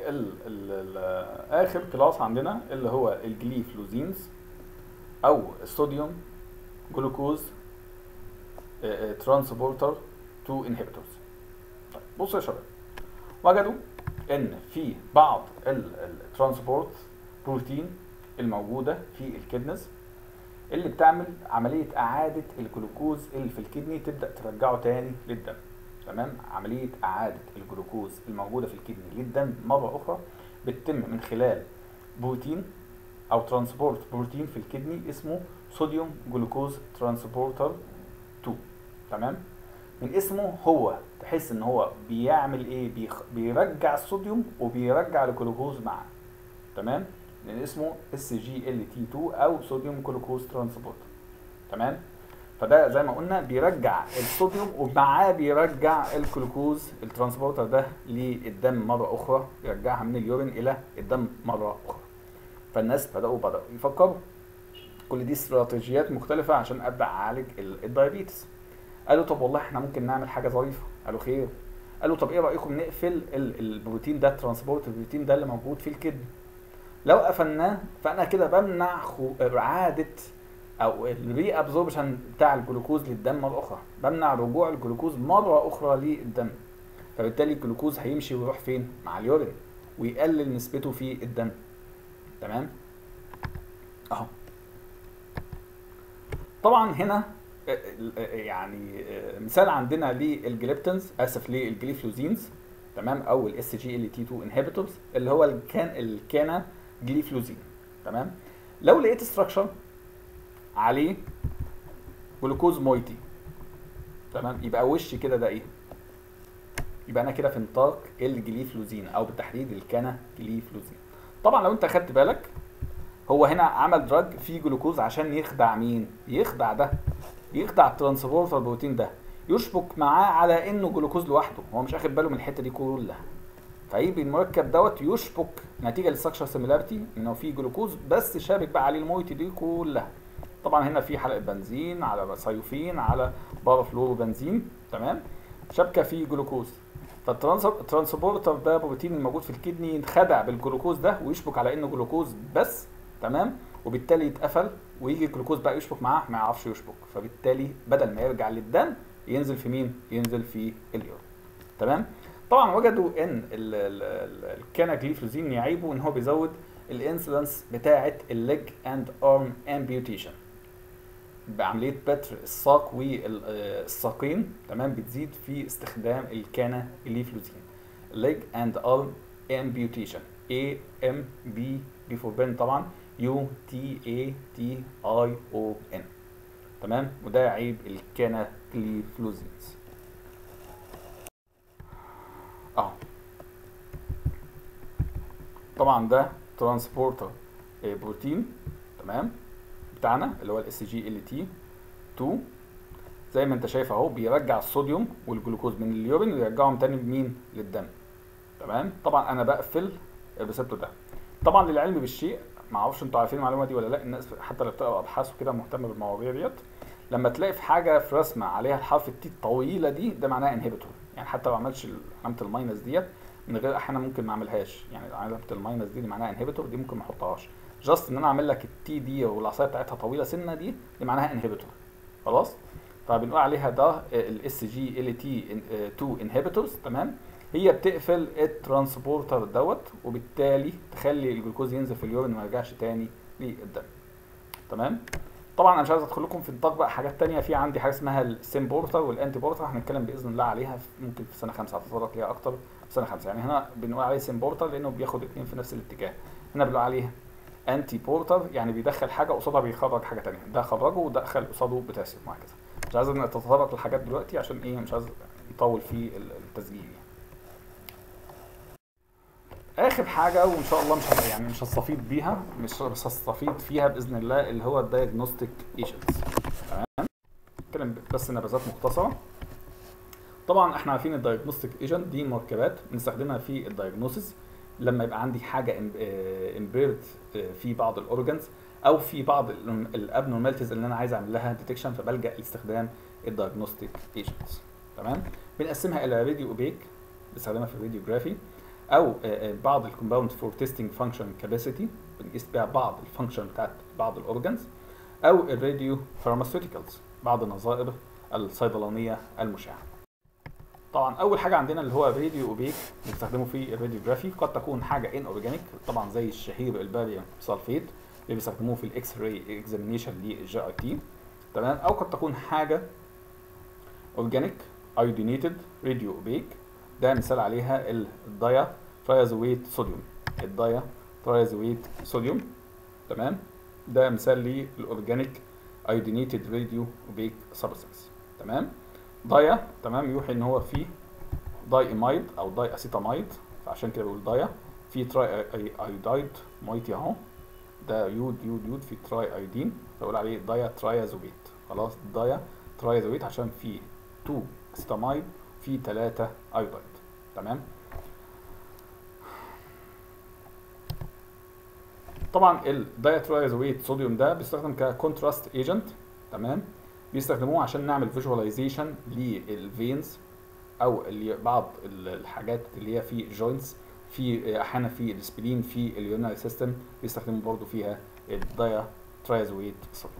لاخر كلاس عندنا اللي هو الجليفلوزينز او الصوديوم جلوكوز ترانسبورتر تو انهبيتورز طيب بصوا يا شباب وجدوا ان في بعض الترانسبورت بروتين الموجوده في الكدنس اللي بتعمل عمليه اعاده الجلوكوز اللي في الكدني تبدا ترجعه تاني للدم تمام عمليه اعاده الجلوكوز الموجوده في الكدني للدم مره اخرى بتتم من خلال بروتين او ترانسبورت بروتين في الكدني اسمه صوديوم جلوكوز ترانسبورتر 2 تمام من اسمه هو تحس ان هو بيعمل ايه بيخ... بيرجع الصوديوم وبيرجع الجلوكوز معاه تمام لان اسمه اس جي ال تي 2 او صوديوم جلوكوز ترانسبورتر تمام فده زي ما قلنا بيرجع الصوديوم ومعاه بيرجع الجلوكوز الترانسبورتر ده للدم مره اخرى يرجعها من اليورين الى الدم مره اخرى فالناس بداوا بداوا يفكروا كل دي استراتيجيات مختلفه عشان ابدا اعالج ال- الدايابيتس قالوا طب والله احنا ممكن نعمل حاجه ظريفه قالوا خير قالوا طب ايه رايكم نقفل ال- البروتين ده الترانسبورت البروتين ده اللي موجود في الكدني لو قفلناه فانا كده بمنع خو- اعاده او الري ابزوربشن بتاع الجلوكوز للدم مره اخرى بمنع رجوع الجلوكوز مره اخرى للدم فبالتالي الجلوكوز هيمشي ويروح فين مع اليورين ويقلل نسبته في الدم تمام اهو طبعا هنا آه، آه، يعني آه، مثال عندنا للجليبتنز اسف للجليفلوزينز تمام او الاس جي ال تي 2 انهبيتورز اللي هو الكان الكانا جليفلوزين تمام لو لقيت ستراكشر عليه جلوكوز مويتي تمام يبقى وش كده ده ايه يبقى انا كده في نطاق الجليفلوزين او بالتحديد الكانا جليفلوزين طبعا لو انت خدت بالك هو هنا عمل دراج فيه جلوكوز عشان يخدع مين يخدع ده يخدع الترانسبورتر بروتين ده يشبك معاه على انه جلوكوز لوحده هو مش اخد باله من الحته دي كلها فيجي المركب دوت يشبك نتيجه للستراكشر سيميلاريتي انه في جلوكوز بس شابك بقى عليه المويتي دي كلها طبعا هنا في حلقه بنزين على سيوفين على بارافلورو بنزين تمام شبكه فيه جلوكوز فالترانسبورتر ده بروتين الموجود في الكدني ينخدع بالجلوكوز ده ويشبك على انه جلوكوز بس تمام وبالتالي يتقفل ويجي الجلوكوز بقى يشبك معاه ما يعرفش يشبك فبالتالي بدل ما يرجع للدم ينزل في مين ينزل في اليورين تمام طبعا وجدوا ان الكاناجليفلوزين يعيبه ان هو بيزود الانسلنس بتاعه الليج اند ارم امبيوتيشن بعمليه بتر الساق والساقين تمام بتزيد في استخدام الكانا الليفلوزين ليج اند ارم امبيوتيشن اي ام بي بي فور بن طبعا يو تي اي تي اي او ان تمام وده عيب الكانا جليفلوزينز اه طبعا ده ترانسبورتر بروتين تمام بتاعنا اللي هو الاس جي ال تي 2 زي ما انت شايف اهو بيرجع الصوديوم والجلوكوز من اليورين ويرجعهم تاني لمين للدم تمام طبعا انا بقفل الريسبتور ده طبعا للعلم بالشيء ما اعرفش انتوا عارفين المعلومه دي ولا لا الناس حتى اللي بتقرا ابحاث وكده مهتمه بالمواضيع ديت لما تلاقي في حاجه في رسمه عليها الحرف التي الطويله دي ده معناها انهبيتور يعني حتى لو ما عملتش علامه الماينس ديت من غير احيانا ممكن ما اعملهاش يعني علامه الماينس دي اللي معناها انهبيتور دي ممكن ما احطهاش جاست ان انا اعمل لك التي دي والعصايه بتاعتها طويله سنه دي دي معناها انهبيتور خلاص فبنقول عليها ده الاس جي ال تي 2 انهبيتورز تمام هي بتقفل الترانسبورتر دوت وبالتالي تخلي الجلوكوز ينزل في اليورين وما يرجعش تاني للدم تمام طبعا انا مش عايز ادخل لكم في نطاق بقى حاجات تانية في عندي حاجه اسمها السيم بورتر والانتي بورتر هنتكلم باذن الله عليها في ممكن في سنه خمسه هتطرق ليها اكتر في سنه خمسه يعني هنا بنقول عليه سيم بورتر لانه بياخد اثنين في نفس الاتجاه هنا بنقول عليه انتي بورتر يعني بيدخل حاجه قصادها بيخرج حاجه تانية ده خرجه ودخل قصاده بوتاسيوم وهكذا مش عايز نتطرق للحاجات دلوقتي عشان ايه مش عايز نطول في التسجيل يعني. اخر حاجه وان شاء الله مش ه- يعني مش هستفيد بيها مش مش هستفيد فيها باذن الله اللي هو الدايجنوستيك ايجنتس تمام نتكلم بس نبذات مختصره طبعا احنا عارفين الدايجنوستيك ايجنت دي مركبات بنستخدمها في الدايجنوسيس لما يبقى عندي حاجه امبيرد في بعض الاورجنز او في بعض الابنورماليتيز اللي انا عايز اعمل لها ديتكشن فبلجا لاستخدام الدايجنوستيك ايجنتس تمام بنقسمها الى راديو اوبيك بنستخدمها في الراديوجرافي او آه، آه، بعض الكومباوند فور تيستنج فانكشن كاباسيتي بنقيس بيها بعض الفانكشن بتاعت بعض الاورجنز او الراديو فارماسيوتيكالز بعض النظائر الصيدلانيه المشعه طبعا اول حاجه عندنا اللي هو الراديو اوبيك بنستخدمه في الراديوجرافي قد تكون حاجه ان اورجانيك طبعا زي الشهير الباريوم سلفيت اللي بيستخدموه في الاكس راي اكزامينيشن للجي اي تي تمام او قد تكون حاجه اورجانيك ايودينيتد راديو اوبيك ده مثال عليها الدايا ترايزويت صوديوم الدايا ترايزويت صوديوم تمام ده مثال للاورجانيك ايودينيتد راديو اوبيك سبستانس تمام دايا تمام يوحي ان هو فيه داي امايد او داي اسيتامايد فعشان كده بقول دايا في تراي ايودايد مايتي اهو ده يود يود يود في تراي ايودين فبقول عليه دايا ترايازويت خلاص دايا ترايازويت عشان في 2 اسيتامايد في 3 ايودايد تمام طبعا الدايترايزويت صوديوم ده بيستخدم ككونتراست ايجنت تمام بيستخدموه عشان نعمل فيجواليزيشن للفينز او اللي بعض ال- الحاجات اللي هي في جوينتس في احيانا في السبلين في اليوناري سيستم بيستخدموا برضه فيها الدايترايزويت صوديوم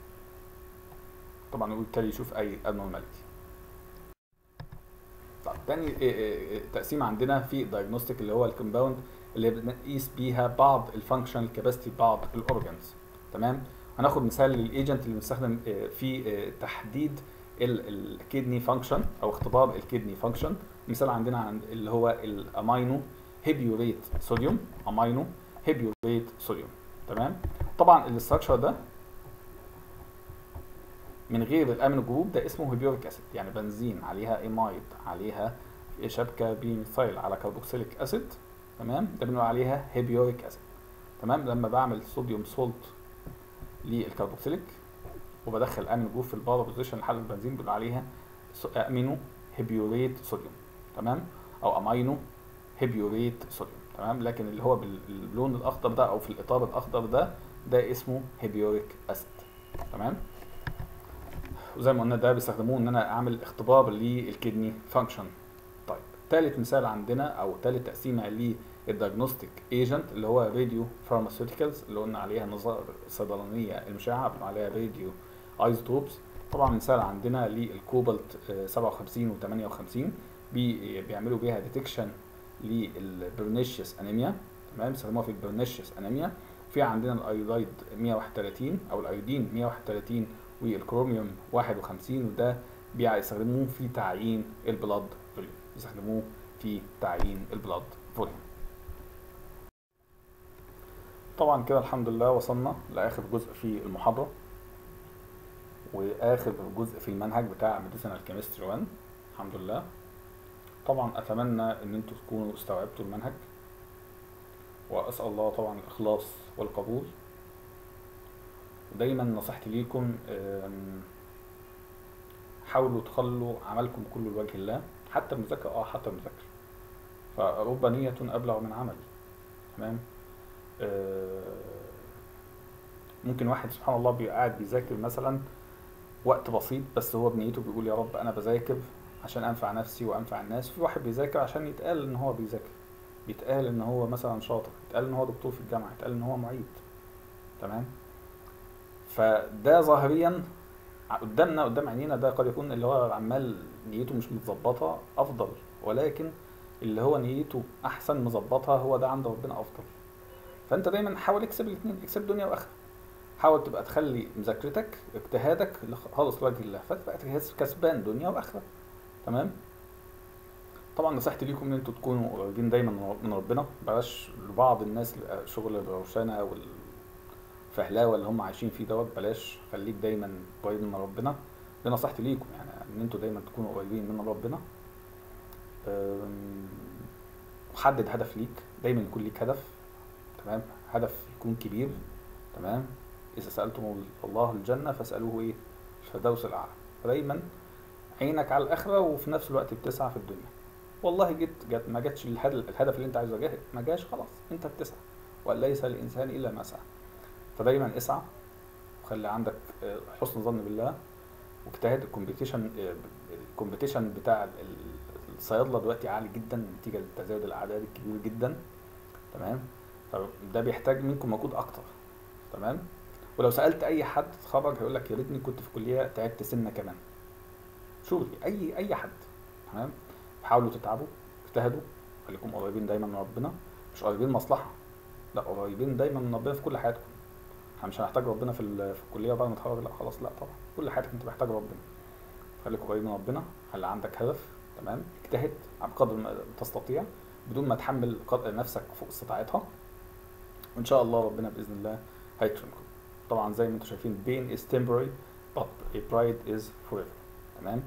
طبعا وبالتالي يشوف اي abnormality طب تاني إيه إيه إيه تقسيم عندنا في الدايجنوستيك اللي هو الكومباوند اللي بنقيس بيها بعض الفانكشنال كاباسيتي بعض الاورجانز تمام هناخد مثال للايجنت اللي بنستخدم آه، في آه، تحديد الكدني فانكشن او اختبار الكدني فانكشن مثال عندنا عند اللي هو الامينو هيبيوريت صوديوم امينو هيبيوريت صوديوم تمام طبعا الاستراكشر ده من غير الامينو جروب ده اسمه هيبيوريك اسيد يعني بنزين عليها امايد عليها شبكه بميثايل على كربوكسيليك اسيد تمام ده بنقول عليها هيبيوريك اسيد تمام لما بعمل صوديوم سولت للكربوكسيليك وبدخل امينو جروب في البار بوزيشن لحل البنزين بنقول عليها سو- امينو هيبيوريت صوديوم تمام او امينو هيبيوريت صوديوم تمام لكن اللي هو بال- باللون الاخضر ده او في الاطار الاخضر ده ده اسمه هيبيوريك اسيد تمام وزي ما قلنا ده بيستخدموه ان انا اعمل اختبار للكدني فانكشن طيب ثالث مثال عندنا او ثالث تقسيمه للديagnostic ايجنت اللي هو راديو فارماسيوتيكالز اللي قلنا عليها نظائر صيدلانيه المشعه بنقول عليها راديو ايزوتوبس طبعا مثال عندنا للكوبالت آه، 57 و58 بي بيعملوا بيها ديتكشن للبرنيشيوس انيميا تمام بيستخدموها في البرنيشيوس انيميا في عندنا الايودايد 131 او الايودين 131 والكروميوم 51 وده بيستخدموه في تعيين البلاد فوليوم بيستخدموه في تعيين البلاد فوليوم طبعا كده الحمد لله وصلنا لاخر جزء في المحاضره واخر جزء في المنهج بتاع ميديسينال كيمستري 1 الحمد لله طبعا اتمنى ان انتوا تكونوا استوعبتوا المنهج واسال الله طبعا الاخلاص والقبول ودايما نصيحتي ليكم آم، حاولوا تخلوا عملكم كله لوجه الله حتى المذاكرة اه حتى المذاكرة فرب نية أبلغ من عمل تمام آه، ممكن واحد سبحان الله بيبقى قاعد بيذاكر مثلا وقت بسيط بس هو بنيته بيقول يا رب أنا بذاكر عشان أنفع نفسي وأنفع الناس في واحد بيذاكر عشان يتقال إن هو بيذاكر بيتقال إن هو مثلا شاطر يتقال إن هو دكتور في الجامعة يتقال إن هو معيد تمام فده ظاهريا قدامنا قدام عينينا ده قد يكون اللي هو عمال نيته مش متظبطه افضل ولكن اللي هو نيته احسن مظبطها هو ده عند ربنا افضل فانت دايما حاول اكسب الاثنين اكسب دنيا واخره حاول تبقى تخلي مذاكرتك اجتهادك خالص لوجه الله فتبقى كسبان دنيا واخره تمام طبعا نصيحتي ليكم ان انتوا تكونوا قريبين دايما من ربنا بلاش لبعض الناس اللي شغل الروشنه وال فهلاوه اللي هم عايشين فيه دوت بلاش خليك دايما قريب من ربنا دي نصيحتي ليكم يعني ان انتوا دايما تكونوا قريبين من ربنا أم، وحدد هدف ليك دايما يكون ليك هدف تمام هدف يكون كبير تمام اذا سالتم الله الجنه فاسالوه ايه الفردوس الاعلى فدايما عينك على الاخره وفي نفس الوقت بتسعى في الدنيا والله جيت جت ما جاتش الهدف الهدف اللي انت عايزه جه ما جاش خلاص انت بتسعى وليس الانسان الا ما سعى فدايما اسعى وخلي عندك آه، حسن ظن بالله واجتهد الكومبيتيشن الكومبيتيشن بتاع ال- ال- الصيادله دلوقتي عالي جدا نتيجه لتزايد الاعداد الكبير جدا تمام فده بيحتاج منكم مجهود اكتر تمام ولو سالت اي حد اتخرج هيقول لك يا ريتني كنت في كليه تعبت سنه كمان شغلي اي اي حد تمام حاولوا تتعبوا اجتهدوا خليكم قريبين دايما من ربنا مش قريبين مصلحه لا قريبين دايما من ربنا في كل حياتكم احنا مش هنحتاج ربنا في, ال- في الكليه وبعد ما نتخرج لا خلاص لا طبعا كل حياتك انت محتاج ربنا خليك قريب من ربنا خلي عندك هدف تمام اجتهد على قدر ما تستطيع بدون ما تحمل قدر نفسك فوق استطاعتها وان شاء الله ربنا باذن الله هيكرمكم طبعا زي ما انتم شايفين pain is temporary but a pride is forever تمام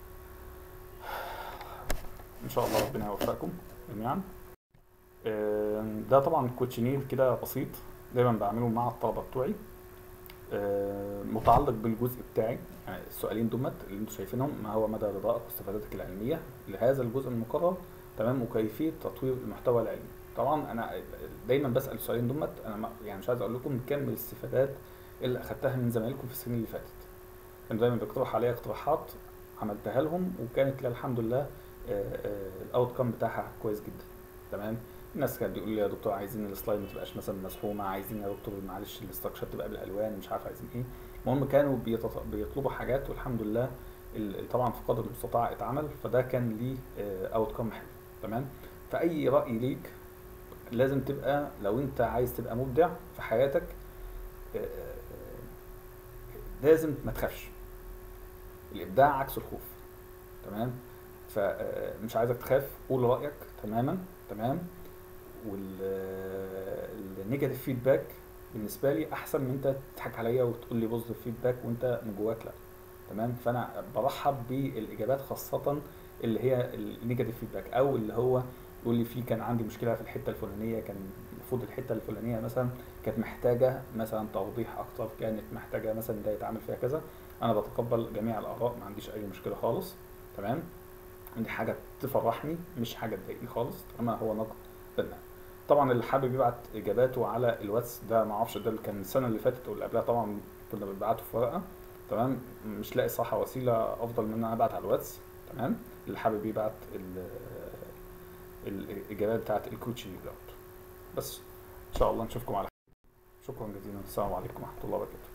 ان شاء الله ربنا يوفقكم جميعا آم، ده طبعا كوتشينير كده بسيط دايما بعمله مع الطلبه بتوعي آم، متعلق بالجزء بتاعي يعني السؤالين دمت اللي انتم شايفينهم ما هو مدى رضائك واستفادتك العلميه لهذا الجزء المقرر تمام وكيفيه تطوير المحتوى العلمي طبعا انا دايما بسال السؤالين دمت انا ما يعني مش عايز اقول لكم كم الاستفادات اللي اخدتها من زمايلكم في السنين اللي فاتت كانوا دايما بيقترحوا عليا اقتراحات عملتها لهم وكانت الحمد لله الاوت كام بتاعها كويس جدا تمام الناس كانت بيقولوا لي يا دكتور عايزين السلايد ما تبقاش مثلا مسحومه عايزين يا دكتور معلش الاستراكشر تبقى بالالوان مش عارف عايزين ايه المهم كانوا بيتط- بيطلبوا حاجات والحمد لله ال- طبعا في قدر المستطاع اتعمل فده كان ليه اوت كام حلو تمام فاي راي ليك لازم تبقى لو انت عايز تبقى مبدع في حياتك آه، آه، لازم ما تخافش الابداع عكس الخوف تمام فمش عايزك تخاف قول رايك تماما تمام والنيجاتيف فيدباك بالنسبه لي احسن من انت تضحك عليا وتقول لي بوزيتيف فيدباك وانت من جواك لا تمام فانا برحب بالاجابات خاصه اللي هي النيجاتيف فيدباك او اللي هو يقول لي في كان عندي مشكله في الحته الفلانيه كان المفروض الحته الفلانيه مثلا كانت محتاجه مثلا توضيح اكتر كانت محتاجه مثلا ده يتعمل فيها كذا انا بتقبل جميع الاراء ما عنديش اي مشكله خالص تمام دي حاجه تفرحني مش حاجه تضايقني خالص طالما هو نقد بناء طبعا اللي حابب يبعت اجاباته على الواتس ده ما اعرفش ده اللي كان السنه اللي فاتت واللي قبلها طبعا كنا بنبعته في ورقه تمام مش لاقي صح وسيله افضل من ان انا ابعت على الواتس تمام اللي حابب يبعت ال- الاجابات بتاعت الكوتشنج دوت بس ان شاء الله نشوفكم على خير شكرا جزيلا السلام عليكم ورحمه الله وبركاته